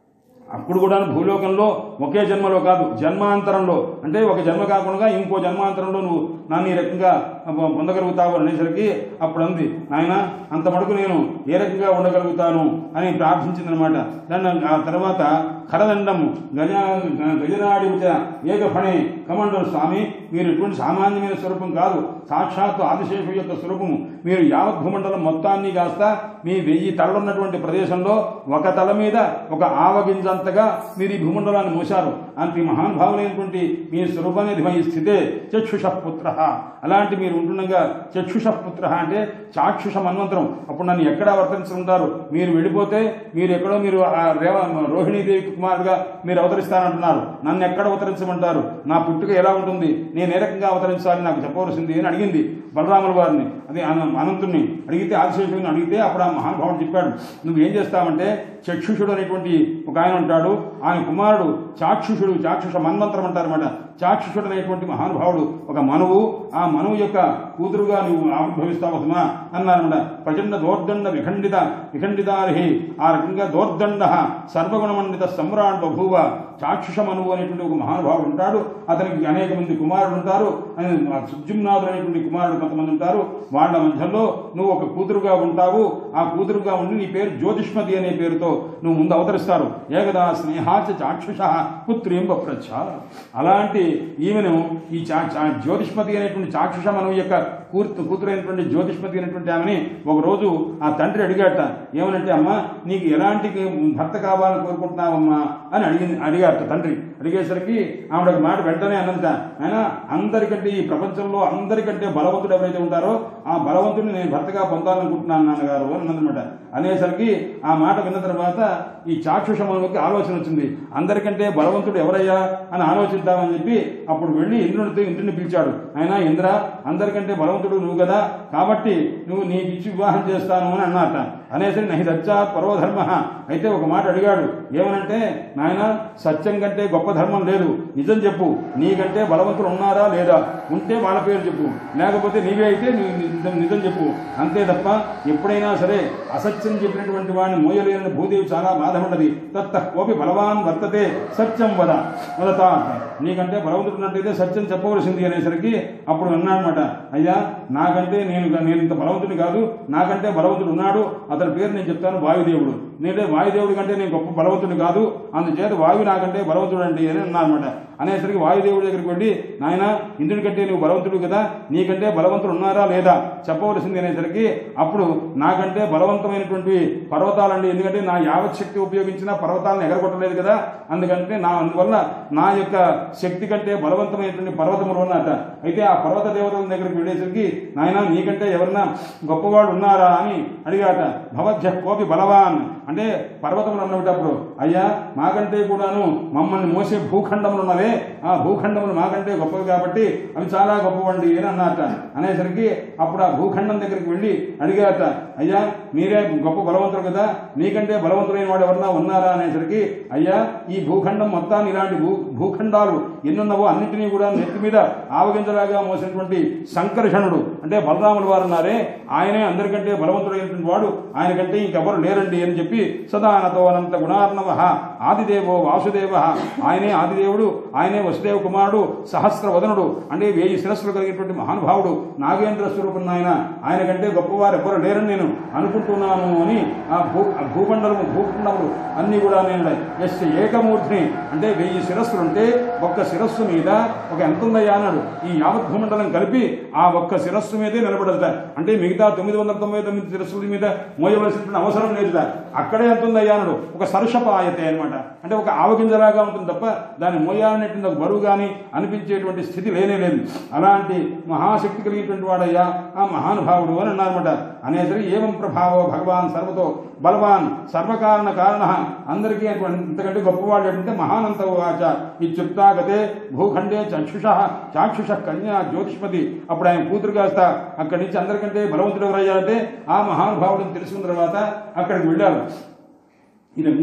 అప్పుడు కూడా భూలోకంలో ఒకే జన్మలో కాదు జన్మాంతరంలో అంటే ఒక జన్మ కాకుండా ఇంకో జన్మాంతరంలో నువ్వు నన్ను ఈ రకంగా పొందగలుగుతావు అనేసరికి అప్పుడు అంది నాయన అంత మటుకు నేను ఏ రకంగా ఉండగలుగుతాను అని ప్రార్థించిందనమాట దాన్ని ఆ తర్వాత కరదండం గజ గజనాడి ఏకఫణే కమండల స్వామి మీరు ఎటువంటి సామాన్యమైన స్వరూపం కాదు సాక్షాత్తు ఆదిశేషు యొక్క స్వరూపము మీరు యావత్ భూమండలం మొత్తాన్ని కాస్త మీ వెయ్యి తలలున్నటువంటి ప్రదేశంలో ఒక తల మీద ఒక ఆవగింజంతగా మీరు ఈ భూమండలాన్ని మోశారు అంత మహానుభావులైనటువంటి మీ స్వరూపాన్ని స్థితే చక్షుష పుత్ర అలాంటి మీరు ఉంటుండగా చక్షుష పుత్ర అంటే చాక్షుష మన్వంతరం అప్పుడు నన్ను ఎక్కడ అవతరించుకుంటారు మీరు వెళ్ళిపోతే మీరు ఎక్కడో మీరు ఆ రేవ రోహిణీదేవి కుమారుడుగా మీరు అవతరిస్తానంటున్నారు నన్ను ఎక్కడ అవతరించమంటారు నా పుట్టుక ఎలా ఉంటుంది నేను ఏ రకంగా అవతరించాలని నాకు చెప్పవలసింది అని అడిగింది బలరాముల వారిని అది అన- అనంతుణ్ణి అడిగితే ఆదిశేషుని అడిగితే అప్పుడు ఆ మహానుభావుడు చెప్పాడు నువ్వు ఏం చేస్తావంటే చక్షుషుడు అనేటువంటి ఒక ఆయన ఉంటాడు ఆయన కుమారుడు చాక్షుషుడు చాక్షుష మన్వంతరం అంటారన్నమాట చాక్షుషుడు అనేటువంటి మహానుభావుడు ఒక మనువు ఆ మనువు యొక్క కూతురుగా నువ్వు ఆవిర్భవిస్తావు సుమా అన్నారన్నమాట ప్రచండ దోర్దండ విఖండిత విఖండితార్హి ఆ రకంగా దోర్దండ సర్వగుణమండిత సమ్రాట్ బభూవ చాక్షుష మనువు అనేటువంటి ఒక మహానుభావుడు ఉంటాడు అతనికి అనేక మంది కుమారుడు ఉంటారు అని సుజుమ్నాథుడు అనేటువంటి కుమారుడు కొంతమంది ఉంటారు వాళ్ళ మధ్యలో నువ్వు ఒక కూతురుగా ఉంటావు ఆ కూతురుగా ఉండి నీ పేరు జ్యోతిష్మతి అనే పేరుతో నువ్వు ముందు అవతరిస్తారు ఏకదా స్నేహాచ చాక్షుష పుత్రీం ప్రచ్చ అలాంటి ఈమెను ఈ చా చా- జ్యోతిష్మతి అనేటువంటి చాక్షుష మనవు యొక్క కూతు కూతురైనటువంటి జ్యోతిష్మతి అనేటువంటి ఆమెని ఒక రోజు ఆ తండ్రి అడిగాట ఏమనంటే అమ్మా నీకు ఎలాంటి భర్త కావాలని కోరుకుంటున్నావమ్మా అని అడిగింది అడిగారట తండ్రి అడిగేసరికి ఆవిడ ఒక మాట వెంటనే అన్నంత ఆయన అందరికంటే ఈ ప్రపంచంలో అందరికంటే బలవంతుడు ఎవరైతే ఉంటారో ఆ బలవంతుడిని నేను భర్తగా పొందాలనుకుంటున్నాను నాన్నగారు అని అన్నదన్నమాట అనేసరికి ఆ మాట విన్న తర్వాత ఈ చాక్షుషములకి ఆలోచన వచ్చింది అందరికంటే బలవంతుడు ఎవరయ్యా అని ఆలోచిద్దామని చెప్పి అప్పుడు వెళ్ళి ఇంద్రునితో ఇంద్రుని పిలిచాడు ఆయన ఇంద్ర అందరికంటే బలవంతుడు నువ్వు కదా కాబట్టి నువ్వు నీకు ఇచ్చి వివాహం చేస్తాను అని అన్నట అనేసరికి నహి దచ్చాత్ పర్వధర్మ అయితే ఒక మాట అడిగాడు ఏమనంటే నాయన సత్యం కంటే గొప్ప ధర్మం లేదు నిజం చెప్పు నీకంటే బలవంతులు ఉన్నారా లేదా ఉంటే వాళ్ళ పేరు చెప్పు లేకపోతే నీవే అయితే నీ నిజం నిజం చెప్పు అంతే తప్ప ఎప్పుడైనా సరే అసత్యం చెప్పినటువంటి వాడిని మోయలేని భూదేవి చాలా బాధపడ్డది తత్త కోపి బలవాన్ వర్తతే సత్యం వద వదతా నీకంటే బలవంతుడు ఉన్నట్టయితే సత్యం చెప్పవలసింది అనేసరికి అప్పుడు అన్నాడనమాట అయ్యా నాకంటే నేను నేను ఇంత బలవంతుడు కాదు నాకంటే బలవంతుడు ఉన్నాడు అతని పేరు నేను చెప్తాను వాయుదేవుడు నేనే వాయుదేవుడి కంటే నేను గొప్ప బలవంతుడు కాదు అందుచేత వాయు నాకంటే బలవంతుడు అండి అని అన్నారన్నమాట అనేసరికి వాయుదేవుడి దగ్గరికి వెళ్ళి నాయన ఇంద్రుడి కంటే నువ్వు బలవంతుడు కదా నీకంటే బలవంతుడు ఉన్నారా లేదా చెప్పవలసింది అనేసరికి అప్పుడు నాకంటే బలవంతమైనటువంటి పర్వతాలండి ఎందుకంటే నా యావత్ శక్తి ఉపయోగించిన పర్వతాలను ఎగరగొట్టలేదు కదా అందుకంటే నా అందువల్ల నా యొక్క శక్తి కంటే బలవంతమైనటువంటి పర్వతములు ఉన్నట అయితే ఆ పర్వత దేవతల దగ్గరికి వెళ్ళేసరికి నాయన నీకంటే ఎవరన్నా గొప్పవాడు ఉన్నారా అని అడిగాట భవధ్య కోపి బలవాన్ అంటే పర్వతములు అన్నప్పుడు అయ్యా మాకంటే కూడాను మమ్మల్ని మోసే భూఖండములు ఉన్నవే ఆ భూఖండములు మాకంటే గొప్పవి కాబట్టి అవి చాలా గొప్పవండి అని అన్నట అనేసరికి అప్పుడు ఆ భూఖండం దగ్గరికి వెళ్ళి అడిగాట అయ్యా మీరే గొప్ప బలవంతుడు కదా మీకంటే బలవంతుడైన వాడు ఎవరన్నా ఉన్నారా అనేసరికి అయ్యా ఈ భూఖండం మొత్తాన్ని ఇలాంటి భూ భూఖండాలు ఎన్నున్నవో అన్నింటినీ కూడా నెత్తి మీద ఆవగింజలాగా మోసినటువంటి సంకర్షణుడు అంటే బలరాముల వారు ఉన్నారే ఆయనే అందరికంటే బలవంతుడైనటువంటి వాడు ఆయన కంటే ఇంకెవరు లేరండి అని చెప్పి సదానతో అనంత గుణార్ణవ ఆదిదేవో వాసుదేవ ఆయనే ఆదిదేవుడు ఆయనే వసుదేవ కుమారుడు సహస్ర వదనుడు అంటే వేయి శిరస్సులు కలిగినటువంటి మహానుభావుడు నాగేంద్ర స్వరూపం ఆయన ఆయన కంటే గొప్పవారు ఎవరు లేరని నేను అనుకుంటున్నాను అని ఆ భూ ఆ భూమండలము భూఖండములు అన్నీ కూడా నేను ఎస్ ఏకమూర్తిని అంటే వెయ్యి శిరస్సులు ఉంటే ఒక్క శిరస్సు మీద ఒక ఎంత ఉందయ్యా అన్నాడు ఈ యావత్ భూమండలం కలిపి ఆ ఒక్క శిరస్సు మీదే నిలబడతా అంటే మిగతా తొమ్మిది వందల తొంభై తొమ్మిది శిరస్సుల మీద మోయవలసినటువంటి అవసరం లేదు అక్కడే ఎంత ఉందయ్యా అన్నాడు ఒక సరుషపాయతే అనమాట అంటే ఒక ఆవగింజలాగా ఉంటుంది తప్ప దాన్ని మోయాలనేటువంటి ఒక బరువు కానీ అనిపించేటువంటి స్థితి లేనే లేదు అలాంటి మహాశక్తి కలిగినటువంటి వాడయ్యా ఆ మహానుభావుడు అని అన్నారన్నమాట అనేసరికి ఏవం ప్రభావో భగవాన్ సర్వతో బలవాన్ సర్వకారణ కారణ అందరికీ ఇంతకంటే గొప్పవాడు అంటే మహానంత వాచ ఈ చెప్తాగతే భూఖండే చక్షుష చాక్షుష కన్యా జ్యోతిష్మతి అప్పుడు ఆయన కూతురు కాస్త అక్కడి నుంచి అందరికంటే బలవంతుడు ఎవరయ్యారంటే ఆ మహానుభావుడిని తెలుసుకున్న తర్వాత అక్కడికి వెళ్ళారు ఈ రకంగా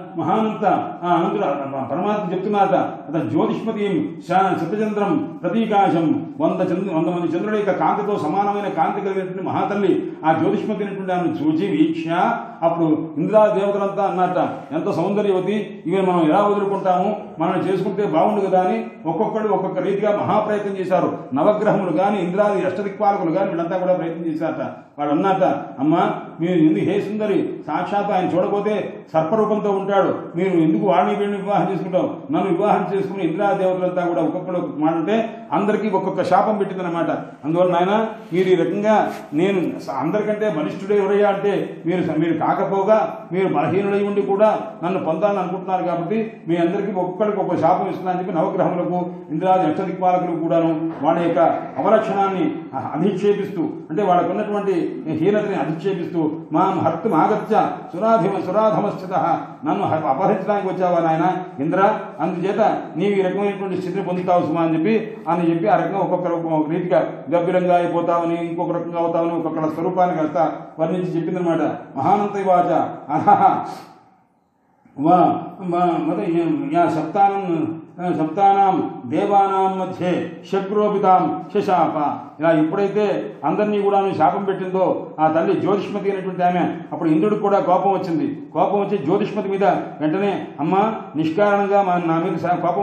మహానంత ఆ అనంతుడు ఆ పరమాత్మ చెప్తున్నారట అతను జ్యోతిష్మతి శతచంద్రం ప్రతీకాశం వంద చంద్ర వంద మంది చంద్రుల యొక్క కాంతితో సమానమైన కాంతి కలిగినటువంటి మహాతల్లి ఆ జ్యోతిష్మతి అనేటువంటి ఆమెను చూచి వీక్ష అప్పుడు ఇంద్రా దేవతలంతా అన్నట్ట ఎంత సౌందర్యవతి ఇవి మనం ఎలా వదులుకుంటాము మనం చేసుకుంటే బాగుండు కదా అని ఒక్కొక్కడు ఒక్కొక్క రీతిగా మహాప్రయత్నం చేశారు నవగ్రహములు కానీ ఇంద్రాది అష్టదిక్పాలకులు కానీ వీళ్ళంతా కూడా ప్రయత్నం చేశారట వాళ్ళు అన్నట అమ్మా మీరు ఎందుకు హే సుందరి సాక్షాత్ ఆయన చూడకపోతే సర్పరూపంతో ఉంటాడు మీరు ఎందుకు వాడిని వీడిని వివాహం చేసుకుంటాం నన్ను వివాహం చేసుకుని ఇంద్రా దేవతలంతా కూడా ఒక్కొక్కడు ఒక్కొక్క మాట అంటే అందరికీ ఒక్కొక్క శాపం పెట్టిందనమాట అందువల్ల నాయన మీరు ఈ రకంగా నేను అందరికంటే బలిష్ఠుడే ఎవరయ్యా అంటే మీరు మీరు కాకపోగా మీరు బలహీనుడై ఉండి కూడా నన్ను పొందాలని అనుకుంటున్నారు కాబట్టి మీ అందరికీ ఒక్కొక్కడికి ఒక్కొక్క శాపం ఇస్తున్నానని చెప్పి నవగ్రహములకు ఇంద్రాది అష్టదిక్పాలకులకు కూడాను వాళ్ళ యొక్క అవలక్షణాన్ని అధిక్షేపిస్తూ అంటే వాళ్ళకు ఉన్నటువంటి హీనతని అధిక్షేపిస్తూ మాం హర్తం ఆగత్య సురాధిమ సురాధమస్థిత నన్ను హ- అపహరించడానికి వచ్చావా నాయన ఇంద్ర అందుచేత నీవు ఈ రకమైనటువంటి స్థితిని పొందుతావు సుమా అని చెప్పి అని చెప్పి ఆ రకంగా ఒక్కొక్కరు ఒక్కొక్క రీతిగా గంభీరంగా అయిపోతావని ఇంకొక రకంగా అవుతావని ఒక్కొక్కల స్వరూపాన్ని కాస్త వర్ణించి చెప్పిందనమాట మహానంత వాచ అహహ వా మ- మత యా సప్తానం సప్తానాం దేవానాం మధ్య శక్రోపితాం శశాప ఇలా ఎప్పుడైతే అందరినీ కూడా శాపం పెట్టిందో ఆ తల్లి జ్యోతిష్మతి అనేటువంటి ఆమె అప్పుడు ఇంద్రుడికి కూడా కోపం వచ్చింది కోపం వచ్చి జ్యోతిష్మతి మీద వెంటనే అమ్మ నిష్కారణంగా మా నా మీద శా- కోపం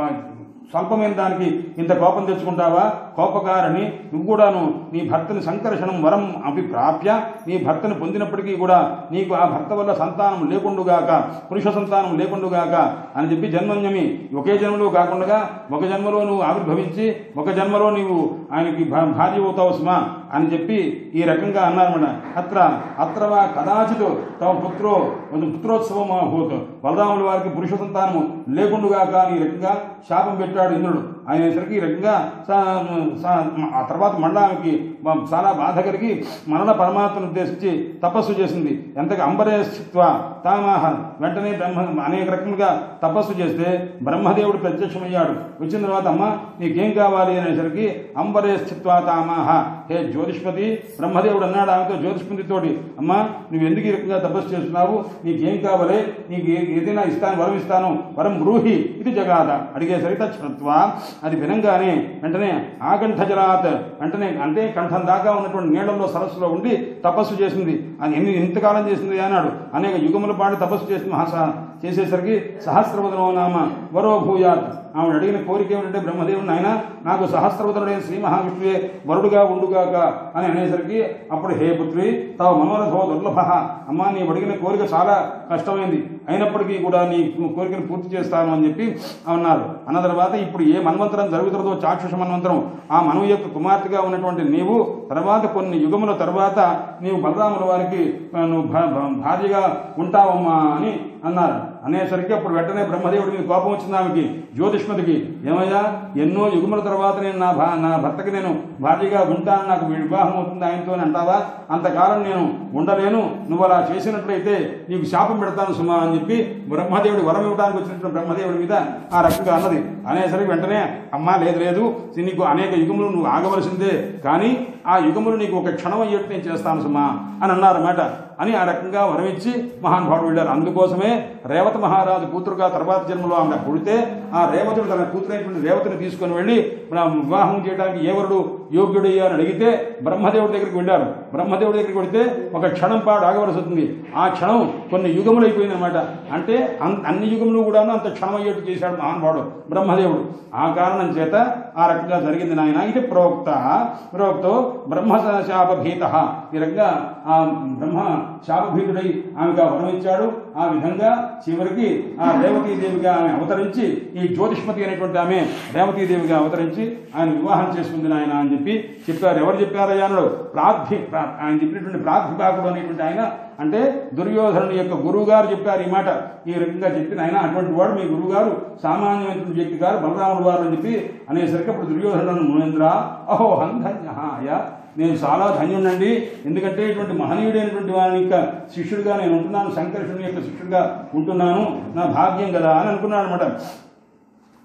స్వల్పమైన దానికి ఇంత కోపం తెచ్చుకుంటావా కోపకారిని నువ్వు కూడాను నీ భర్తని సంకర్షణం వరం అభిప్రాప్య నీ భర్తను పొందినప్పటికీ కూడా నీకు ఆ భర్త వల్ల సంతానం లేకుండుగాక పురుష సంతానం లేకుండుగాక అని చెప్పి జన్మన్యమి ఒకే జన్మలో కాకుండా ఒక జన్మలో నువ్వు ఆవిర్భవించి ఒక జన్మలో నీవు ఆయనకి భా- భార్య అవుతావు సుమా అని చెప్పి ఈ రకంగా అన్నారన్నమాట అత్ర అత్ర వా కదాచిత్ తమ పుత్రో పుత్రోత్సవం అభూత్ బలరాముల వారికి పురుష సంతానము లేకుండుగాక అని ఈ రకంగా శాపం పెట్టాడు ఇంద్రుడు అనేసరికి ఈ రకంగా సా- సా- ఆ తర్వాత మళ్ళా ఆమెకి మ- చాలా బాధ కలిగి మరణ పరమాత్మను ఉద్దేశించి తపస్సు చేసింది ఎంతగా అంబరేస్థిత్వ తామాహ వెంటనే బ్రహ్మ అనేక రకములుగా తపస్సు చేస్తే బ్రహ్మదేవుడు ప్రత్యక్షమయ్యాడు వచ్చిన తర్వాత అమ్మ నీకేం కావాలి అనేసరికి అంబరే స్థిత్వా తామాహ హే జ్యోతిష్పతి బ్రహ్మదేవుడు అన్నాడు ఆమెతో జ్యోతిష్పతితోటి అమ్మ నువ్వు ఎందుకు ఈ రకంగా తపస్సు చేస్తున్నావు నీకేం కావాలి నీకు ఏ- ఏదైనా ఇస్తాను వరం ఇస్తాను వరం బ్రూహి ఇది జగాద అడిగేసరికి తత్వ అది వినంగానే వెంటనే ఆకంఠ జలాత్ వెంటనే అంటే కంఠం దాకా ఉన్నటువంటి నీళ్ళల్లో సరస్సులో ఉండి తపస్సు చేసింది అది ఎన్ని ఎంతకాలం చేసింది అన్నాడు అనేక యుగముల పాటు తపస్సు చేసింది మహాస చేసేసరికి సహస్రవదనో నామ వరో భూయాత్ ఆవిడ అడిగిన కోరిక ఏమిటంటే బ్రహ్మదేవుడు ఆయన నాకు సహస్రవదనుడైన శ్రీ మహావిష్ణువే వరుడుగా ఉండుగాక అని అనేసరికి అప్పుడు హే పుత్రి తావు మనోరథో దుర్లభ అమ్మా నీ అడిగిన కోరిక చాలా కష్టమైంది అయినప్పటికీ కూడా నీ కోరికను పూర్తి చేస్తాను అని చెప్పి అన్నారు అన్న తర్వాత ఇప్పుడు ఏ మన్వంతరం జరుగుతుందో చాక్షుష మన్వంతరం ఆ మనువు యొక్క కుమార్తెగా ఉన్నటువంటి నీవు తర్వాత కొన్ని యుగముల తర్వాత నీవు బలరాముల వారికి ఆ, నువ్వు భా- భా- భార్యగా ఉంటావమ్మా అని అన్నారు అనేసరికి అప్పుడు వెంటనే బ్రహ్మదేవుడి మీద కోపం వచ్చింది ఆమెకి జ్యోతిష్మతికి ఏమయ్యా ఎన్నో యుగముల తర్వాత నేను నా భా నా భర్తకి నేను భార్యగా ఉంటాను నాకు వివాహం అవుతుంది ఆయనతో అని అంటావా అంతకాలం నేను ఉండలేను నువ్వు అలా చేసినట్లయితే నీకు శాపం పెడతాను సుమా అని చెప్పి బ్రహ్మదేవుడి వరం ఇవ్వడానికి వచ్చినటువంటి బ్రహ్మదేవుడి మీద ఆ రకంగా అన్నది అనేసరికి వెంటనే అమ్మా లేదు లేదు నీకు అనేక యుగములు నువ్వు ఆగవలసిందే కానీ ఆ యుగములు నీకు ఒక క్షణం అయ్యేట్టు నేను చేస్తాను సుమా అని అన్నారన్నమాట అని ఆ రకంగా వరమిచ్చి మహానుభావుడు వెళ్ళారు అందుకోసమే రేవత మహారాజు కూతురుగా తర్వాత జన్మలో ఆమె పుడితే ఆ రేవతుడు తన కూతురైనటువంటి రేవతిని తీసుకొని వెళ్ళి మన వివాహం చేయడానికి ఏ వరుడు యోగ్యుడయ్యా అని అడిగితే బ్రహ్మదేవుడి దగ్గరికి వెళ్ళారు బ్రహ్మదేవుడి దగ్గరికి వెళితే ఒక క్షణం పాటు ఆగవలసి వస్తుంది ఆ క్షణం కొన్ని యుగములు అయిపోయింది అనమాట అంటే అన్- అన్ని యుగములు కూడాను అంత క్షణం అయ్యేట్టు చేశాడు మహానుభావుడు బ్రహ్మదేవుడు ఆ కారణం చేత ఆ రకంగా జరిగింది నాయన ఇది ప్రోక్త ప్రోక్తో బ్రహ్మ శాపభీత ఈ రకంగా ఆ బ్రహ్మ శాపభీతుడై ఆమెకు ఆ వరం ఇచ్చాడు ఆ విధంగా చివరికి ఆ రేవతీదేవిగా ఆమె అవతరించి ఈ జ్యోతిష్మతి అనేటువంటి ఆమె రేవతీదేవిగా అవతరించి ఆయన వివాహం చేసుకుంది నాయన అని చెప్పి చెప్పారు ఎవరు చెప్పారయ్యా అన్నాడు ప్రార్థి ప్రా- ఆయన చెప్పినటువంటి ప్రార్థిపాకుడు అనేటువంటి ఆయన అంటే దుర్యోధనుని యొక్క గురువు గారు చెప్పారు ఈ మాట ఈ రకంగా చెప్పిన ఆయన అటువంటి వాడు మీ గురువు గారు సామాన్యమైనటువంటి వ్యక్తి గారు బలరాముడు వారు అని చెప్పి అనేసరికి అప్పుడు దుర్యోధనుడు మునేంద్ర అహో హంధన్య నేను చాలా ధన్యుడండి ఎందుకంటే ఇటువంటి మహనీయుడైనటువంటి వాని యొక్క శిష్యుడిగా నేను ఉంటున్నాను సంకర్షుని యొక్క శిష్యుడిగా ఉంటున్నాను నా భాగ్యం కదా అని అనుకున్నాడు అనమాట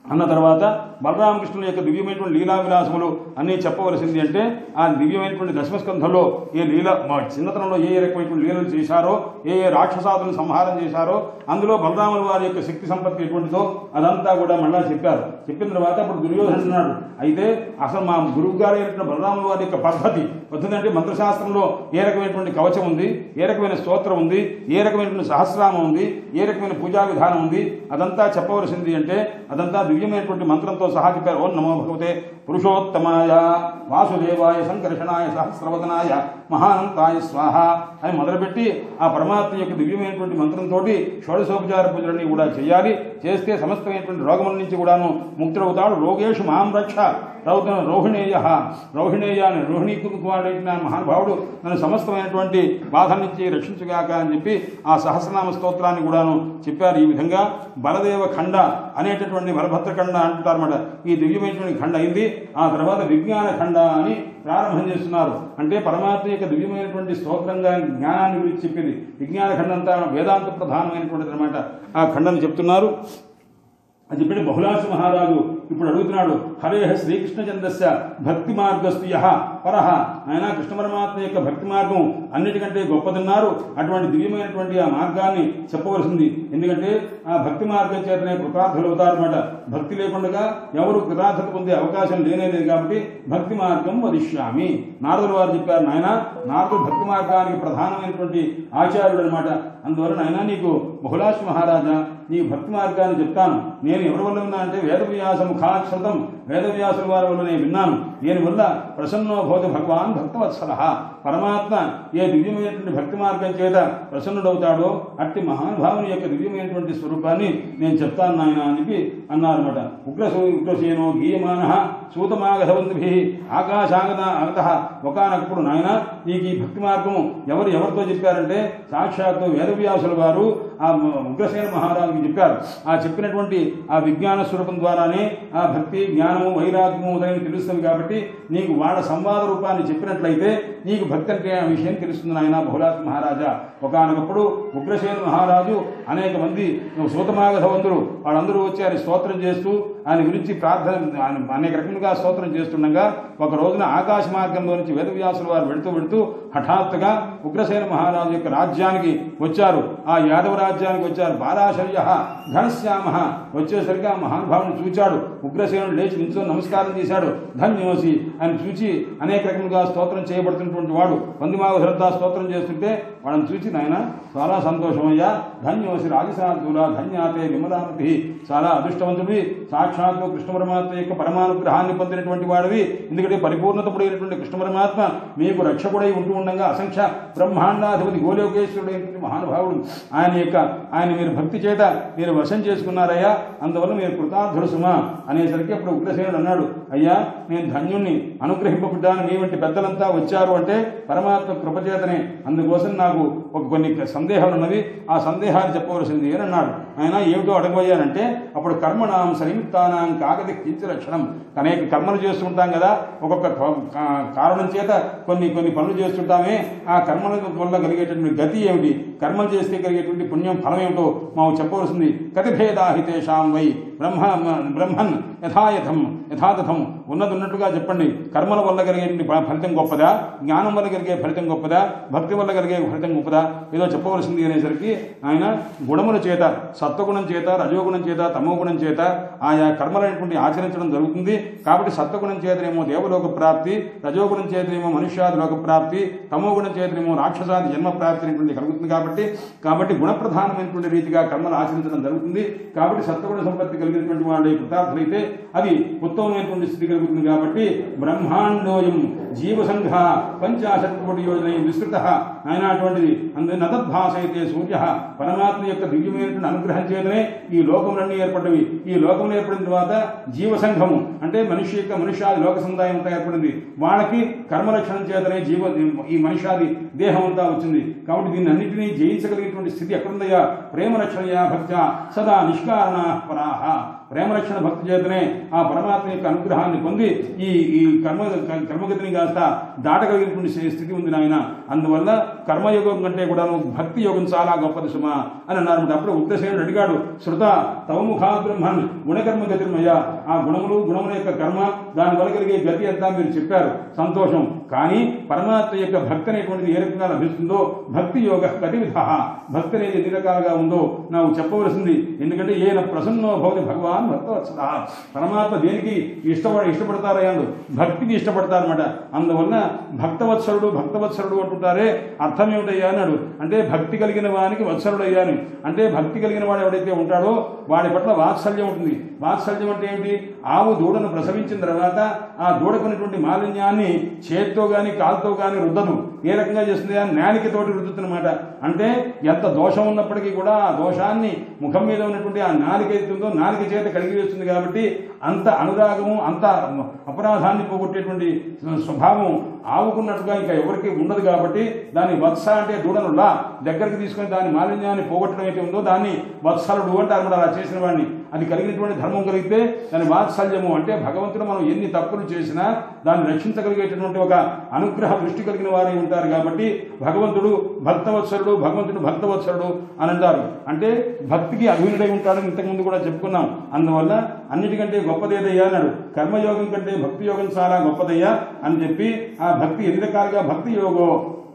అన్న తర్వాత బలరామకృష్ణుల యొక్క దివ్యమైనటువంటి లీలా విలాసములు అన్నీ చెప్పవలసింది అంటే ఆ దివ్యమైనటువంటి దశమస్కంధంలో ఏ లీల మా చిన్నతనంలో ఏ ఏ రకమైనటువంటి లీలలు చేశారో ఏ ఏ రాక్షసాదులను సంహారం చేశారో అందులో బలరాముల వారి యొక్క శక్తి సంపత్తి ఎటువంటిదో అదంతా కూడా మళ్ళా చెప్పారు చెప్పిన తర్వాత అప్పుడు దుర్యోధన అన్నాడు అయితే అసలు మా గురువు గారు అయినటువంటి బలరాముల వారి యొక్క పద్ధతి పద్ధతి అంటే మంత్రశాస్త్రంలో ఏ రకమైనటువంటి కవచం ఉంది ఏ రకమైన స్తోత్రం ఉంది ఏ రకమైనటువంటి సహస్రామం ఉంది ఏ రకమైన పూజా విధానం ఉంది అదంతా చెప్పవలసింది అంటే అదంతా దివ్యమైనటువంటి మంత్రంతో సహా చెప్పారు ఓం నమో భగవతే పురుషోత్తమాయ వాసుదేవాయ సంకర్షణాయ సహస్రవదనాయ మహానంతాయ స్వాహ అని మొదలుపెట్టి ఆ పరమాత్మ యొక్క దివ్యమైనటువంటి మంత్రంతో షోడశోపచార పూజలన్నీ కూడా చేయాలి చేస్తే సమస్తమైనటువంటి రోగముల నుంచి కూడాను ముక్తుడవుతాడు రోగేషు మాం రక్ష రౌత రోహిణేయ రోహిణేయ అని రోహిణీ కుమారుడైన మహానుభావుడు నన్ను సమస్తమైనటువంటి బాధల నుంచి రక్షించుగాక అని చెప్పి ఆ సహస్రనామ స్తోత్రాన్ని కూడాను చెప్పారు ఈ విధంగా బలదేవ ఖండ అనేటటువంటి బలభద్ర ఖండ అంటారన్నమాట ఈ దివ్యమైనటువంటి ఖండ అయింది ఆ తర్వాత విజ్ఞాన ఖండ అని ప్రారంభం చేస్తున్నారు అంటే పరమాత్మ యొక్క దివ్యమైనటువంటి స్తోత్రంగా జ్ఞానాన్ని గురించి చెప్పింది విజ్ఞాన ఖండంతా వేదాంత ప్రధానమైనటువంటిది అనమాట ఆ ఖండను చెప్తున్నారు అది చెప్పి బహుళాస మహారాజు ఇప్పుడు అడుగుతున్నాడు హరే శ్రీకృష్ణ చంద్రస్య భక్తి మార్గస్తు యహ పరహ ఆయన కృష్ణ పరమాత్మ యొక్క భక్తి మార్గం అన్నిటికంటే గొప్పదన్నారు అటువంటి దివ్యమైనటువంటి ఆ మార్గాన్ని చెప్పవలసింది ఎందుకంటే ఆ భక్తి మార్గం చేతనే కృతార్థులు అవుతారన్నమాట భక్తి లేకుండా ఎవరు కృతార్థత పొందే అవకాశం లేనే లేదు కాబట్టి భక్తి మార్గం వదిష్యామి నారదులు వారు చెప్పారు నాయన నారదుడు భక్తి మార్గానికి ప్రధానమైనటువంటి ఆచార్యుడు అనమాట అందువల్ల నాయన నీకు బహుళాశ మహారాజా నీ భక్తి మార్గాన్ని చెప్తాను నేను ఎవరి వల్ల ఉన్నా అంటే వేదవ్యాస ముఖాక్షతం వేదవ్యాసుల వారి వల్ల నేను విన్నాను దీని వల్ల ప్రసన్నో భవతి భగవాన్ భక్తవత్సల పరమాత్మ ఏ దివ్యమైనటువంటి భక్తి మార్గం చేత ప్రసన్నుడవుతాడో అట్టి మహానుభావుని యొక్క దివ్యమైనటువంటి స్వరూపాన్ని నేను చెప్తాను నాయన అని చెప్పి అన్నారన్నమాట ఉగ్రసూ ఉగ్రసేనో గీయమాన సూతమాగధవంతుభి ఆకాశాగత అగత ఒకనప్పుడు నాయన నీకు ఈ భక్తి మార్గము ఎవరు ఎవరితో చెప్పారంటే సాక్షాత్తు వేదవ్యాసుల వారు ఆ ఉగ్రసేన మహారాజుకి చెప్పారు ఆ చెప్పినటువంటి ఆ విజ్ఞాన స్వరూపం ద్వారానే ఆ భక్తి జ్ఞానము వైరాగ్యము ఉదయం తెలుస్తుంది కాబట్టి నీకు వాళ్ళ సంవాద రూపాన్ని చెప్పినట్లయితే నీకు భక్తి అంటే ఆ విషయం తెలుస్తుంది నాయన బహుళాస్ మహారాజా ఒకనొకప్పుడు ఉగ్రసేన మహారాజు అనేక మంది సూతమాగధవంతులు వాళ్ళందరూ వచ్చి ఆయన స్తోత్రం చేస్తూ ఆయన గురించి ప్రార్థన ఆయన అనేక రకములుగా స్తోత్రం చేస్తుండగా ఒక రోజున ఆకాశ మార్గంలో నుంచి వేదవ్యాసుల వారు వెళుతూ వెళుతూ హఠాత్తుగా ఉగ్రసేన మహారాజు యొక్క రాజ్యానికి వచ్చారు ఆ యాదవ రాజ్యానికి వచ్చారు బాలాశల్య ఘనశ్యామ వచ్చేసరికి ఆ మహానుభావుని చూచాడు ఉగ్రసేనుడు లేచి నించుని నమస్కారం చేశాడు ధన్యోసి ఆయన చూచి అనేక రకములుగా స్తోత్రం చేయబడుతున్నటువంటి వాడు వందిమావ శ్రద్ధ స్తోత్రం చేస్తుంటే వాళ్ళని చూసి నాయన చాలా సంతోషమయ్యా ధన్యోసి రాజసాధుల ధన్యాతే విమలామతి చాలా అదృష్టవంతుడివి సాక్షాత్తు కృష్ణ పరమాత్మ యొక్క పరమానుగ్రహాన్ని పొందినటువంటి వాడివి ఎందుకంటే పరిపూర్ణతపుడైనటువంటి కృష్ణ పరమాత్మ మీకు రక్షకుడై ఉంటూ ఉండగా అసంఖ్య బ్రహ్మాండాధిపతి గోలోకేశ్వరుడైనటువంటి మహానుభావుడు ఆయన యొక్క ఆయన మీరు భక్తి చేత మీరు వశం చేసుకున్నారయ్యా అందువల్ల మీరు కృతార్థుడు సుమా అనేసరికి అప్పుడు ఉగ్రసేనుడు అన్నాడు అయ్యా నేను ధన్యుణ్ణి అనుగ్రహింపబడ్డాను మీ వంటి పెద్దలంతా వచ్చారు అంటే పరమాత్మ కృపచేతనే అందుకోసం నాకు ఒక కొన్ని సందేహాలు ఉన్నవి ఆ సందేహాలు చెప్పవలసింది అని అన్నాడు ఆయన ఏమిటో అడగబోయానంటే అప్పుడు కర్మణాం సనిమిత్తానాం కాగతి కించ లక్షణం అనేక కర్మలు చేస్తుంటాం కదా ఒక్కొక్క కా- కా- కారణం చేత కొన్ని కొన్ని పనులు చేస్తుంటామే ఆ కర్మల వల్ల కలిగేటటువంటి గతి ఏమిటి కర్మలు చేస్తే కలిగేటువంటి పుణ్యం ఫలం ఏమిటో మాకు చెప్పవలసింది కతిభేదాహితేషాం వై బ్రహ్మ బ్రహ్మన్ యథాయథం యథాతథం ఉన్నది ఉన్నట్టుగా చెప్పండి కర్మల వల్ల కలిగేటువంటి ఫ- ఫలితం గొప్పదా జ్ఞానం వల్ల కలిగే ఫలితం గొప్పదా భక్తి వల్ల కలిగే ఫలితం గొప్పదా ఏదో చెప్పవలసింది అనేసరికి ఆయన గుణముల చేత సత్వగుణం చేత రజోగుణం చేత తమోగుణం చేత ఆయా కర్మలైనటువంటి ఆచరించడం జరుగుతుంది కాబట్టి సత్వగుణం చేతనేమో దేవలోక ప్రాప్తి రజోగుణం చేతనేమో మనుష్యాది లోక ప్రాప్తి తమోగుణం చేతనేమో రాక్షసాది జన్మ ప్రాప్తి అనేటువంటి కలుగుతుంది కాబట్టి కాబట్టి గుణప్రధానమైనటువంటి రీతిగా కర్మలు ఆచరించడం జరుగుతుంది కాబట్టి సత్వగుణ సంపత్తి కలిగినటువంటి వాళ్ళ కృతార్థులైతే అది ఉత్తమమైనటువంటి స్థితి కలుగుతుంది కాబట్టి బ్రహ్మాండోయం జీవసంఘ పంచాశత్ కోటి యోజన విస్తృత ఆయన అటువంటిది అందులో నదద్భాస అయితే సూర్య పరమాత్మ యొక్క దివ్యమైనటువంటి అనుగ్రహం చేతనే ఈ లోకములన్నీ ఏర్పడ్డవి ఈ లోకములు ఏర్పడిన తర్వాత జీవసంఘము అంటే మనిషి యొక్క మనుష్యాది లోక సముదాయం అంతా ఏర్పడింది వాళ్ళకి కర్మలక్షణం చేతనే జీవ ఈ మనుష్యాది దేహం అంతా వచ్చింది కాబట్టి దీన్ని అన్నింటినీ జయించగలిగేటువంటి స్థితి ఎక్కడుందయ్యా ప్రేమ రక్షణయా భక్త్యా సదా నిష్కారణ పరాహ ప్రేమలక్షణ భక్తి చేతనే ఆ పరమాత్మ యొక్క అనుగ్రహాన్ని పొంది ఈ ఈ కర్మ కర్మగతిని కాస్త దాటగలిగినటువంటి స్థితి ఉంది నాయన అందువల్ల కర్మయోగం కంటే కూడాను భక్తి యోగం చాలా గొప్పది సుమా అని అన్నారు అప్పుడు ఉత్తసేనుడు అడిగాడు శృత తవ ముఖా బ్రహ్మన్ గుణకర్మ గతిర్మయ ఆ గుణములు గుణముల యొక్క కర్మ దాని వల్ల కలిగే గతి అంతా మీరు చెప్పారు సంతోషం కానీ పరమాత్మ యొక్క భక్తి అనేటువంటిది ఏ రకంగా లభిస్తుందో భక్తి యోగ గతి విధ భక్తి అనేది ఎన్ని రకాలుగా ఉందో నాకు చెప్పవలసింది ఎందుకంటే ఏన ప్రసన్నో భవతి భగవాన్ భక్తవత్సల పరమాత్మ దేనికి ఇష్టపడ ఇష్టపడతారయ్యాడు భక్తికి ఇష్టపడతారన్నమాట అందువల్ల భక్తవత్సరుడు భక్తవత్సరుడు అంటుంటారే అర్థం ఏమిటయ్యా అన్నాడు అంటే భక్తి కలిగిన వానికి వత్సరుడు అయ్యాను అంటే భక్తి కలిగిన వాడు ఎవడైతే ఉంటాడో వాడి పట్ల వాత్సల్యం ఉంటుంది వాత్సల్యం అంటే ఏమిటి ఆవు దూడను ప్రసవించిన తర్వాత ఆ దూడకున్నటువంటి మాలిన్యాన్ని చేత్తో గాని కాలుతో గాని రుద్దదు ఏ రకంగా చేస్తుంది ఆ నాలికతోటి రుద్దుతున్నమాట అంటే ఎంత దోషం ఉన్నప్పటికీ కూడా ఆ దోషాన్ని ముఖం మీద ఉన్నటువంటి ఆ నాలిక ఏతుందో నాలిక చేత కడిగి వేస్తుంది కాబట్టి అంత అనురాగము అంత అపరాధాన్ని పోగొట్టేటువంటి స్వభావం ఆవుకున్నట్టుగా ఇంకా ఎవరికి ఉండదు కాబట్టి దాన్ని వత్స అంటే దూడను లా దగ్గరికి తీసుకొని దాని మాలిన్యాన్ని పోగొట్టడం అయితే ఉందో దాన్ని వత్సలుడు అంటారు అన్నమాట అలా చేసిన వాడిని అది కలిగినటువంటి ధర్మం కలిగితే దాని వాత్సల్యము అంటే భగవంతుడు మనం ఎన్ని తప్పులు చేసినా దాన్ని రక్షించగలిగేటటువంటి ఒక అనుగ్రహ దృష్టి కలిగిన వారే ఉంటారు కాబట్టి భగవంతుడు భక్తవత్సరుడు భగవంతుడు భక్తవత్సరుడు అని అంటారు అంటే భక్తికి అభినుడై ఉంటాడని ఇంతకుముందు కూడా చెప్పుకున్నాం అందువల్ల అన్నిటికంటే గొప్పదేదయ్యా అన్నాడు కర్మయోగం కంటే భక్తి యోగం చాలా గొప్పదయ్యా అని చెప్పి ఆ భక్తి ఎన్ని రకాలుగా భక్తి యోగో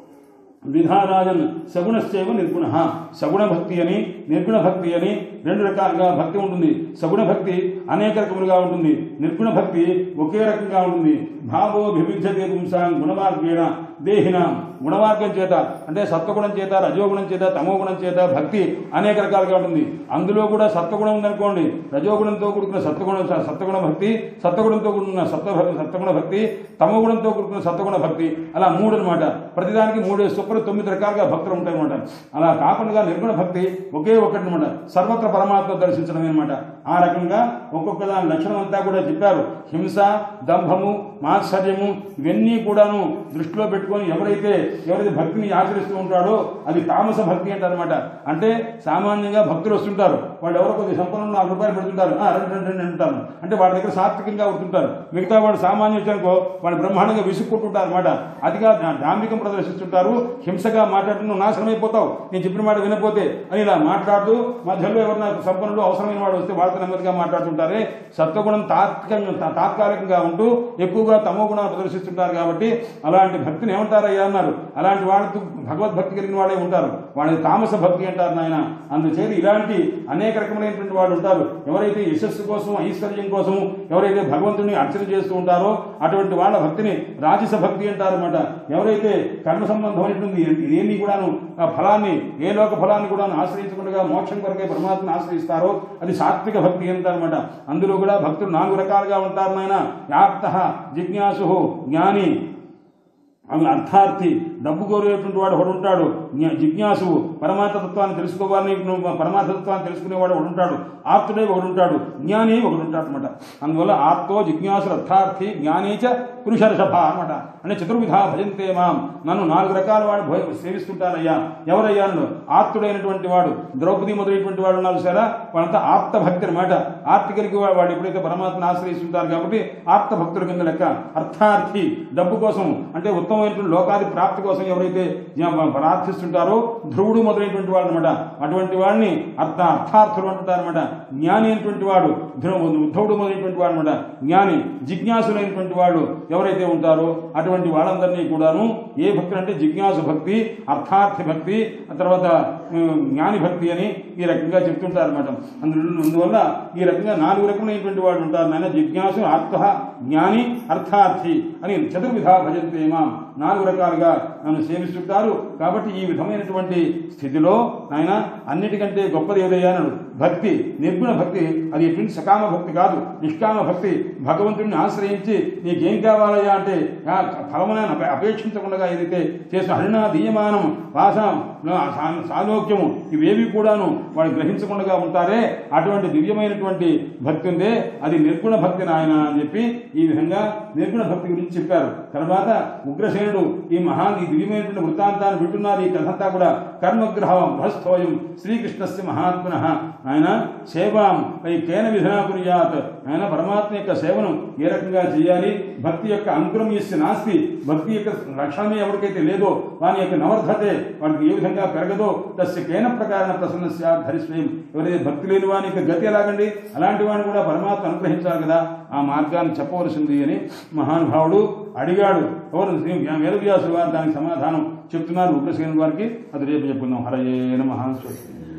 విధారాజన్ సగుణశ్చైవ నిర్గుణ సగుణ భక్తి అని నిర్గుణ భక్తి అని రెండు రకాలుగా భక్తి ఉంటుంది సగుణ భక్తి అనేక రకములుగా ఉంటుంది నిర్గుణ భక్తి ఒకే రకంగా ఉంటుంది భావో వివిధ్యతే పుంసాం గుణమార్గేణ దేహిన గుణమార్గం చేత అంటే సత్వగుణం చేత రజోగుణం చేత తమోగుణం చేత భక్తి అనేక రకాలుగా ఉంటుంది అందులో కూడా సత్వగుణం ఉందనుకోండి రజోగుణంతో కూడుకున్న సత్వగుణ సత్వగుణ భక్తి సత్వగుణంతో కూడుకున్న సత్వ సత్వగుణ భక్తి తమోగుణంతో కూడుకున్న సత్వగుణ భక్తి అలా మూడు అనమాట ప్రతిదానికి మూడు సూపర్ తొమ్మిది రకాలుగా భక్తులు ఉంటాయి అనమాట అలా కాకుండా నిర్గుణ భక్తి ఒకే ఒకటి అనమాట సర్వత్ర పరమాత్మ దర్శించడం అనమాట ఆ రకంగా ఒక్కొక్క దాని లక్షణం అంతా కూడా చెప్పారు హింస దంభము మాత్సర్యము ఇవన్నీ కూడాను దృష్టిలో పెట్టుకొని ఎవరైతే ఎవరైతే భక్తిని ఆచరిస్తూ ఉంటాడో అది తామస భక్తి అంటారనమాట అంటే సామాన్యంగా భక్తులు వస్తుంటారు వాళ్ళు ఎవరో కొద్ది సంపన్నులు నాలుగు రూపాయలు పెడుతుంటారు "ఆ, రండి రండి రండి" అంటారు అంటే వాళ్ళ దగ్గర సాత్వికంగా ఉంటుంటారు మిగతా వాడు సామాన్య వచ్చానుకో వాళ్ళు బ్రహ్మాండంగా విసుక్కుంటుంటారు అనమాట అతిగా దా- దాంభికం ప్రదర్శిస్తుంటారు హింసగా మాట్లాడుతూ "నువ్వు నాశనం అయిపోతావు నేను చెప్పిన మాట వినపోతే అని ఇలా మాట్లాడుతూ మధ్యలో ఎవరు నాకు సంపన్నులు అవసరమైన వాడు వస్తే వాళ్ళతో నెమ్మదిగా మాట్లాడుతుంటారే సత్వగుణం తాత్వికంగా తా- తాత్కాలికంగా ఉంటూ ఎక్కువగా తమో గుణాలు ప్రదర్శిస్తుంటారు కాబట్టి అలాంటి భక్తిని ఏమంటారయ్యా అన్నారు అలాంటి వాళ్ళతో భగవద్భక్తి కలిగిన వాళ్ళే ఉంటారు వాళ్ళని తామస భక్తి అంటారు నాయన అందుచేత ఇలాంటి అనేక రకములైనటువంటి వాళ్ళు ఉంటారు ఎవరైతే యశస్సు కోసం ఐశ్వర్యం కోసం ఎవరైతే భగవంతుని అర్చన చేస్తూ ఉంటారో అటువంటి వాళ్ళ భక్తిని రాజస భక్తి అంటారు అనమాట ఎవరైతే కర్మ సంబంధమైనటువంటి ఇదేమి కూడాను ఆ ఫలాన్ని ఏ లోక ఫలాన్ని కూడా ఆశ్రయించకుండా మోక్షం కొరకే పరమాత్మను ఆశ్రయిస్తారో అది సాత్విక భక్తి అంటారన్నమాట అందులో కూడా భక్తులు నాలుగు రకాలుగా ఉంటారు నాయన యాప్త జిజ్ఞాసు జ్ఞాని అవి అర్థార్థి డబ్బు కోరేటువంటి వాడు ఒకడు ఉంటాడు జ్ఞ- జిజ్ఞాసువు పరమాత్మతత్వాన్ని తెలుసుకోవాలని పరమాత్మతత్వాన్ని తెలుసుకునేవాడు ఒకడు ఉంటాడు ఆప్తుడే ఒకడు ఉంటాడు జ్ఞాని ఒకడు ఉంటాడు అనమాట అందువల్ల ఆప్తో జిజ్ఞాసు అర్థార్థి జ్ఞానీ చ పురుషర్షభ అనమాట అంటే చతుర్విధ భజంతే మాం నన్ను నాలుగు రకాల వాడు భయ సేవిస్తుంటారయ్యా ఎవరయ్యా నన్ను ఆప్తుడైనటువంటి వాడు ద్రౌపది మొదలైనటువంటి వాడు ఉన్నారు సరే వాళ్ళంతా ఆప్త భక్తి అనమాట ఆర్తి కలిగి వా- వాడు ఎప్పుడైతే పరమాత్మను ఆశ్రయిస్తుంటారు కాబట్టి ఆప్త భక్తుల కింద లెక్క అర్థార్థి డబ్బు కోసం అంటే ఉత్తమమైనటువంటి లోకాది ప్రాప్తి కోసం ఎవరైతే జ- ప్రార్థిస్తుంటారో ధ్రువుడు మొదలైనటువంటి వాడు అనమాట అటువంటి వాడిని అర్థ అర్థార్థులు అంటుంటారనమాట జ్ఞాని అయినటువంటి వాడు ధ్రువు ఉద్ధవుడు మొదలైనటువంటి వాడు అనమాట జ్ఞాని జిజ్ఞాసులైనటువంటి వాడు ఎవరైతే ఉంటారో అటువంటి వాళ్ళందరినీ కూడాను ఏ భక్తులు అంటే జిజ్ఞాసు భక్తి అర్థార్థి భక్తి ఆ తర్వాత ఉమ్, జ్ఞాని భక్తి అని ఈ రకంగా చెప్తుంటారు అనమాట అందువల్ల ఈ రకంగా నాలుగు రకములైనటువంటి వాళ్ళు ఉంటారు నాయన జిజ్ఞాసు ఆత్మ జ్ఞాని అర్థార్థి అని చతుర్విధ భజంతే మాం నాలుగు రకాలుగా నన్ను సేవిస్తుంటారు కాబట్టి ఈ విధమైనటువంటి స్థితిలో నాయన అన్నిటికంటే గొప్పది ఏదయ్యా అన్నాడు భక్తి నిర్గుణ భక్తి అది ఎటువంటి సకామ భక్తి కాదు నిష్కామ భక్తి భగవంతుడిని ఆశ్రయించి నీకేం కావాలయ్యా అంటే ఆ ఫలమున అపేక్షించకుండా ఏదైతే చేసిన హరిణ దీయమానం వాసం సా- సాలోక్యము ఇవేవి కూడాను వాడు గ్రహించకుండా ఉంటారే అటువంటి దివ్యమైనటువంటి భక్తి ఉందే అది నిర్గుణ భక్తి నాయన అని చెప్పి ఈ విధంగా నిర్గుణ భక్తి గురించి చెప్పారు తర్వాత ఉగ్రసేనుడు ఈ మహా ఈ దివ్యమైనటువంటి వృత్తాంతాన్ని వింటూ వింటున్నారు ఈ కథంతా కూడా కర్మగ్రహం గృహస్థోయం శ్రీకృష్ణస్య మహాత్మన ఆయన సేవాం పై కేన విధనా కుర్యాత్ ఆయన పరమాత్మ యొక్క సేవను ఏ రకంగా చేయాలి భక్తి యొక్క అనుగ్రహం ఇస్తే నాస్తి భక్తి యొక్క లక్షణమే ఎవరికైతే లేదో వాని యొక్క నవర్ధతే వాడికి ఏ విధంగా పెరగదో తస్య కేన ప్రకారణ ప్రసన్న ధరిస్వయం ఎవరైతే భక్తి లేని వాని యొక్క గతి ఎలాగండి అలాంటి వాడిని కూడా పరమాత్మ అనుగ్రహించాలి కదా ఆ మార్గాన్ని చెప్పవలసింది అని మహానుభావుడు అడిగాడు ఎవరు శ్రీ వేదవ్యాసుడు వారు దానికి సమాధానం చెప్తున్నారు ఉగ్రసేన వారికి అది రేపు చెప్పుకుందాం హరయే నమః స్వస్తి